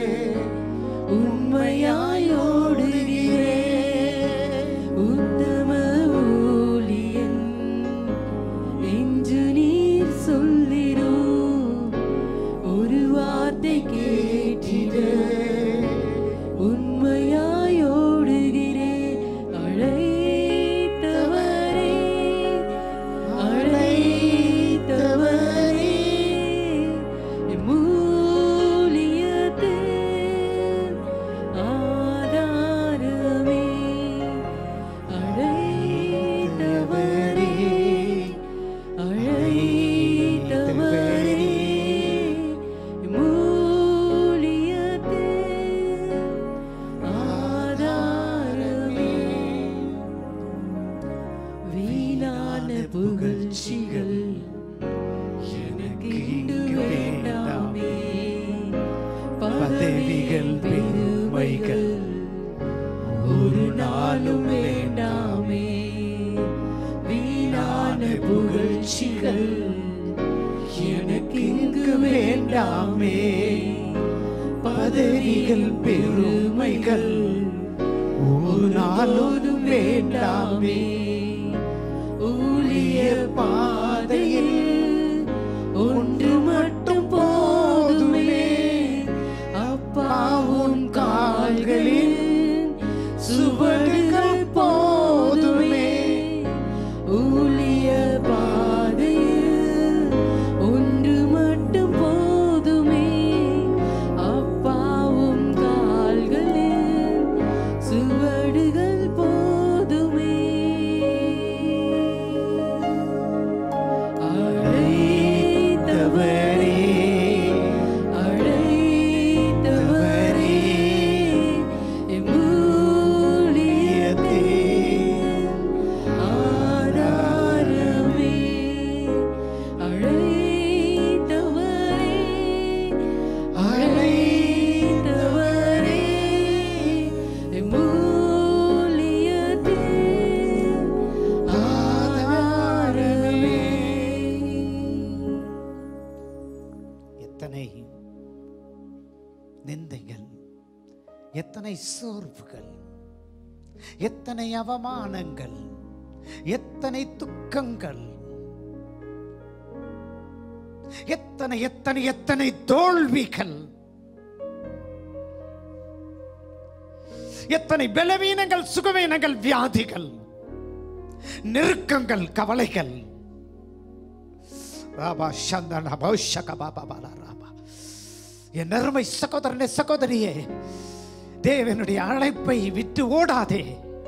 H: உண்மையாய் ஓடுகிறேன் உத்தம ஊழியன் என்று நீர் சொல்லிடும் ஒரு வார்த்தை கேட்டிட உண்மையாய் ஓடுகிறேன் அழைத்தவரே அழைத்தவரே மூலியத்தின் ஆதாரமே அழைத்தவரே அழைத்தவரே மூலியத்தின் ஆதாரமே வீணான புகழ்ச்சிகள் எனக்கு இங்கு வேண்டாமே பதவிகள் பெருமைகள் ஒரு நாளும் வேண்டாமே வீணான புகழ்ச்சிகள் எனக்கு இங்கு வேண்டாமே பதவிகள் பெருமைகள் ஒரு நாளோடும் வேண்டாமே ஊழிய பாதையில் ஒன்று மட்டும் போதுமே அப்பாவும் கால்களில் சுவடுகள் போதுமே ஊழிய பாதையில் ஒன்று மட்டும் போதுமே அப்பாவும் கால்களில் சுவடுகள் போதுமே அழைத்தவரே அழைத்தவரே எம்மூலியத்தின் ஆதாரமே அழைத்தவரே அழைத்தவரே எம்மூலியத்தின் ஆதாரமே
A: எத்தனை நிந்தைகள் எத்தனை சோர்வுகள் எத்தனை அவமானங்கள் எத்தனை துக்கங்கள் எத்தனை எத்தனை எத்தனை தோல்விகள் எத்தனை பலவீனங்கள் சுகவீனங்கள் வியாதிகள் நெருக்கங்கள் கவலைகள் ராபா சந்தன பௌஷக பாபா பாலா ராபா என் அருமை சகோதரனே சகோதரியே தேவனுடைய அழைப்பை விட்டு ஓடாதே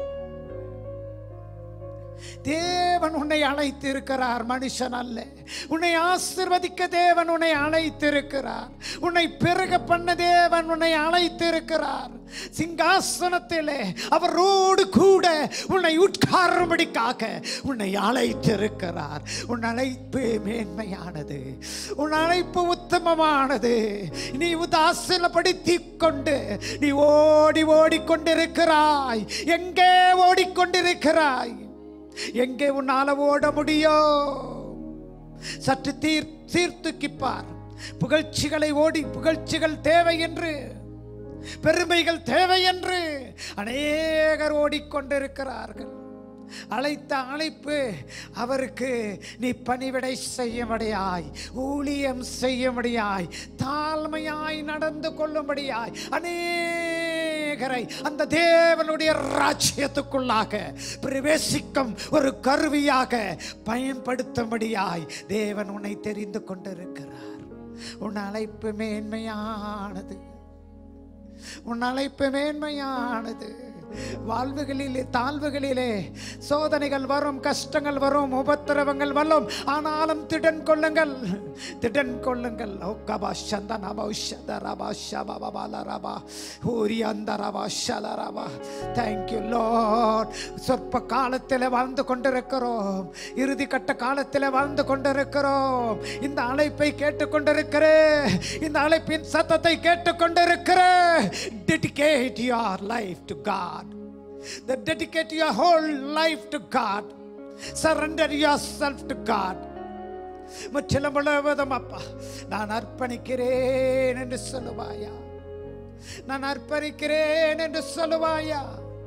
A: தேவன் உன்னை அழைத்திருக்கிறார் மனுஷன் அல்ல உன்னை ஆசிர்வதிக்க தேவன் உன்னை அழைத்திருக்கிறார் உன்னை பெருக பண்ண தேவன் உன்னை அழைத்திருக்கிறார் சிங்காசனத்திலே அவரோடு கூட உன்னை உட்காரும்படிக்காக உன்னை அழைத்திருக்கிறார் உன் அழைப்பு மேன்மையானது உன் அழைப்பு உத்தமமானது நீ உதாசீனப்படுத்தி கொண்டு நீ ஓடி ஓடிக்கொண்டிருக்கிறாய் எங்கே ஓடிக்கொண்டிருக்கிறாய் எங்கே உன்னால ஓட முடியும் சற்று தீர் சீர்தூக்கிப்பார் புகழ்ச்சிகளை ஓடி புகழ்ச்சிகள் தேவை என்று பெருமைகள் தேவை என்று அநேகர் ஓடிக்கொண்டிருக்கிறார்கள் அழைத்த அழைப்பு அவருக்கு நீ பணிவிடை செய்யும்படியாய் ஊழியம் செய்யும்படியாய் தாழ்மையாய் நடந்து கொள்ளும்படியாய் அநேகரை அந்த தேவனுடைய ராஜ்யத்துக்குள்ளாக பிரவேசிக்கும் ஒரு கருவியாக பயன்படுத்தும்படியாய் தேவன் உன்னை தெரிந்து கொண்டிருக்கிறார் உன் அழைப்பு மேன்மையானது உன் அழைப்பு மேன்மையானது வாழ்வுகளிலே தாழ்வுகளிலே சோதனைகள் வரும் கஷ்டங்கள் வரும் உபத்திரவங்கள் வரும் ஆனாலும் திடன் கொள்ளுங்கள் திடன் கொள்ளுங்கள் ஓகபா சந்தன பௌஷத ரபா ஷபபல ரபா ஊரி அந்த ரபா ஷல ரபா தேங்க்யூ லார்ட் சொற்ப காலத்தில் வாழ்ந்து கொண்டிருக்கிறோம் இறுதி கட்ட காலத்தில் வாழ்ந்து கொண்டிருக்கிறோம் இந்த அழைப்பை கேட்டுக்கொண்டிருக்கிறேன் இந்த அழைப்பின் சத்தத்தை கேட்டுக்கொண்டிருக்கிறேன் dedicate your life to God that dedicate your whole life to God surrender yourself to God முற்றிலும் முழுவதும் அப்பா நான் அர்ப்பணிக்கிறேன் என்று சொல்லுவாயா நான் அர்ப்பணிக்கிறேன் என்று சொல்லுவாயா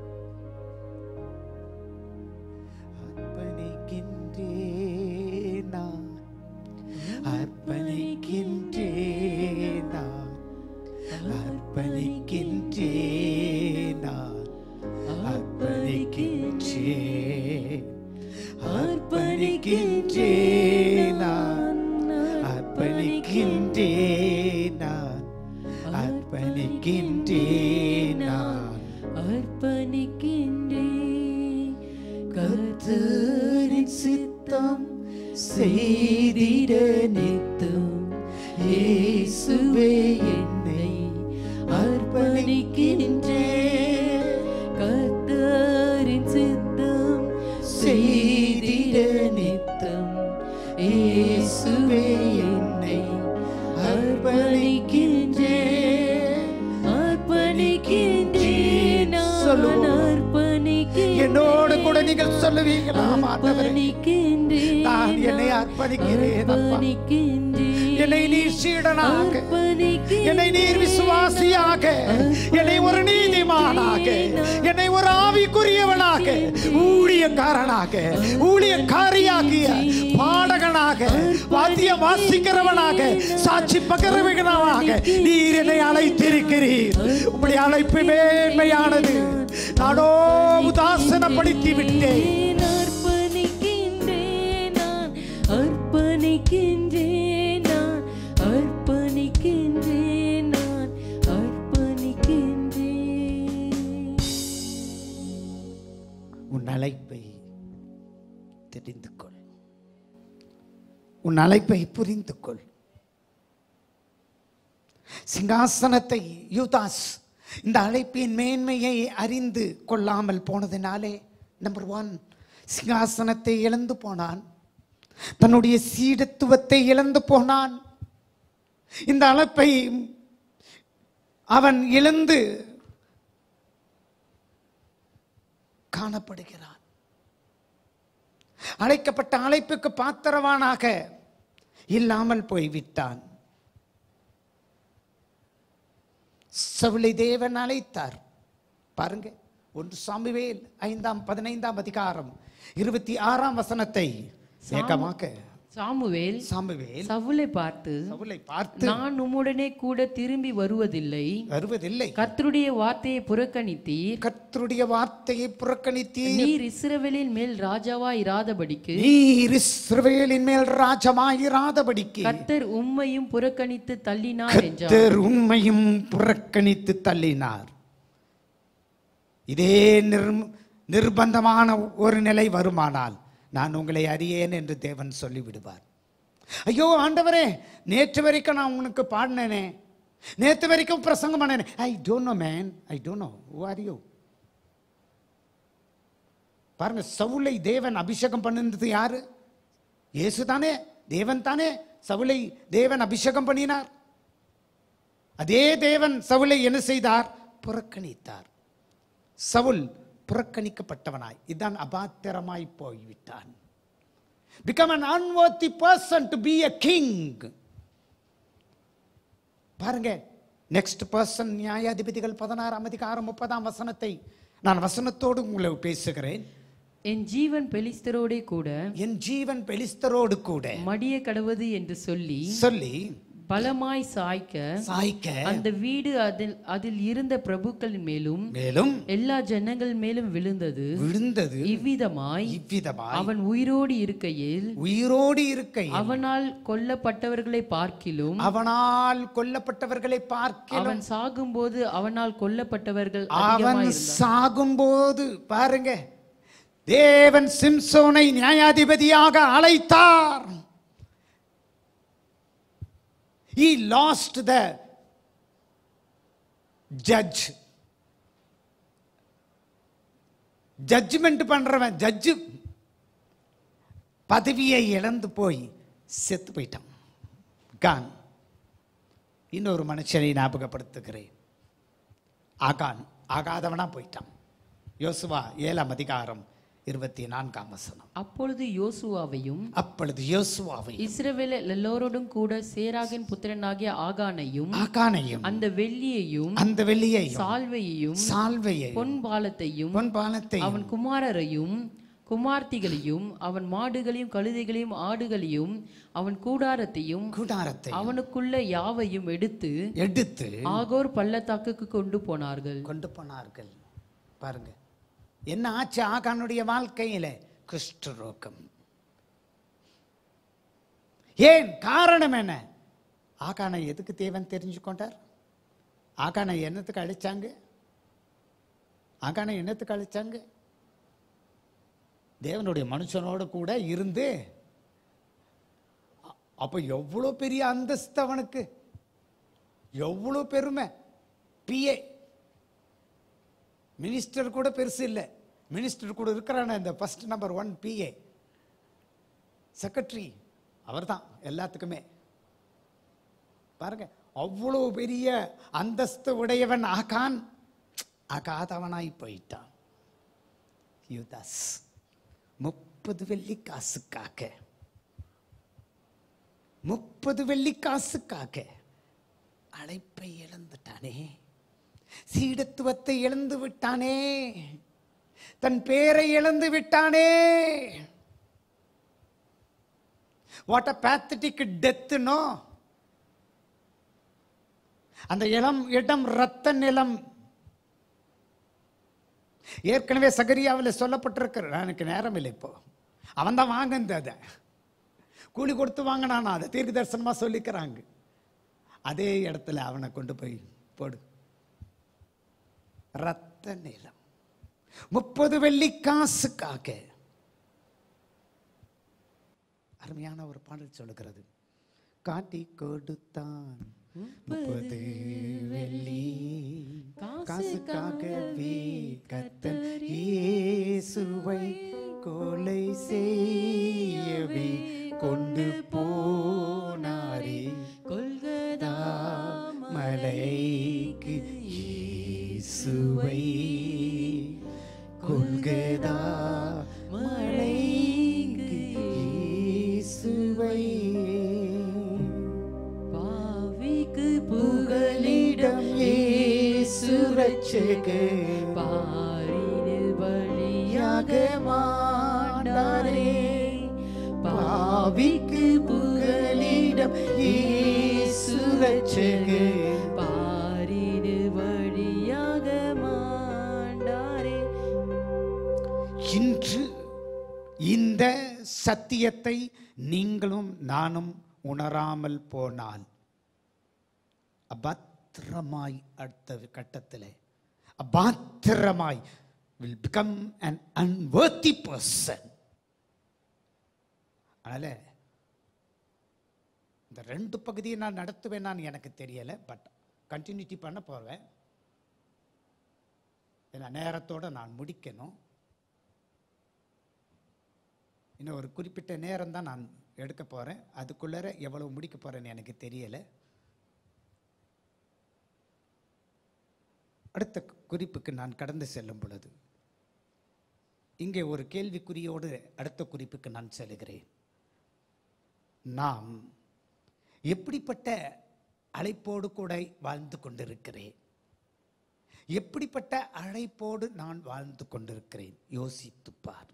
A: அர்ப்பணிக்கின்றேன் நான் அர்ப்பணிக்கின்றேன் நான் அர்ப்பணிக்கின்றேன் நான் அர்ப்பணிக்கின்றேன் அர்ப்பணிக்கின்றேன் நான் அர்ப்பணிக்கின்றேன் நான் அர்ப்பணிக்கின்றேன் நான்
H: அர்ப்பணிக்கின்றேன் கர்த்தரின் சித்தம் செய்திட நித்தம் இயேசுவே என்னை அர்ப்பணிக்கின்றேன் கர்த்தரின் சித்தம் செய்திட நித்தம் இயேசுவே என்னை அர்ப்பணிக்கின்றேன் அர்ப்பணிக்கின்றேன் நான்
A: சொல்லுவோம்.
H: அர்ப்பணிக்கின்றேன்
A: என்னோடு கூட நீங்கள் சொல்லுவீங்களா ஆண்டவரே
H: அர்ப்பணிக்கின்றேன்
A: நான் என்னை அர்ப்பணிக்கிறேன் அப்பா.
H: அர்ப்பணிக்கின்றேன்
A: என்னை நீர் சீடனாக
H: அர்ப்பணிக்கின்றேன்.
A: என்னை நீர் விசுவாசியாக என்னை ஒரு நீதிமானாக என்னை ஒரு ஆவிக்குரியவனாக ஊழியக்காரனாக ஊழியக்காரியாகிய பாடகனாக வாத்தியம் வாசிக்கிறவனாக சாட்சி பகரவனாக நீர் என்னை அழைத்திருக்கிறீர் உம்முடைய அழைப்பு மேன்மையானது நானோ உதாசனப்படுத்தி விட்டேன்
H: அர்ப்பணிக்கின்றேன் நான் அர்ப்பணிக்கின்றேன் நான் அர்ப்பணிக்கின்றேன் நான் அர்ப்பணிக்கின்றேன்
A: உன் அழைப்பை தெரிந்து கொள் உன் அழைப்பை புரிந்து கொள் சிங்காசனத்தை யூதாஸ் இந்த அழைப்பின் மேன்மையை அறிந்து கொள்ளாமல் போனதினாலே நம்பர் ஒன் சிங்காசனத்தை இழந்து போனான் தன்னுடைய சீடத்துவத்தை இழந்து போனான் இந்த அழைப்பை அவன் இழந்து காணப்படுகிறான் அழைக்கப்பட்ட அழைப்புக்கு பாத்திரவானாக இல்லாமல் போய்விட்டான் சவுளை தேவன் அழைத்தார் பாருங்க ஒன்று சாமுவேல் ஐந்தாம் பதினைந்தாம் அதிகாரம் இருபத்தி ஆறாம் வசனத்தை ஏக்கமாக்க
B: சாமுவேல்
A: சாமுவேல்
B: சவுலை பார்த்து
A: சவுலை பார்த்து
B: நான் உம்முடனே கூட திரும்பி வருவதில்லை
A: வருவதில்லை
B: கர்த்தருடைய வார்த்தையை புறக்கணித்தீர்
A: கர்த்தருடைய வார்த்தையை புறக்கணித்தீர்
B: நீர் இஸ்ரவேலின் மேல் ராஜாவாய் இராதபடிக்கு
A: நீர் இஸ்ரவேலின் மேல் ராஜமாயிராதபடிக்கு
B: கர்த்தர் உம்மையும் புறக்கணித்து தள்ளினார் என்றார்
A: கர்த்தர் உண்மையும் புறக்கணித்து தள்ளினார் இதே நிர் நிர்பந்தமான ஒரு நிலை வருமானால் நான் உங்களை அறியேன் என்று தேவன் சொல்லிவிடுவார் ஐயோ ஆண்டவரே நேற்று வரைக்கும் நான் உனக்கு பாடினேனே நேற்று வரைக்கும் பிரசங்கம் பண்ணேனே I don't know man I don't know who are you பாருங்க சவுலை தேவன் அபிஷேகம் பண்ணுனது யாரு இயேசு தானே தேவன் தானே சவுலை தேவன் அபிஷேகம் பண்ணினார் அதே தேவன் சவுலை என்ன செய்தார் புறக்கணித்தார் சவுல் புறக்கணிக்கப்பட்டவனாய் இதான் அபாத்திரமாய் போய்விட்டான் become an unworthy person to be a king பாருங்க நெக்ஸ்ட் பர்சன் நியாயாதிபதிகள் பதினாறாம் அதிகாரம் முப்பதாம் வசனத்தை நான் வசனத்தோடு உங்களை பேசுகிறேன்
B: என் ஜீவன் பெலிஸ்தரோடே கூட
A: என் ஜீவன் பெலிஸ்தரோடு கூட
B: மடிய கடவது என்று சொல்லி
A: சொல்லி
B: பலமாய் சாய்க்க
A: சாய்க்க
B: அந்த வீடு அதில் அதில் இருந்த பிரபுக்களின் மேலும்
A: மேலும்
B: எல்லா ஜனங்கள் மேலும் விழுந்தது
A: விழுந்தது
B: இவ்விதமாய்
A: இவ்விதமாய்
B: அவன் உயிரோடு இருக்கையில்
A: உயிரோடு இருக்கை
B: அவனால் கொல்லப்பட்டவர்களை பார்க்கிலும்
A: அவனால் கொல்லப்பட்டவர்களை பார்க்க
B: அவன் சாகும்போது அவனால் கொல்லப்பட்டவர்கள்
A: அவன்
B: அதிகமாயிருந்தார்
A: சாகும்போது பாருங்க தேவன் சிம்சோனை நியாயாதிபதியாக அழைத்தார் he lost the judge judgement பண்றவன் ஜட்ஜு பதவியை இழந்து போய் செத்து போயிட்டான் கான் இன்னொரு மனுஷனை ஞாபகப்படுத்துகிறேன் ஆகான் ஆகாதவனா போயிட்டான் யோசுவா ஏழாம் அதிகாரம் இருபத்தி நான்காம் வசனம்
B: அப்பொழுது யோசுவாவையும்
A: அப்பொழுது யோசுவாவை
B: இஸ்ரவேல் எல்லோரோடும் கூட சேராகின் புத்திரனாகிய ஆகானையும்
A: ஆகானையும்
B: அந்த வெள்ளியையும்
A: அந்த வெள்ளியை
B: சால்வையையும்
A: சால்வையை
B: பொன் பாலத்தையும்
A: பொன் பாலத்தை
B: அவன் குமாரரையும் குமார்த்திகளையும் அவன் மாடுகளையும் கழுதைகளையும் ஆடுகளையும் அவன் கூடாரத்தையும்
A: கூடாரத்தை
B: அவனுக்குள்ள யாவையும் எடுத்து
A: எடுத்து
B: ஆகோர் பள்ளத்தாக்குக்கு கொண்டு போனார்கள்
A: கொண்டு போனார்கள் பாருங்க என்ன ஆச்சு ஆகானுடைய வாழ்க்கையில குஷ்டரோகம் ஏன் காரணம் என்ன ஆகானை எதுக்கு தேவன் தெரிஞ்சு கொண்டார் ஆகானை என்னத்துக்கு அழிச்சாங்க ஆகானை என்னத்துக்கு அழிச்சாங்க தேவனுடைய மனுஷனோட கூட இருந்து அ- அப்ப எவ்வளோ பெரிய அந்தஸ்து அவனுக்கு எவ்வளோ பெருமை பிஏ மினிஸ்டர் கூட பெருசு இல்லை மினிஸ்டர் கூட இருக்கிறான இந்த first number one PA secretary அவர்தான் எல்லாத்துக்குமே பாருங்க அவ்வளோ பெரிய அந்தஸ்து உடையவன் ஆகான் ஆகாதவனாய் போயிட்டான் யுதாஸ் முப்பது வெள்ளி காசுக்காக முப்பது வெள்ளி காசுக்காக அழைப்பை இழந்துட்டானே சீடத்துவத்தை இழந்து விட்டானே தன் பேரை இழந்து விட்டானே வாட் அ பேத்தட்டிக் டெத்துனோ அந்த இளம் இடம் ரத்த நிலம் ஏற்கனவே சகரியாவில் சொல்லப்பட்டிருக்கிற எனக்கு நேரம் இல்லை இப்போ அவன் தான் வாங்கினது அதை கூலி கொடுத்து வாங்கினானா அதை தீர்க்க தரிசனமாக சொல்லிக்கிறாங்க அதே இடத்துல அவனை கொண்டு போய் போடு ரத்த நிலம் முப்பது வெள்ளி காசுக்காக அருமையான ஒரு பாடல் சொல்லுகிறது காட்டி கொடுத்தான் முப்பது வெள்ளி காசுக்காகவே கத்தன் இயேசுவை கொலை செய்யவே கொண்டு போனாரே கொல்கதா மலைக்கு இயேசுவை கொல்கதா மலைக்கு இயேசுவை
B: பாவிக்கு
A: புகலிடம் இயேசு ரட்சகர்
B: பாரினில் வழியாக
A: யாக மாண்டாரே பாவிக்கு புகலிடம் இயேசு ரட்சகர்
B: பாரினில் வழியாக மாண்டாரே
A: இன்று இந்த சத்தியத்தை நீங்களும் நானும் உணராமல் போனால் அபத்திரமாய் அடுத்த கட்டத்தில் அபாத்திரமாய் will become an unworthy person அதனால இந்த ரெண்டு பகுதியை நான் நடத்துவேனான்னு எனக்கு தெரியலை பட் கண்டினியூட்டி பண்ண போவேன் ஏன்னா நேரத்தோட நான் முடிக்கணும் இன்னும் ஒரு குறிப்பிட்ட நேரம் தான் நான் எடுக்க போகிறேன் அதுக்குள்ளே எவ்வளவு முடிக்க போகிறேன்னு எனக்கு தெரியலை அடுத்த குறிப்புக்கு நான் கடந்து செல்லும் பொழுது இங்கே ஒரு கேள்விக்குறியோடு அடுத்த குறிப்புக்கு நான் செல்கிறேன் நாம் எப்படிப்பட்ட அழைப்போடு கூட வாழ்ந்து கொண்டிருக்கிறேன் எப்படிப்பட்ட அழைப்போடு நான் வாழ்ந்து கொண்டிருக்கிறேன் யோசித்துப் பார்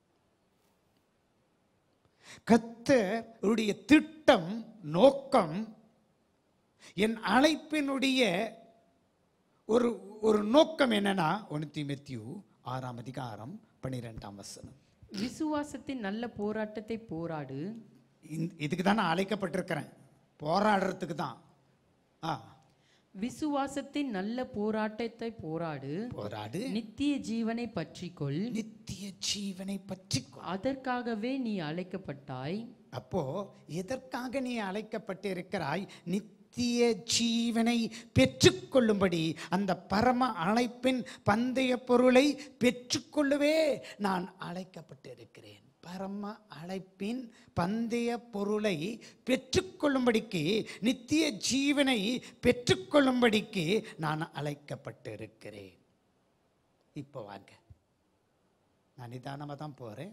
A: கத்தருடைய திட்டம் நோக்கம் என் அழைப்பினுடைய ஒரு ஒரு நோக்கம் என்னன்னா ஒன்று தீமெத்தியு ஆறாம் அதிகாரம் பன்னிரெண்டாம் வசனம்
B: விசுவாசத்தின் நல்ல போராட்டத்தை போராடு
A: இந்த- இதுக்கு தான் நான் அழைக்கப்பட்டிருக்கிறேன் போராடுறதுக்கு தான் ஆ
B: விசுவாசத்தின் நல்ல போராட்டத்தை போராடு
A: போராடு
B: நித்திய ஜீவனை பற்றிக்கொள்
A: நித்திய ஜீவனை பற்றி
B: அதற்காகவே நீ அழைக்கப்பட்டாய்
A: அப்போ எதற்காக நீ அழைக்கப்பட்டிருக்கிறாய் நித்திய ஜீவனை பெற்றுக்கொள்ளும்படி அந்த பரம அழைப்பின் பந்தய பொருளை பெற்றுக்கொள்ளவே நான் அழைக்கப்பட்டிருக்கிறேன் பரம அழைப்பின் பந்தய பொருளை பெற்றுக்கொள்ளும்படிக்கு நித்திய ஜீவனை பெற்றுக்கொள்ளும்படிக்கு நான் அழைக்கப்பட்டிருக்கிறேன் இப்போ வாங்க நான் நிதானமாக தான் போகிறேன்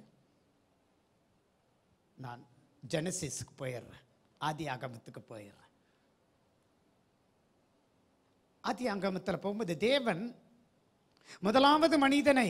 A: நான் ஜெனசிஸ்க்கு போயிடுறேன் ஆதி ஆகமத்துக்கு போயிடுறேன் ஆதி ஆகமத்தில் போகும்போது தேவன் முதலாவது மனிதனை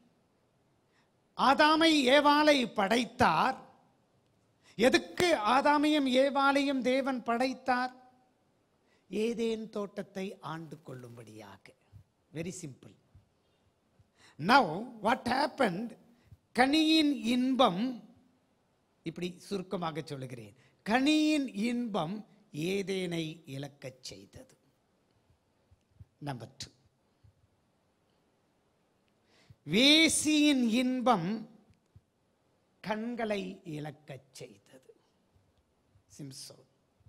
A: ஆதாமை ஏவாளை படைத்தார் எதுக்கு ஆதாமையும் ஏவாளையும் தேவன் படைத்தார் ஏதேன் தோட்டத்தை ஆண்டு கொள்ளும்படியாக very simple now what happened கனியின் இன்பம் இப்படி சுருக்கமாக சொல்லுகிறேன் கனியின் இன்பம் ஏதேனை இழக்கச் செய்தது நம்பர் டூ வேசியின் இன்பம் கண்களை இழக்கச் செய்தது சிம்சோன்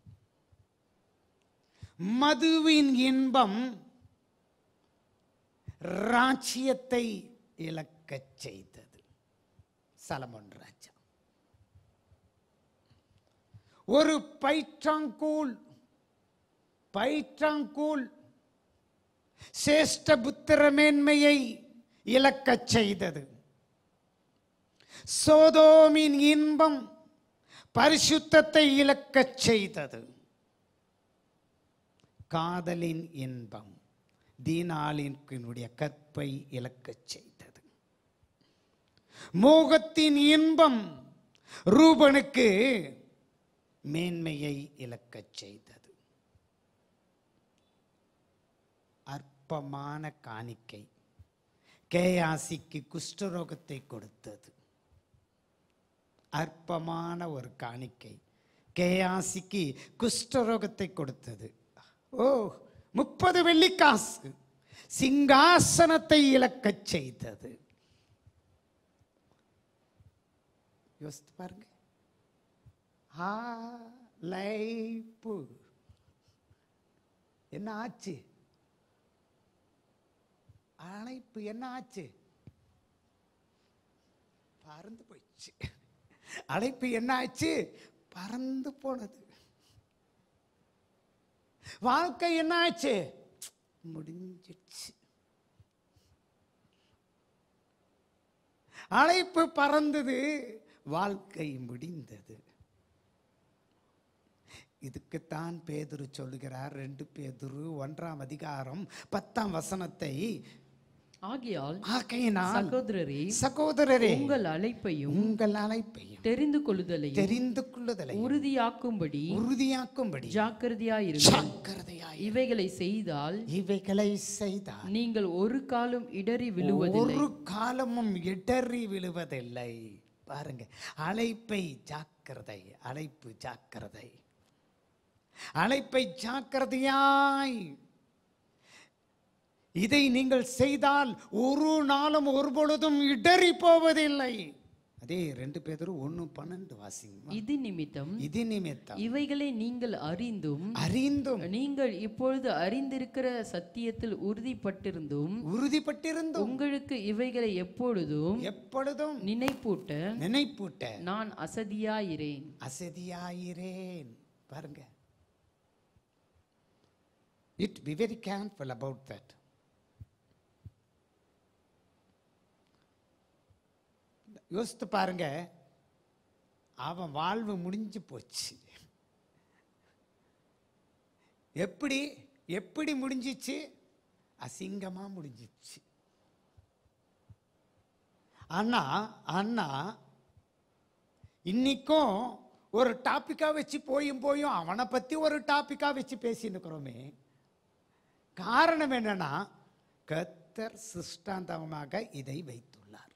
A: மதுவின் இன்பம் ராஜ்யத்தை இழக்கச் செய்தது சலமோன் ராஜா ஒரு பைற்றாங்கூல் பைற்றாங்கூல் சிரேஷ்ட புத்திர மேன்மையை இழக்கச் செய்தது சோதோமின் இன்பம் பரிசுத்தத்தை இழக்கச் செய்தது காதலின் இன்பம் தீனாளினுடைய கற்பை இழக்கச் செய்தது மோகத்தின் இன்பம் ரூபனுக்கு மேன்மையை இழக்கச் செய்தது அற்பமான காணிக்கை கேயாசிக்கு குஷ்டரோகத்தை கொடுத்தது அற்பமான ஒரு காணிக்கை கேயாசிக்கு குஷ்டரோகத்தை கொடுத்தது ஓ முப்பது வெள்ளிக்காசு சிங்காசனத்தை இழக்கச் செய்தது யோசித்து பாருங்க ஆ லைப்பு என்ன ஆச்சு அழைப்பு என்ன ஆச்சு பறந்து போயிடுச்சு அழைப்பு என்ன ஆச்சு பறந்து போனது வாழ்க்கை என்ன ஆச்சு முடிஞ்சிடுச்சு அழைப்பு பறந்தது வாழ்க்கை முடிந்தது இதுக்குத்தான் பேதுரு சொல்லுகிறார் ரெண்டு பேதுரு ஒன்றாம் அதிகாரம் பத்தாம் வசனத்தை
B: ஆகையால்
A: ஆகையினால்
B: சகோதரரே
A: சகோதரரே
B: உங்கள் அழைப்பையும்
A: உங்கள் அழைப்பையும்
B: தெரிந்து கொள்ளுதலையும்
A: தெரிந்து கொள்ளுதலை
B: உறுதியாக்கும்படி
A: உறுதியாக்கும்படி
B: ஜாக்கிரதையாயிருங்கள்
A: ஜாக்கிரதையாய்
B: இவைகளை செய்தால்
A: இவைகளை செய்தால்
B: நீங்கள் ஒரு காலம் இடறி விழுவதில்லை
A: ஒரு காலமும் இடறி விழுவதில்லை பாருங்க அழைப்பை ஜாக்கிரதை அழைப்பு ஜாக்கிரதை அழைப்பை ஜாக்கிரதையாய் இதை நீங்கள் செய்தால் ஒரு நாளும் ஒரு பொழுதும் இடறி போவதில்லை அதே ரெண்டு பேரும் ஒன்று பன்னெண்டு வாசிங்க
B: இது நிமித்தம்
A: இது நிமித்தம்
B: இவைகளை நீங்கள் அறிந்தும்
A: அறிந்தும்
B: நீங்கள் இப்பொழுது அறிந்திருக்கிற சத்தியத்தில் உறுதிப்பட்டிருந்தும்
A: உறுதிப்பட்டிருந்தும்
B: உங்களுக்கு இவைகளை எப்பொழுதும்
A: எப்பொழுதும்
B: நினைப்பூட்ட
A: நினைப்பூட்ட
B: நான் அசதியாயிரேன்
A: அசதியாயிரேன் பாருங்க it be very careful about that யோசித்து பாருங்க அவன் வாழ்வு முடிஞ்சு போச்சு எப்படி எப்படி முடிஞ்சிச்சு அசிங்கமா முடிஞ்சிச்சு அண்ணா அண்ணா இன்னைக்கும் ஒரு டாப்பிக்கா வச்சு போயும் போயும் அவனை பத்தி ஒரு டாப்பிக்கா வச்சு பேசின்னு இருக்கிறோமே காரணம் என்னன்னா கத்தர் சிஷ்டாந்தமாக இதை வைத்துள்ளார்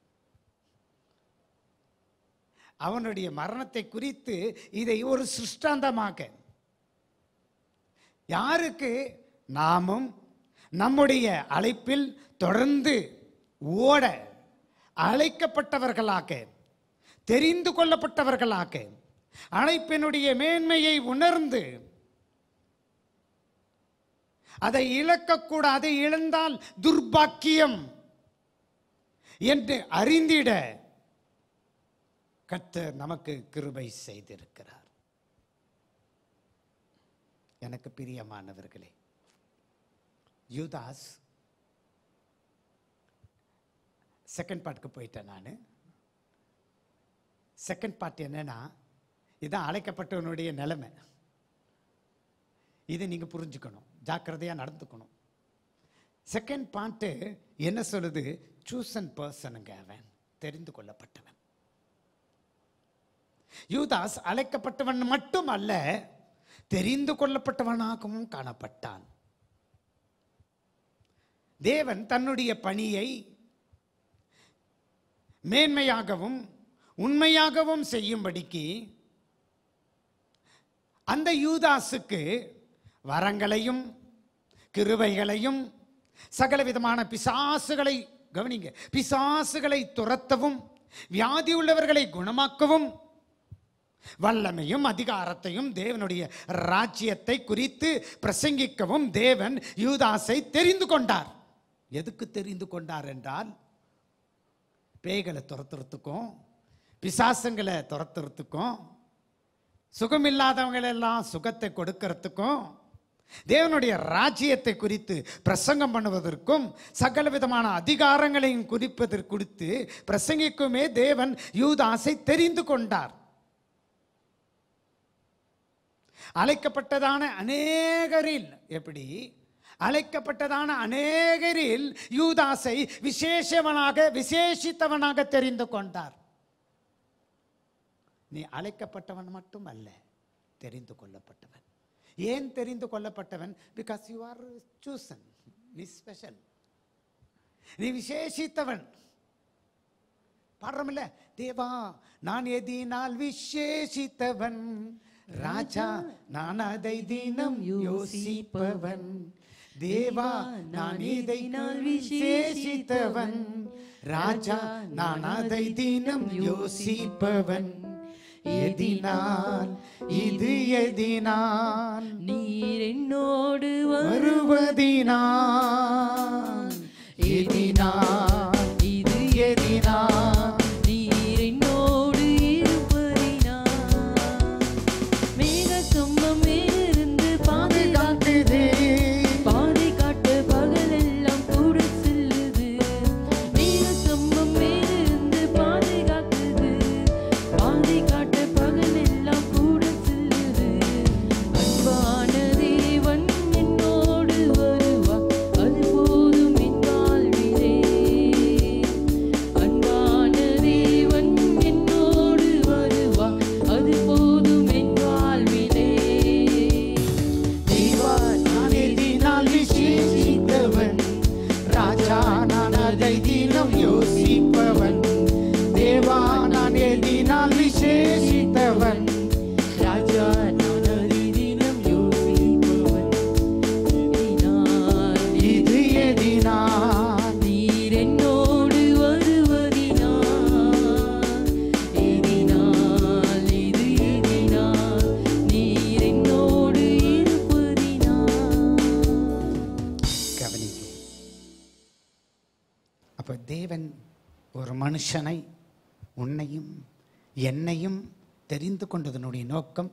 A: அவனுடைய மரணத்தை குறித்து இதை ஒரு சிஷ்டாந்தமாக யாருக்கு நாமும் நம்முடைய அழைப்பில் தொடர்ந்து ஓட அழைக்கப்பட்டவர்களாக தெரிந்து கொள்ளப்பட்டவர்களாக அழைப்பினுடைய மேன்மையை உணர்ந்து அதை இழக்கக்கூடாது இழந்தால் துர்பாக்கியம் என்று அறிந்திட கர்த்தர் நமக்கு கிருபை செய்திருக்கிறார் எனக்கு பிரியமானவர்களே யூதாஸ் செகண்ட் பார்ட்டுக்கு போயிட்டேன் நான் செகண்ட் பார்ட் என்னன்னா இதான் அழைக்கப்பட்டவனுடைய நிலைமை இதை நீங்கள் புரிஞ்சுக்கணும் ஜாக்கிரதையாக நடந்துக்கணும் செகண்ட் பாயிண்ட்டு என்ன சொல்லுது சூசன் பர்சனுங்க அவன் தெரிந்து கொள்ளப்பட்டவன் யூதாஸ் அழைக்கப்பட்டவன் மட்டும் அல்ல தெரிந்து கொள்ளப்பட்டவனாகவும் காணப்பட்டான் தேவன் தன்னுடைய பணியை மேன்மையாகவும் உண்மையாகவும் செய்யும்படிக்கு அந்த யூதாசுக்கு வரங்களையும் கிருபைகளையும் சகல விதமான பிசாசுகளை கவனிங்க பிசாசுகளை துரத்தவும் வியாதி உள்ளவர்களை குணமாக்கவும் வல்லமையும் அதிகாரத்தையும் தேவனுடைய ராஜ்யத்தை குறித்து பிரசங்கிக்கவும் தேவன் யூதாஸை தெரிந்து கொண்டார் எதுக்கு தெரிந்து கொண்டார் என்றால் பேய்களை துரத்துறதுக்கும் பிசாசங்களை துரத்துறதுக்கும் சுகமில்லாதவங்களெல்லாம் சுகத்தை கொடுக்கறதுக்கும் தேவனுடைய ராஜ்யத்தை குறித்து பிரசங்கம் பண்ணுவதற்கும் சகல விதமான அதிகாரங்களையும் குறிப்பதற்கு குறித்து பிரசங்கிக்குமே தேவன் யூதாசை தெரிந்து கொண்டார் அழைக்கப்பட்டதான அநேகரில் எப்படி அழைக்கப்பட்டதான அநேகரில் யூதாசை விசேஷவனாக விசேஷித்தவனாக தெரிந்து கொண்டார் நீ அழைக்கப்பட்டவன் மட்டும் அல்ல தெரிந்து கொள்ளப்பட்டவன் ஏன் தெரிந்து கொள்ளப்பட்டவன் பிகாஸ் யூ ஆர் சூசன் நீ ஸ்பெஷல் நீ விசேஷித்தவன் பாடுறோம்ல தேவா நான் எதினால் விசேஷித்தவன் ராஜா நான் அதை தினம் யோசிப்பவன் தேவா நான் இதை நான் விசேஷித்தவன் ராஜா நான் அதை தினம் யோசிப்பவன் எதினால் இது எதினால்
B: நீர் என்னோடு
A: வருவதினால் எதினால்
B: இது
A: எதினால்
B: நீர் என்னோடு இருப்பதினால் மேக கம்பம் மேலிருந்து பாதுகாக்குது பாதை காட்ட பகலெல்லாம் கூட செல்லுது மேக கம்பம் மேலிருந்து பாதுகாக்குது பாதை காட்ட பகலெல்லாம் கூட செல்லுது அன்பான தேவன் என்னோடு வருவார் அது போதும் என் வாழ்வில்
A: இருப்பதினால்
H: நீர் என்னோடு வருவதினால் எதினால் இது எதினால் நீர் என்னோடு இருப்பதினால்
A: கவனிங்க அப்ப தேவன் ஒரு மனுஷனை உன்னையும் என்னையும் தெரிந்து கொண்டதனுடைய நோக்கம்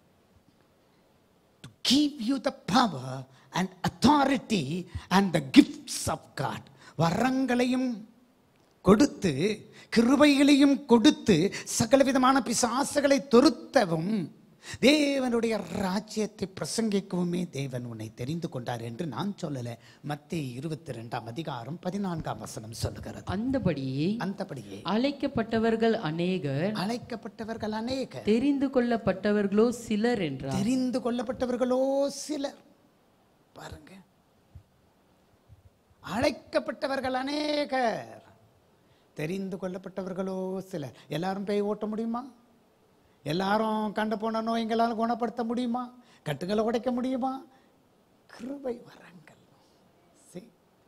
A: to give you the power and authority and the gifts of God வரங்களையும் கொடுத்து கிருபைகளையும் கொடுத்து சகலவிதமான பிசாசுகளை துருத்தவும் தேவனுடைய ராஜ்யத்தை பிரசங்கிக்கவுமே தேவன் உன்னை தெரிந்து கொண்டார் என்று நான் சொல்லல மத்திய இருபத்தி ரெண்டாம் அதிகாரம் பதினான்காம் வசனம் சொல்லுகிறது
B: அந்தபடியே
A: அந்தபடியே
B: அழைக்கப்பட்டவர்கள் அநேகர்
A: அழைக்கப்பட்டவர்கள் அநேகர்
B: தெரிந்து கொள்ளப்பட்டவர்களோ சிலர் என்றார்
A: தெரிந்து கொள்ளப்பட்டவர்களோ சிலர் பாருங்க அழைக்கப்பட்டவர்கள் அநேகர் தெரிந்து கொள்ளப்பட்டவர்களோ சிலர் எல்லாரும் பேய் ஓட்ட முடியுமா எல்லாரும் கண்டு போன நோய்களால் குணப்படுத்த முடியுமா கட்டுகளை உடைக்க முடியுமா கிருபை வரங்கள் See?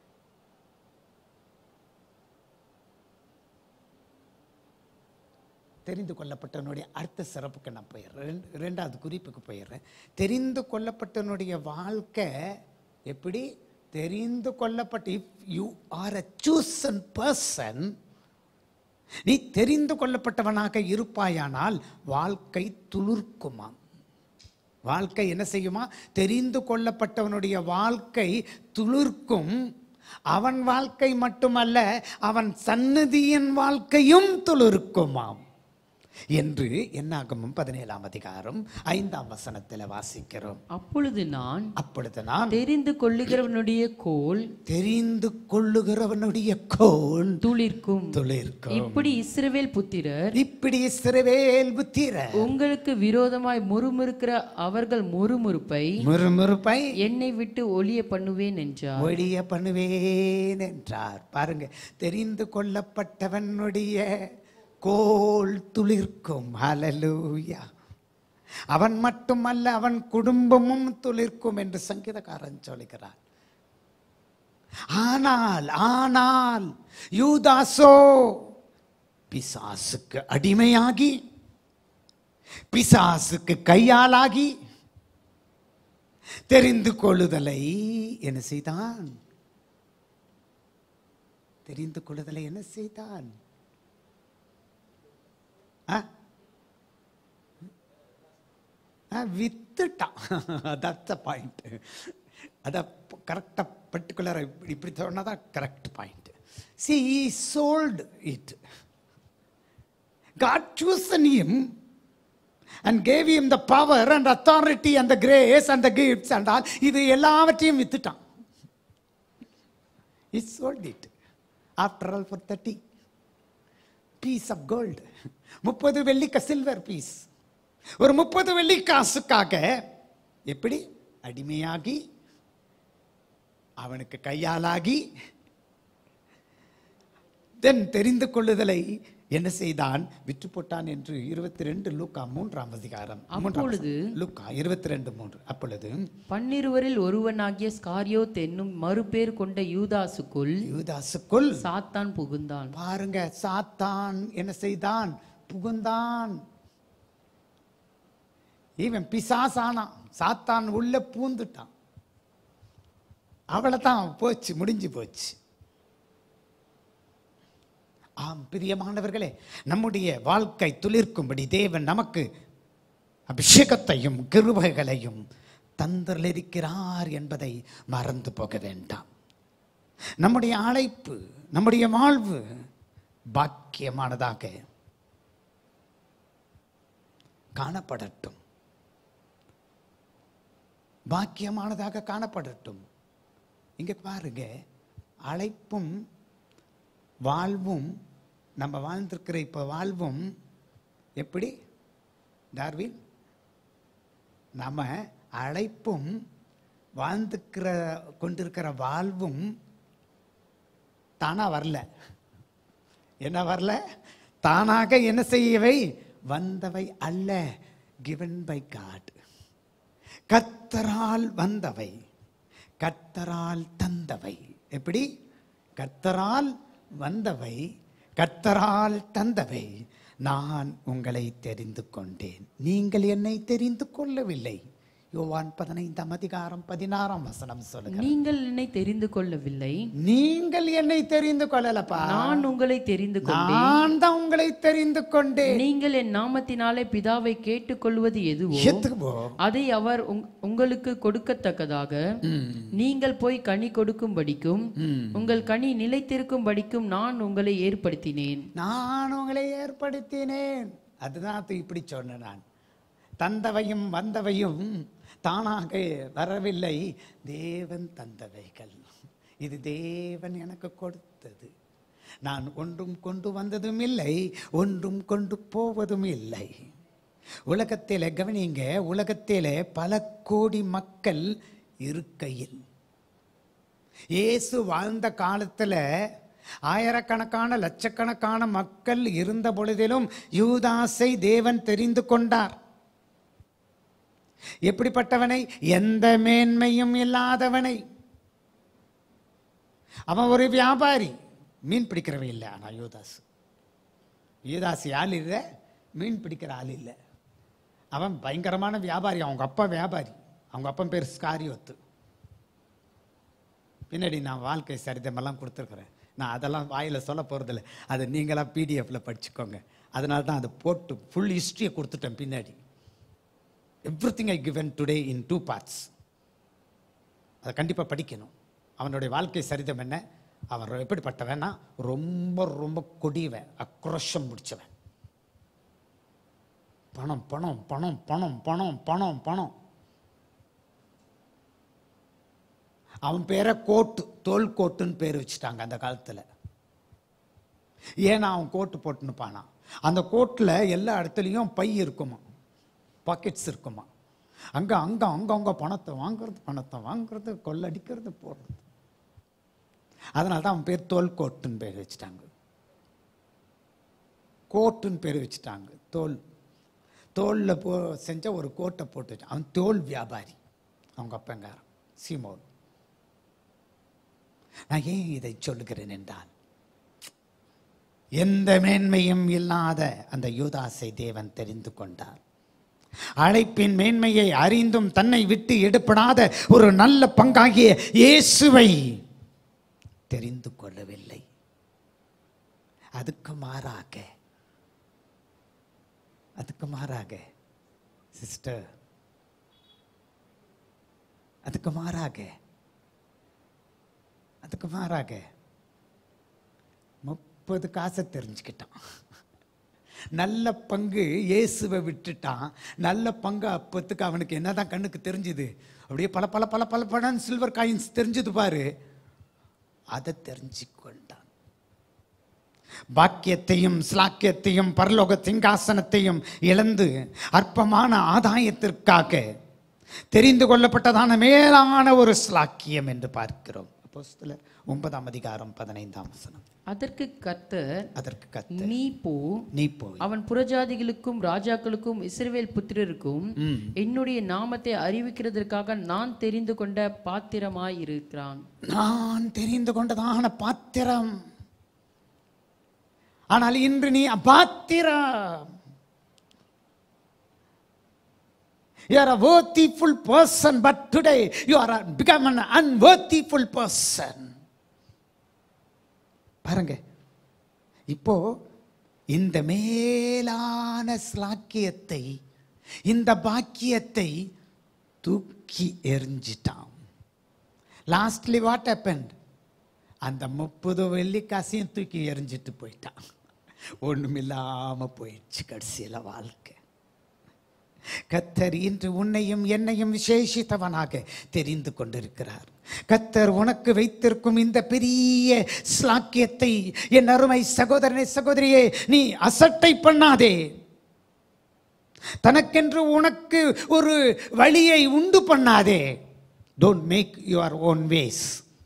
A: தெரிந்து கொள்ளப்பட்டவனுடைய அடுத்த சிறப்புக்கு நான் போயிடுறேன் ரெண்டு- ரெண்டாவது குறிப்புக்கு போயிடுறேன் தெரிந்து கொள்ளப்பட்டவனுடைய வாழ்க்கை எப்படி தெரிந்து கொள்ளப்பட்ட if you are a chosen person நீ தெரிந்து கொள்ளப்பட்டவனாக இருப்பாயானால் வாழ்க்கை துளிர்க்குமாம் வாழ்க்கை என்ன செய்யுமா தெரிந்து கொள்ளப்பட்டவனுடைய வாழ்க்கை துளிர்க்கும் அவன் வாழ்க்கை மட்டுமல்ல அவன் சன்னதியின் வாழ்க்கையும் துளிர்க்குமாம் என்று என்னாகமும் பதினேழாம் அதிகாரம் ஐந்தாம் வசனத்தில் வாசிக்கிறோம்
B: அப்பொழுது நான்
A: அப்பொழுது நான்
B: தெரிந்து கொள்ளுகிறவனுடைய கோல்
A: தெரிந்து கொள்ளுகிறவனுடைய கோல்
B: துளிர்க்கும்
A: துளிர்க்கும்
B: இப்படி இஸ்ரவேல் புத்திரர்
A: இப்படி சிறுவேல் புத்திர
B: உங்களுக்கு விரோதமாய் முறுமுறுக்கிற அவர்கள் முறுமுறுப்பை
A: முறுமுறுப்பை
B: என்னை விட்டு ஒளிய பண்ணுவேன் என்றார்
A: ஒழிய பண்ணுவேன் என்றார் பாருங்க தெரிந்து கொள்ளப்பட்டவனுடைய கோல் துளிர்க்கும் ஹalleluya அவன் மட்டுமல்ல அவன் குடும்பமும் துளிர்க்கும் என்று சங்கீதக்காரன் சொல்கிறார் ஆனால் ஆனால் யூதாசோ பிசாசுக்கு அடிமையாகி பிசாசுக்கு கையாளாகி தெரிந்து கொள்ளுதலை என்ன செய்தான் தெரிந்து கொள்ளுதலை என்ன செய்தான் ஆ? ஆ, வித்துட்டான் தட்ஸ் அ பாயிண்ட் அதை கரெக்டாக பர்டிகுலராக இப்படி இப்படி சொன்னால் கரெக்ட் பாயிண்ட் சி சோல்டு இட் God chosen him and gave him the power and authority and the grace and the gifts and all இது எல்லாவற்றையும் வித்துட்டான் he sold it after all for 30 piece of gold முப்பது வெள்ளிக்க சில்வர் பீஸ் ஒரு முப்பது வெள்ளி காசுக்காக எப்படி அடிமையாகி அவனுக்கு கையாலாகி தென் தெரிந்து கொள்ளுதலை என்ன செய்தான் விற்று போட்டான் என்று இருபத்தி ரெண்டு லூக்கா மூன்றாம் அதிகாரம் மூன்றாம்
B: அப்பொழுது
A: வசனம். லூக்கா இருபத்தி ரெண்டு மூன்று அப்பொழுது
B: பன்னிருவரில் ஒருவனாகிய ஸ்காரியோத் என்னும் மறுபேர் கொண்ட யூதாசுக்குள்
A: யூதாசுக்குள்
B: சாத்தான் புகுந்தான்
A: பாருங்க சாத்தான் என்ன செய்தான் புகுந்தான் இவன் பிசாசானான் சாத்தான் உள்ள பூந்துட்டான் அவ்வளவுதான் போச்சு முடிஞ்சு போச்சு ஆம் பிரியமானவர்களே நம்முடைய வாழ்க்கை துளிர்க்கும்படி தேவன் நமக்கு அபிஷேகத்தையும் கிருபைகளையும் தந்திருக்கிறார் என்பதை மறந்து போக வேண்டாம் நம்முடைய அழைப்பு நம்முடைய வாழ்வு பாக்கியமானதாக காணப்படட்டும் பாக்கியமானதாக காணப்படட்டும் இங்க பாருங்க அழைப்பும் வாழ்வும் நம்ம வாழ்ந்திருக்கிற இப்ப வாழ்வும் எப்படி டார்வின் நம்ம அழைப்பும் வாழ்ந்துக்கிற கொண்டிருக்கிற வாழ்வும் தானா வரல என்ன வரல தானாக என்ன செய்யவை வந்தவை அல்ல கிவன் பை காட் கத்தரால் வந்தவை கத்தரால் தந்தவை எப்படி கர்த்தரால் வந்தவை கர்த்தரால் தந்தவை நான் உங்களை தெரிந்து கொண்டேன் நீங்கள் என்னை தெரிந்து கொள்ளவில்லை யோவான் பதினைந்தாம் அதிகாரம் பதினாறாம் வசனம் சொல்லுங்க
B: நீங்கள் என்னை தெரிந்து கொள்ளவில்லை
A: நீங்கள் என்னை தெரிந்து கொள்ளலப்பா
B: நான் உங்களை தெரிந்து கொண்டேன்
A: நான் தான் உங்களை தெரிந்து கொண்டேன்
B: நீங்கள் என் நாமத்தினாலே பிதாவை கேட்டுக்கொள்வது எதுவோ
A: எத்துக்கு
B: அதை அவர் உங்- உங்களுக்கு கொடுக்கத்தக்கதாக நீங்கள் போய் கனி கொடுக்கும்படிக்கும் உங்கள் கனி நிலைத்திருக்கும்படிக்கும் நான் உங்களை ஏற்படுத்தினேன்
A: நான் உங்களை ஏற்படுத்தினேன் அதுதான் அது இப்படி சொன்னேன் நான் தந்தவையும் வந்தவையும் தானாக வரவில்லை தேவன் தந்தவைகள் இது தேவன் எனக்கு கொடுத்தது நான் ஒன்றும் கொண்டு வந்ததும் இல்லை ஒன்றும் கொண்டு போவதும் இல்லை உலகத்திலே கவனிங்க உலகத்திலே பல கோடி மக்கள் இருக்கையில் இயேசு வாழ்ந்த காலத்தில் ஆயிரக்கணக்கான லட்சக்கணக்கான மக்கள் இருந்த பொழுதிலும் யூதாஸை தேவன் தெரிந்து கொண்டார் எப்படிப்பட்டவனை எந்த மேன்மையும் இல்லாதவனை அவன் ஒரு வியாபாரி மீன் பிடிக்கிறவன் இல்லை ஆனால் யூதாஸ் யூதாஸ் ஆள் இல்லை மீன் பிடிக்கிற ஆள் இல்லை அவன் பயங்கரமான வியாபாரி அவங்க அப்பா வியாபாரி அவங்க அப்பன் பேர் ஸ்காரியோத்து பின்னாடி நான் வாழ்க்கை சரிதமெல்லாம் கொடுத்துருக்குறேன் நான் அதெல்லாம் வாயில் சொல்ல போகிறதில்ல அதை நீங்களாம் பிடிஎஃப்ல படிச்சுக்கோங்க அதனால தான் அதை போட்டு ஃபுல் ஹிஸ்ட்ரியை கொடுத்துட்டேன் பின்னாடி everything I given today in two parts அதை கண்டிப்பாக படிக்கணும் அவனுடைய வாழ்க்கை சரிதம் என்ன அவன் எப்படிப்பட்டவன்னா ரொம்ப ரொம்ப கொடியவன் அக்ரோஷம் முடிச்சவன் பணம் பணம் பணம் பணம் பணம் பணம் பணம் அவன் பேரை கோட்டு தோல் கோட்டுன்னு பேர் வச்சுட்டாங்க அந்த காலத்தில் ஏன்னா அவன் கோட்டு போட்டுன்னு பானா அந்த கோட்டில் எல்லா இடத்துலையும் பை இருக்குமா பாக்கெட்ஸ் இருக்குமா அங்கே அங்கே அங்கே அங்கே பணத்தை வாங்குறது பணத்தை வாங்குறது கொள்ளடிக்கிறது போடுறது அதனால தான் அவன் பேர் தோல் கோட்டுன்னு பேர் வச்சுட்டாங்க கோட்டுன்னு பேர் வச்சுட்டாங்க தோல் தோலில் போ செஞ்ச ஒரு கோட்டை போட்டு வச்சு அவன் தோல் வியாபாரி அவங்க அப்பங்காரன் சீமோன் நான் ஏன் இதை சொல்லுகிறேன் என்றால் எந்த மேன்மையும் இல்லாத அந்த யூதாசை தேவன் தெரிந்து கொண்டார் அழைப்பின் மேன்மையை அறிந்தும் தன்னை விட்டு எடுப்படாத ஒரு நல்ல பங்காகிய இயேசுவை தெரிந்து கொள்ளவில்லை அதுக்கு மாறாக அதுக்கு மாறாக சிஸ்டர் அதுக்கு மாறாக அதுக்கு மாறாக முப்பது காசை தெரிஞ்சுக்கிட்டான் நல்ல பங்கு இயேசுவை விட்டுட்டான் நல்ல பங்கு அப்பத்துக்கு அவனுக்கு என்னதான் கண்ணுக்கு தெரிஞ்சுது அப்படியே பல பல பல பல படம் சில்வர் காயின்ஸ் தெரிஞ்சது பாரு அதை தெரிஞ்சு கொண்டான் பாக்கியத்தையும் ஸ்லாக்கியத்தையும் பரலோக சிங்காசனத்தையும் இழந்து அற்பமான ஆதாயத்திற்காக தெரிந்து கொள்ளப்பட்டதான மேலான ஒரு ஸ்லாக்கியம் என்று பார்க்கிறோம் அப்போஸ்தலர் ஒன்பதாம் அதிகாரம் பதினைந்தாம் வசனம்
B: அதற்கு கர்த்தர்
A: அதற்கு கத்த
B: நீ போ
A: நீ போய்
B: அவன் புறஜாதிகளுக்கும் ராஜாக்களுக்கும் இஸ்ரவேல் புத்திரருக்கும் என்னுடைய நாமத்தை அறிவிக்கிறதற்காக நான் தெரிந்து கொண்ட பாத்திரமாய் இருக்கிறான்
A: நான் தெரிந்து கொண்டதான பாத்திரம் ஆனால் இன்று நீ அபாத்திரம் You are a worthyful person, but today you are a, become an unworthyful person. பாருங்க இப்போ இந்த மேலான ஸ்லாக்கியத்தை இந்த பாக்கியத்தை தூக்கி எறிஞ்சிட்டான் லாஸ்ட்லி வாட் happened அந்த முப்பது வெள்ளிக்காசையும் தூக்கி எறிஞ்சிட்டு போயிட்டான் ஒண்ணுமில்லாம போயிடுச்சு கடைசியில வாழ்க்கை கத்தர் இன்று உன்னையும் என்னையும் விசேஷித்தவனாக தெரிந்து கொண்டிருக்கிறார் கத்தர் உனக்கு வைத்திருக்கும் இந்த பெரிய ஸ்லாக்கியத்தை என் அருமை சகோதரனே சகோதரியே நீ அசட்டை பண்ணாதே தனக்கென்று உனக்கு ஒரு வழியை உண்டு பண்ணாதே don't make your own ways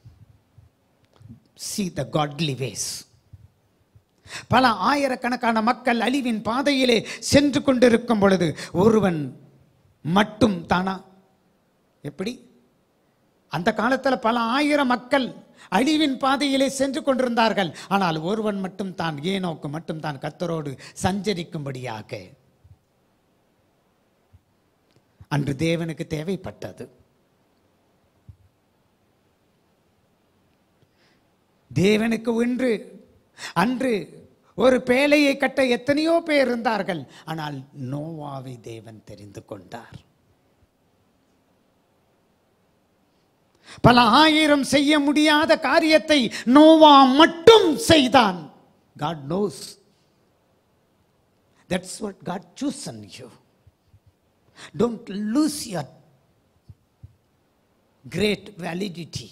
A: see the godly ways பல ஆயிரக்கணக்கான மக்கள் அழிவின் பாதையிலே சென்று கொண்டிருக்கும் பொழுது ஒருவன் மட்டும் தானா எப்படி அந்த காலத்தில் பல ஆயிரம் மக்கள் அழிவின் பாதையிலே சென்று கொண்டிருந்தார்கள் ஆனால் ஒருவன் மட்டும் தான் ஏனோக்கு மட்டும் தான் கத்தரோடு சஞ்சரிக்கும்படியாக அன்று தேவனுக்கு தேவைப்பட்டது தேவனுக்கு ஒன்று அன்று ஒரு பேழையை கட்ட எத்தனையோ பேர் இருந்தார்கள் ஆனால் நோவாவை தேவன் தெரிந்து கொண்டார் பல ஆயிரம் செய்ய முடியாத காரியத்தை நோவா மட்டும் செய்தான் God knows that's what God chosen you don't lose your great validity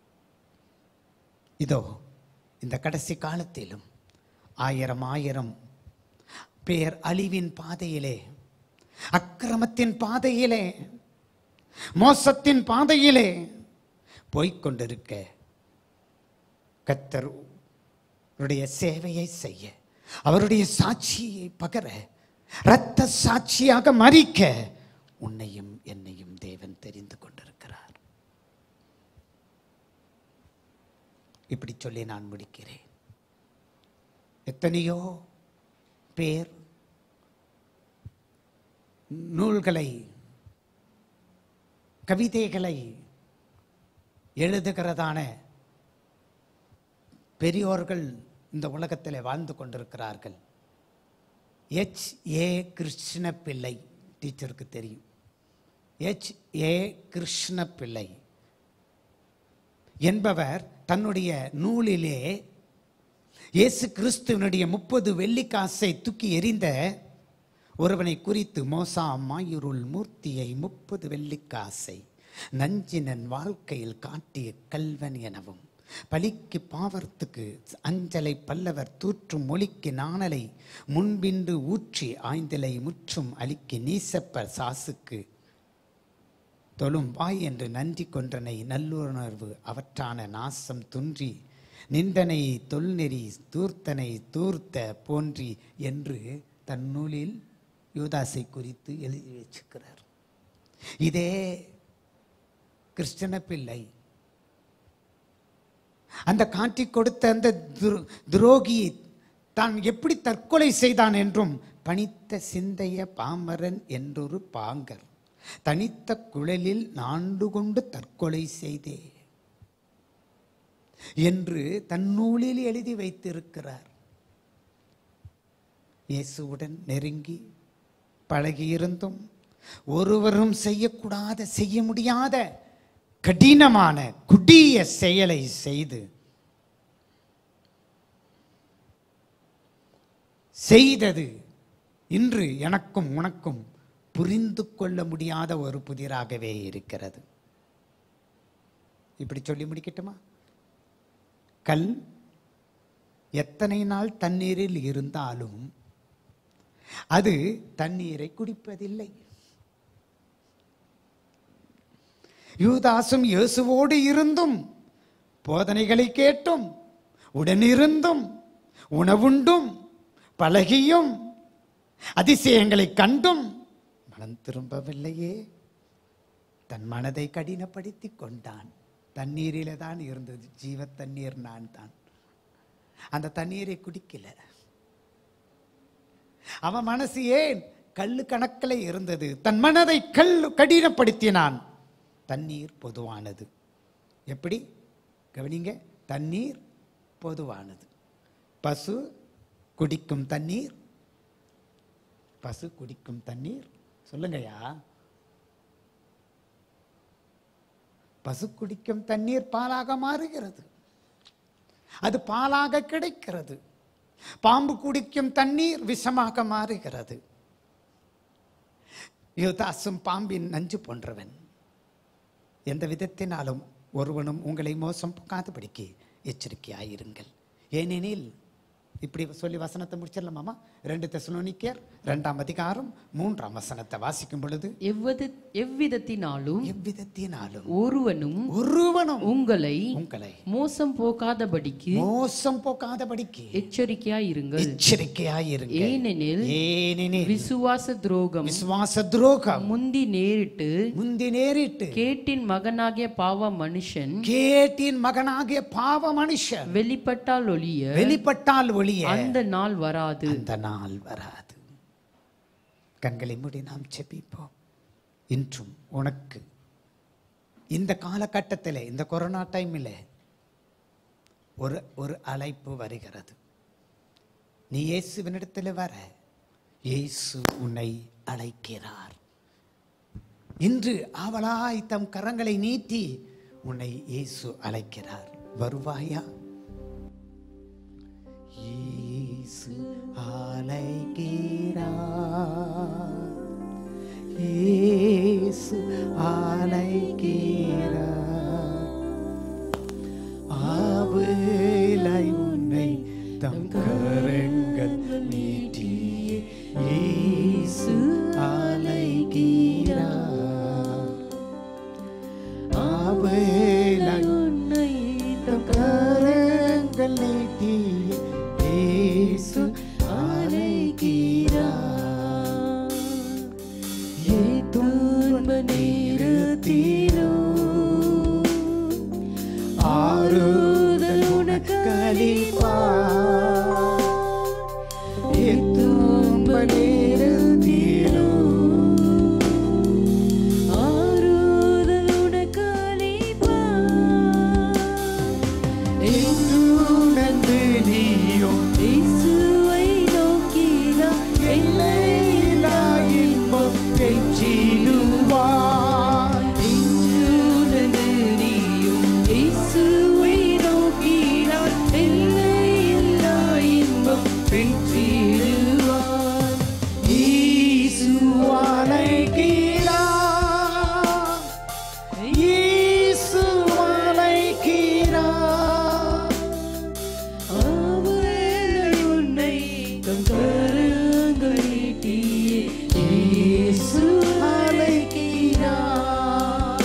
A: இதோ இந்த கடைசி காலத்திலும் ஆயிரம் ஆயிரம் பேர் அழிவின் பாதையிலே அக்கிரமத்தின் பாதையிலே மோசத்தின் பாதையிலே போய்க்கொண்டிருக்க கத்தர் அவருடைய சேவையை செய்ய அவருடைய சாட்சியை பகர இரத்த சாட்சியாக மறிக்க உன்னையும் என்னையும் தேவன் தெரிந்து கொண்டிருக்கிறார் இப்படி சொல்லி நான் முடிக்கிறேன் எத்தனையோ பேர் நூல்களை கவிதைகளை எழுதுகிறதான பெரியோர்கள் இந்த உலகத்தில் வாழ்ந்து கொண்டிருக்கிறார்கள் எச் ஏ கிருஷ்ண பிள்ளை டீச்சருக்கு தெரியும் எச் ஏ கிருஷ்ண பிள்ளை என்பவர் தன்னுடைய நூலிலே இயேசு கிறிஸ்துவனுடைய முப்பது வெள்ளிக்காசை தூக்கி எறிந்த ஒருவனை குறித்து மோசா மாயுருள் மூர்த்தியை முப்பது வெள்ளிக்காசை நஞ்சினன் வாழ்க்கையில் காட்டிய கல்வன் எனவும் பலிக்கு பாவர்த்துக்கு அஞ்சலை பல்லவர் தூற்றும் மொழிக்கு நாணலை முன்பின்று ஊற்றி ஆய்ந்தலை முற்றும் அலிக்கு நீசப்பர் சாசுக்கு தொழும் வாய் என்று நன்றி கொன்றனை நல்லுணர்வு அவற்றான நாசம் துன்றி நிந்தனை தொல்நெறி தூர்த்தனை தூர்த்த போன்றி என்று தன் நூலில் யூதாசை குறித்து எழுதி வச்சுக்கிறார் இதே கிருஷ்ண பிள்ளை அந்த காட்டி கொடுத்த அந்த துரோ- துரோகி தான் எப்படி தற்கொலை செய்தான் என்றும் பணித்த சிந்தைய பாமரன் என்றொரு பாங்கர் தனித்த குழலில் நாண்டு கொண்டு தற்கொலை செய்தே என்று தன் நூலில் எழுதி வைத்திருக்கிறார் இயேசுவுடன் நெருங்கி பழகியிருந்தும் ஒருவரும் செய்யக்கூடாத செய்ய முடியாத கடினமான குடிய செயலை செய்து செய்தது இன்று எனக்கும் உனக்கும் புரிந்து கொள்ள முடியாத ஒரு புதிராகவே இருக்கிறது இப்படி சொல்லி முடிக்கட்டுமா கல் எத்தனை நாள் தண்ணீரில் இருந்தாலும் அது தண்ணீரை குடிப்பதில்லை யூதாசும் இயேசுவோடு இருந்தும் போதனைகளை கேட்டும் உடனிருந்தும் உணவுண்டும் பழகியும் அதிசயங்களை கண்டும் மனம் திரும்பவில்லையே தன் மனதை கடினப்படுத்தி கொண்டான் தண்ணீரில தான் இருந்தது ஜீவ தண்ணீர் நான் தான் அந்த தண்ணீரை குடிக்கல அவன் மனசு ஏன் கல்லு கணக்கில் இருந்தது தன் மனதை கல் கடினப்படுத்தினான் தண்ணீர் பொதுவானது எப்படி கவனிங்க தண்ணீர் பொதுவானது பசு குடிக்கும் தண்ணீர் பசு குடிக்கும் தண்ணீர் சொல்லுங்கய்யா பசு குடிக்கும் தண்ணீர் பாலாக மாறுகிறது அது பாலாக கிடைக்கிறது பாம்பு குடிக்கும் தண்ணீர் விஷமாக மாறுகிறது யுவதாசும் பாம்பின் நஞ்சு போன்றவன் எந்த விதத்தினாலும் ஒருவனும் உங்களை மோசம் போக்காதபடிக்கு எச்சரிக்கையாயிருங்கள் ஏனெனில் இப்படி சொல்லி வசனத்தை முடிச்சிடலாமாமா ரெண்டு தெசலோனிக்கேர் ரெண்டாம் அதிகாரம் மூன்றாம் வசனத்தை வாசிக்கும் பொழுது
B: எவ்வது எவ்விதத்தினாலும்
A: எவ்விதத்தினாலும்
B: ஒருவனும்
A: ஒருவனும்
B: உங்களை
A: உங்களை
B: மோசம் போக்காதபடிக்கு
A: மோசம் போக்காதபடிக்கு
B: எச்சரிக்கையாயிருங்கள்
A: எச்சரிக்கையாயிருங்க
B: ஏனெனில்
A: ஏனெனில்
B: விசுவாச துரோகம்
A: விசுவாச துரோகம்
B: முந்தி நேரிட்டு
A: முந்தி நேரிட்டு
B: கேட்டின் மகனாகிய பாவ மனுஷன்
A: கேட்டின் மகனாகிய பாவ மனுஷன்
B: வெளிப்பட்டால் ஒழிய
A: வெளிப்பட்டால் ஒளிய
B: அந்த நாள் வராது
A: அந்த நாள் வராது கண்களை மூடி நாம் செபிப்போம் இன்றும் உனக்கு இந்த காலகட்டத்தில் இந்த கொரோனா டைமில் ஒரு ஒரு அழைப்பு வருகிறது நீ இயேசுவினிடத்தில் வர இயேசு உன்னை அழைக்கிறார் இன்று அவளாய் தம் கரங்களை நீட்டி உன்னை இயேசு அழைக்கிறார் வருவாயா இயேசு அழைக்கிறார் இயேசு அழைக்கிறார் ஆவலை உன்னை தம் கரங்கள் நீட்டி இயேசு அழைக்கிறார் ஆவலை
H: உன்னை
A: தம் கரங்கள் நீட்டி இயேசு அழைக்கிறார்
H: துன்ப நேரத்திலோ
A: ஆறுதல் உனக்களிப்பார் எத்துன்ப நேரத்திலோ
H: ஆறுதல் உனக்களிப்பார்.
A: என்றுணர்ந்து நீயும்
H: இயேசுவை நோக்கினார்
A: எல்லையில்லா இன்பம் பெற்றிடுவார்
H: நெஞ்சுணர்ந்து நீயும் இயேசுவை நோக்கினார் எல்லையில்லா இன்பம் பெற்றிடுவார்.
A: இயேசு அழைக்கிறார் இயேசு அழைக்கிறார்
H: அவர்கள் உன்னை தம் கரங்கள் நீட்டியே இயேசு அழைக்கிறார்.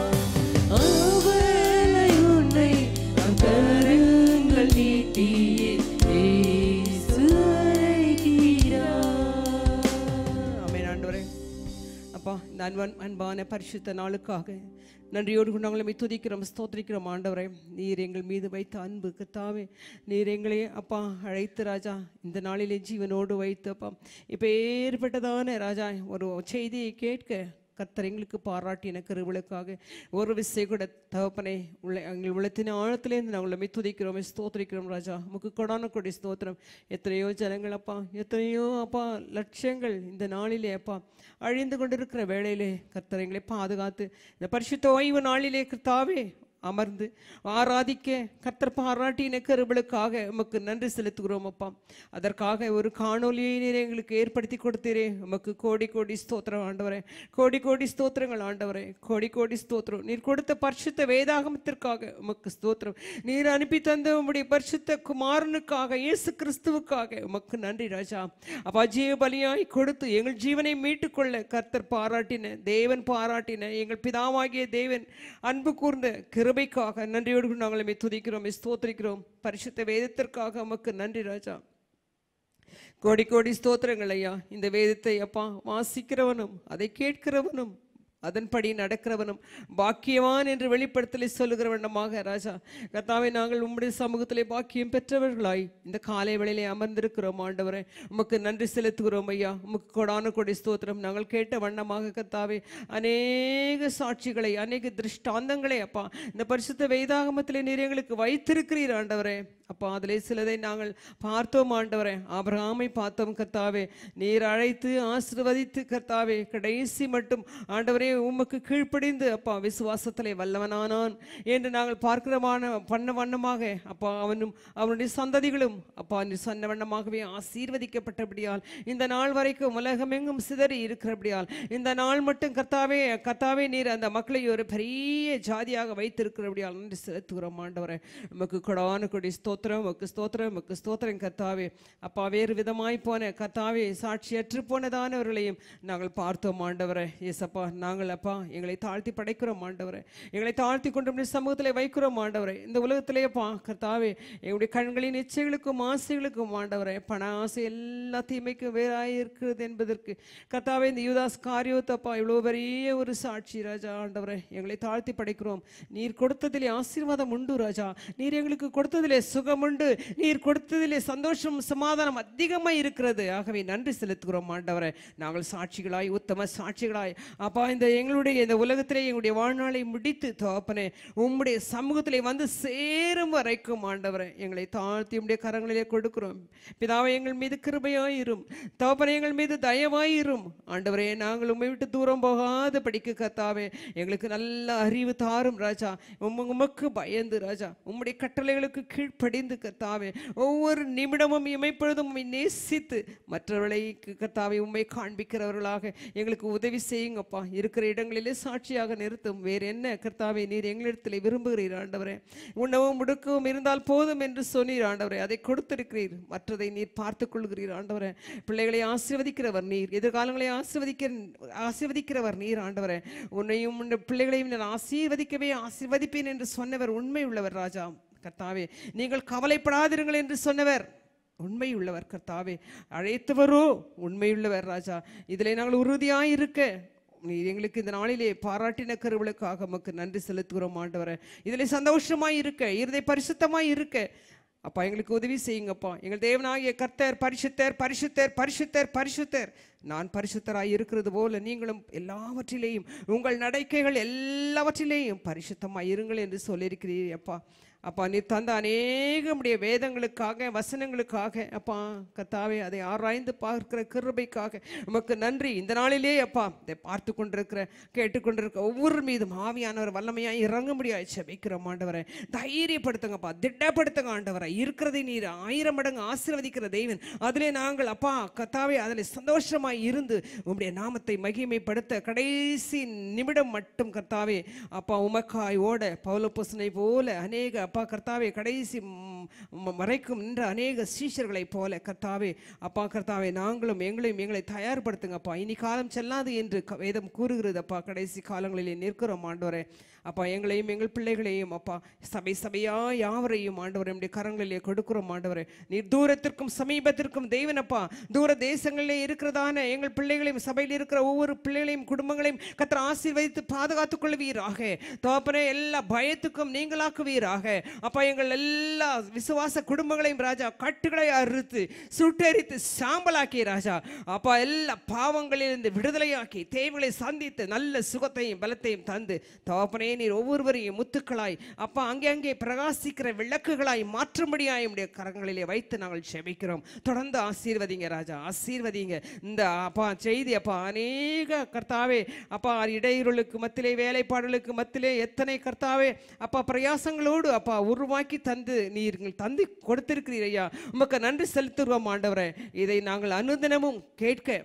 H: அவர்கள் உன்னை தம் கரங்கள் நீட்டியே இயேசு அழைக்கிறார்.
I: ஆமென் ஆண்டவரே அப்பா இந்த அன்பன் அன்பான பரிசுத்த நாளுக்காக நன்றியோடு கூட நாங்கள் உம்மை துதிக்கிறோம் ஸ்தோத்திரிக்கிறோம் ஆண்டவரே நீர் எங்கள் மீது வைத்த அன்பு கத்தாவே நீர் எங்களே அப்பா அழைத்து ராஜா இந்த நாளிலே ஜீவனோடு வைத்து அப்பா இப்போ ஏற்பட்டதான ராஜா ஒரு செய்தியை கேட்க கர்த்தர் எங்களுக்கு பாராட்டின கருவிளுக்காக ஒரு விசை கூட தகப்பனே உள்ள எங்கள் உள்ளத்தின் ஆழத்திலேருந்து நாங்கள் உம்மை துதிக்கிறோம் ஸ்தோத்திரிக்கிறோம் ராஜா உமக்கு கொடான கொடி ஸ்தோத்திரம் எத்தனையோ ஜனங்கள் அப்பா எத்தனையோ அப்பா லட்சங்கள் இந்த நாளிலே அப்பா அழிந்து கொண்டிருக்கிற வேளையிலே கர்த்தர் எங்களை பாதுகாத்து இந்த பரிசுத்த ஓய்வு நாளிலே கர்த்தாவே அமர்ந்து ஆராதிக்க கர்த்தர் பாராட்டின கருவிளுக்காக உமக்கு நன்றி செலுத்துகிறோம் அப்பா அதற்காக ஒரு காணொலியை நீர் எங்களுக்கு ஏற்படுத்தி கொடுத்தீரே உமக்கு கோடி கோடி ஸ்தோத்திரம் ஆண்டவரே கோடி கோடி ஸ்தோத்திரங்கள் ஆண்டவரே கோடி கோடி ஸ்தோத்திரம் நீர் கொடுத்த பரிசுத்த வேதாகமத்திற்காக உமக்கு ஸ்தோத்திரம் நீர் அனுப்பி தந்த உம்முடைய பரிசுத்த குமாரனுக்காக இயேசு கிறிஸ்துவுக்காக உமக்கு நன்றி ராஜா அப்பா ஜீவ பலியாய் கொடுத்து எங்கள் ஜீவனை மீட்டுக்கொள்ள கர்த்தர் பாராட்டின தேவன் பாராட்டின எங்கள் பிதாவாகிய தேவன் அன்பு கூர்ந்த கிருபைக்காக நன்றியோடு கூட நாங்கள் உம்மை துதிக்கிறோம் உம்மை ஸ்தோத்திரிக்கிறோம் பரிசுத்த வேதத்திற்காக உமக்கு நன்றி ராஜா கோடி கோடி ஸ்தோத்திரங்கள் ஐயா இந்த வேதத்தை அப்பா வாசிக்கிறவனும் அதை கேட்கிறவனும் அதன்படி நடக்கிறவனும் பாக்கியவான் என்று வெளிப்படுத்தலை சொல்லுகிற வண்ணமாக ராஜா கர்த்தாவே நாங்கள் உம்முடைய சமூகத்திலே பாக்கியம் பெற்றவர்களாய் இந்த காலை வேளையிலே அமர்ந்திருக்கிறோம் ஆண்டவரே உமக்கு நன்றி செலுத்துகிறோம் ஐயா உமக்கு கொடான கொடி ஸ்தோத்திரம் நாங்கள் கேட்ட வண்ணமாக கர்த்தாவே அநேக சாட்சிகளை அநேக திருஷ்டாந்தங்களை அப்பா இந்த பரிசுத்த வேதாகமத்திலே நீர் எங்களுக்கு வைத்திருக்கிறீர் ஆண்டவரே அப்பா அதிலே சிலதை நாங்கள் பார்த்தோம் ஆண்டவரே ஆபிரகாமை பார்த்தோம் கர்த்தாவே நீர் அழைத்து ஆசீர்வதித்து கர்த்தாவே கடைசி மட்டும் ஆண்டவரே உமக்கு கீழ்ப்படிந்து அப்பா விசுவாசத்திலே வல்லவனானான் என்று நாங்கள் பார்க்கிறமான பண்ண வண்ணமாக அப்பா அவனும் அவனுடைய சந்ததிகளும் அப்பா நீ சொன்ன வண்ணமாகவே ஆசீர்வதிக்கப்பட்டபடியால் இந்த நாள் வரைக்கும் உலகமெங்கும் சிதறி இருக்கிறபடியால் இந்த நாள் மட்டும் கர்த்தாவே கர்த்தாவே நீர் அந்த மக்களை ஒரு பெரிய ஜாதியாக வைத்திருக்கிறபடியால் நன்றி செலுத்துகிறோம் ஆண்டவரே உமக்கு கொடான கொடி ஸ்தோத்திரம் ஸ்தோத்திரம் உமக்கு ஸ்தோத்திரம் உமக்கு ஸ்தோத்திரம் கர்த்தாவே அப்பா வேறு விதமாய் போன கர்த்தாவே சாட்சியற்று போனதானவர்களையும் நாங்கள் பார்த்தோம் ஆண்டவரே ஏசப்பா நாங்கள் அப்பா எங்களை தாழ்த்தி படைக்கிறோம் ஆண்டவரே எங்களை தாழ்த்தி கொண்டு உம்முடைய சமூகத்தில் வைக்கிறோம் ஆண்டவரே இந்த உலகத்திலேயேப்பா கர்த்தாவே எங்களுடைய கண்களின் இச்சைகளுக்கும் ஆசைகளுக்கும் ஆண்டவரே பண ஆசை எல்லா தீமைக்கும் வேறாய் இருக்கிறது என்பதற்கு கர்த்தாவே இந்த யூதாஸ் காரியத்தப்பா இவ்வளோ பெரிய ஒரு சாட்சி ராஜா ஆண்டவரே எங்களை தாழ்த்தி படைக்கிறோம் நீர் கொடுத்ததிலே ஆசீர்வாதம் உண்டு ராஜா நீர் எங்களுக்கு கொடுத்ததிலே சுகம் உண்டு நீர் கொடுத்ததிலே சந்தோஷம் சமாதானம் அதிகமாக இருக்கிறது ஆகவே நன்றி செலுத்துகிறோம் ஆண்டவரே நாங்கள் சாட்சிகளாய் உத்தம சாட்சிகளாய் அப்பா இந்த எங்களுடைய இந்த உலகத்திலே எங்களுடைய வாழ்நாளை முடித்து தோப்பனே உம்முடைய சமூகத்திலே வந்து சேரும் வரைக்கும் ஆண்டவரே எங்களை தாழ்த்தி உம்முடைய கரங்களிலே கொடுக்கிறோம் பிதாவை எங்கள் மீது கிருபையாயிரும் தோப்பனை எங்கள் மீது தயவாயிரும் ஆண்டவரே நாங்கள் உம்மை விட்டு தூரம் போகாத படிக்க கத்தாவே எங்களுக்கு நல்ல அறிவு தாரும் ராஜா உம்ம உமக்கு பயந்து ராஜா உம்முடைய கட்டளைகளுக்கு கீழ்ப்படிந்து கத்தாவே ஒவ்வொரு நிமிடமும் இமைப்பொழுதும் உம்மை நேசித்து மற்றவர்களை கத்தாவே உம்மை காண்பிக்கிறவர்களாக எங்களுக்கு உதவி செய்யுங்கப்பா இருக்கிற இடங்களிலே சாட்சியாக நிறுத்தும் வேறு என்ன கர்த்தாவே நீர் எங்களிடத்தில் விரும்புகிறீர் ஆண்டவரே உணவும் முடுக்கவும் இருந்தால் போதும் என்று சொன்னீர் ஆண்டவரே அதை கொடுத்திருக்கிறீர் மற்றதை நீர் பார்த்துக் கொள்கிறீர் ஆண்டவரே பிள்ளைகளை ஆசீர்வதிக்கிறவர் நீர் எதிர்காலங்களை ஆசீர்வதிக்க ஆசீர்வதிக்கிறவர் நீர் ஆண்டவரே உன்னையும் உன் பிள்ளைகளையும் நான் ஆசீர்வதிக்கவே ஆசீர்வதிப்பேன் என்று சொன்னவர் உண்மை உள்ளவர் ராஜா கர்த்தாவே நீங்கள் கவலைப்படாதிருங்கள் என்று சொன்னவர் உண்மையுள்ளவர் கர்த்தாவே அழைத்தவரோ உண்மையுள்ளவர் ராஜா இதிலே நாங்கள் உறுதியாய் இருக்க நீர் எங்களுக்கு இந்த நாளிலே பாராட்டின கருவளுக்காக உமக்கு நன்றி செலுத்துகிறோம் ஆண்டவரே இதில் சந்தோஷமாய் இருக்க இருதை பரிசுத்தமாய் இருக்க அப்பா எங்களுக்கு உதவி செய்யுங்கப்பா எங்கள் தேவனாகிய கர்த்தர் பரிசுத்தர் பரிசுத்தர் பரிசுத்தர் பரிசுத்தர் நான் பரிசுத்தராய் இருக்கிறது போல நீங்களும் எல்லாவற்றிலேயும் உங்கள் நடக்கைகள் எல்லாவற்றிலேயும் பரிசுத்தமாய் இருங்கள் என்று சொல்லியிருக்கிறீர் அப்பா அப்பா நீ தந்த அநேகமுடைய வேதங்களுக்காக வசனங்களுக்காக அப்பா கத்தாவே அதை ஆராய்ந்து பார்க்கிற கிருபைக்காக உமக்கு நன்றி இந்த நாளிலே அப்பா இதை பார்த்து கொண்டிருக்கிற கேட்டுக்கொண்டிருக்க ஒவ்வொரு மீதும் ஆவியானவர் வல்லமையாக இறங்க முடியாது செபிக்கிறோம் ஆண்டவரை தைரியப்படுத்துங்கப்பா திட்டப்படுத்துங்க ஆண்டவரை இருக்கிறதை நீர் ஆயிரம் மடங்கு ஆசீர்வதிக்கிற தெய்வன் அதிலே நாங்கள் அப்பா கத்தாவே அதில் சந்தோஷமாய் இருந்து உம்முடைய நாமத்தை மகிமைப்படுத்த கடைசி நிமிடம் மட்டும் கர்த்தாவே அப்பா உமக்காய் ஓட பௌலப்பூசனை போல அநேக அப்பா கர்த்தாவே கடைசி ம், ம- வரைக்கும் நின்ற அநேக சீஷர்களைப் போல கர்த்தாவே அப்பா கர்த்தாவே நாங்களும் எங்களையும் எங்களை தயார்படுத்துங்கப்பா இனி காலம் செல்லாது என்று க- வேதம் கூறுகிறது அப்பா கடைசி காலங்களிலே நிற்கிறோம் ஆண்டவரே அப்பா எங்களையும் எங்கள் பிள்ளைகளையும் அப்பா சபை சபையா யாவரையும் ஆண்டவரே நம்முடைய கரங்களிலே கொடுக்கிறோம் ஆண்டவரே நீர் தூரத்திற்கும் சமீபத்திற்கும் தெய்வனப்பா தூர தேசங்களிலே இருக்கிறதான எங்கள் பிள்ளைகளையும் சபையில் இருக்கிற ஒவ்வொரு பிள்ளைகளையும் குடும்பங்களையும் கத்தர் ஆசீர்வதித்து பாதுகாத்துக் கொள்வீராக தோப்பனே எல்லா பயத்துக்கும் நீங்களாக்குவீராக அப்பா எங்கள் எல்லா விசுவாச குடும்பங்களையும் ராஜா கட்டுகளை அறுத்து சுட்டெரித்து சாம்பலாக்கி ராஜா அப்பா எல்லா பாவங்களிலிருந்து விடுதலையாக்கி தேவைகளை சந்தித்து நல்ல சுகத்தையும் பலத்தையும் தந்து தகப்பனே நீர் ஒவ்வொருவரையும் முத்துக்களாய் அப்பா அங்கே அங்கே பிரகாசிக்கிற விளக்குகளாய் மாற்றும்படியாய் உடைய கரங்களிலே வைத்து நாங்கள் செபிக்கிறோம் தொடர்ந்து ஆசீர்வதிங்க ராஜா ஆசீர்வதிங்க இந்த அப்பா செய்தி அப்பா அநேக கர்த்தாவே அப்பா இடையூறுகளுக்கு மத்திலே வேலைப்பாடுகளுக்கு மத்திலே எத்தனை கர்த்தாவே அப்பா பிரயாசங்களோடு அப்பா உருவாக்கி தந்து நீர் எங்கள் தந்து கொடுத்திருக்கிறீர் ஐயா உமக்கு நன்றி செலுத்துகிறோம் ஆண்டவரே இதை நாங்கள் அனுதினமும் கேட்க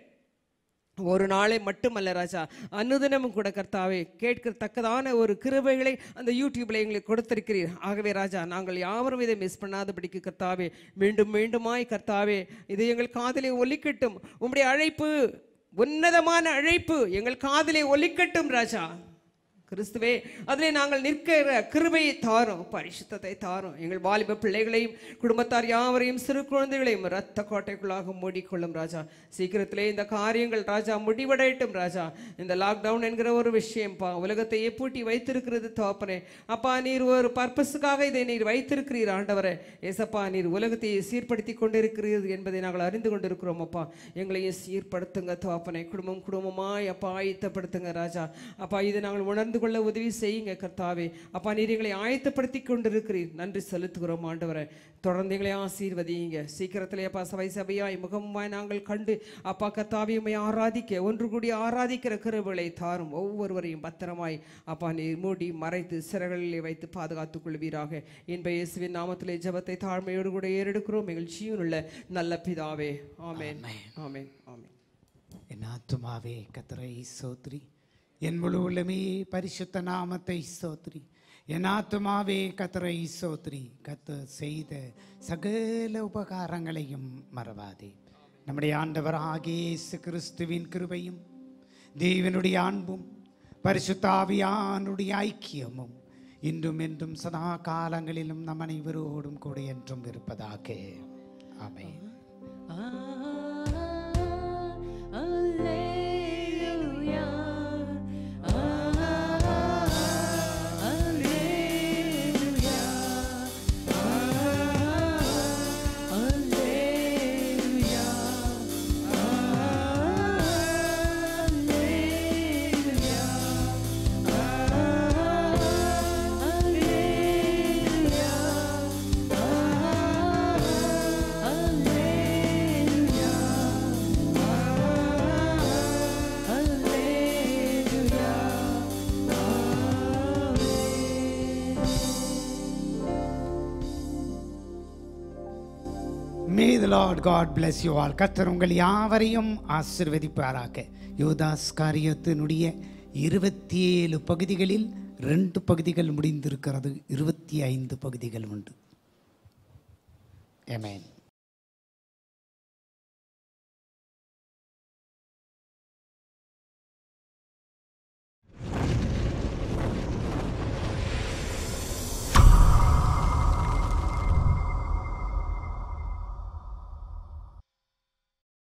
I: ஒரு நாளை மட்டுமல்ல ராஜா அனுதினமும் கூட கர்த்தாவே கேட்கத்தக்கதான ஒரு கிருபைகளை அந்த யூடியூப்ல எங்களுக்கு கொடுத்திருக்கிறீர் ஆகவே ராஜா நாங்கள் யாவரும் இதை மிஸ் பண்ணாதபடிக்கு கர்த்தாவே மீண்டும் மீண்டுமாய் கர்த்தாவே இது எங்கள் காதிலே ஒலிக்கட்டும் உம்முடைய அழைப்பு உன்னதமான அழைப்பு எங்கள் காதிலே ஒலிக்கட்டும் ராஜா கிறிஸ்துவே அதிலே நாங்கள் நிற்கிற கிருபையை தாரும் பரிசுத்தத்தை தாரும் எங்கள் வாலிப பிள்ளைகளையும் குடும்பத்தார் யாவரையும் சிறு குழந்தைகளையும் இரத்த கோட்டைக்குள்ளாக மூடிக்கொள்ளும் ராஜா சீக்கிரத்திலே இந்த காரியங்கள் ராஜா முடிவடையட்டும் ராஜா இந்த லாக்டவுன் என்கிற ஒரு விஷயம்ப்பா உலகத்தையே பூட்டி வைத்திருக்கிறது தோப்பனே அப்பா நீர் ஒரு பர்பஸுக்காக இதை நீர் வைத்திருக்கிறீர் ஆண்டவரே ஏசப்பா நீர் உலகத்தையே சீர்படுத்தி கொண்டிருக்கிறீர் என்பதை நாங்கள் அறிந்து கொண்டிருக்கிறோம் அப்பா எங்களையும் சீர்படுத்துங்க தோப்பனை குடும்பம் குடும்பமாய் அப்பா ஆயத்தப்படுத்துங்க ராஜா அப்பா இதை நாங்கள் உணர்ந்து கொள்ள உதவி செய்யுங்க கர்த்தாவே அப்பா நீர் எங்களை ஆயத்தப்படுத்தி கொண்டிருக்கிறீர் நன்றி செலுத்துகிறோம் ஆண்டவரை தொடர்ந்து எங்களை ஆசீர்வதிங்க சீக்கிரத்திலே அப்பா சபை சபையாய் முகமாய் நாங்கள் கண்டு அப்பா கர்த்தாவே உம்மை ஆராதிக்க ஒன்று கூடி ஆராதிக்கிற கிருபைகளை தாரும் ஒவ்வொருவரையும் பத்திரமாய் அப்பா நீர் மூடி மறைத்து சிறகளிலே வைத்து பாதுகாத்துக் கொள்வீராக என்ப இயேசுவின் நாமத்திலே ஜெபத்தை தாழ்மையோடு கூட ஏறெடுக்கிறோம் எங்கள் ஜீவனுள்ள நல்ல பிதாவே ஆமென் ஆமென் ஆமென்
A: என் ஆத்துமாவே கத்தரை சோத்ரி என் முழு உள்ளமே பரிசுத்த நாமத்தை சோத்ரி என் ஆத்துமாவே கத்தரை சோத்ரி கத்த செய்த சகல உபகாரங்களையும் மறவாதே நம்முடைய ஆண்டவர் இயேசு கிறிஸ்துவின் கிருபையும் தேவனுடைய அன்பும் பரிசுத்தாவியானுடைய ஐக்கியமும் இன்றும் என்றும் சதா காலங்களிலும் நம் அனைவரோடும் கூட என்றும் இருப்பதாக amen may the Lord God bless you all கர்த்தர் உங்கள் யாவரையும் ஆசிர்வதிப்பாராக யோதாஸ் காரியத்தினுடைய இருபத்தி ஏழு பகுதிகளில் ரெண்டு பகுதிகள் முடிந்திருக்கிறது இருபத்தி ஐந்து பகுதிகள் உண்டு Amen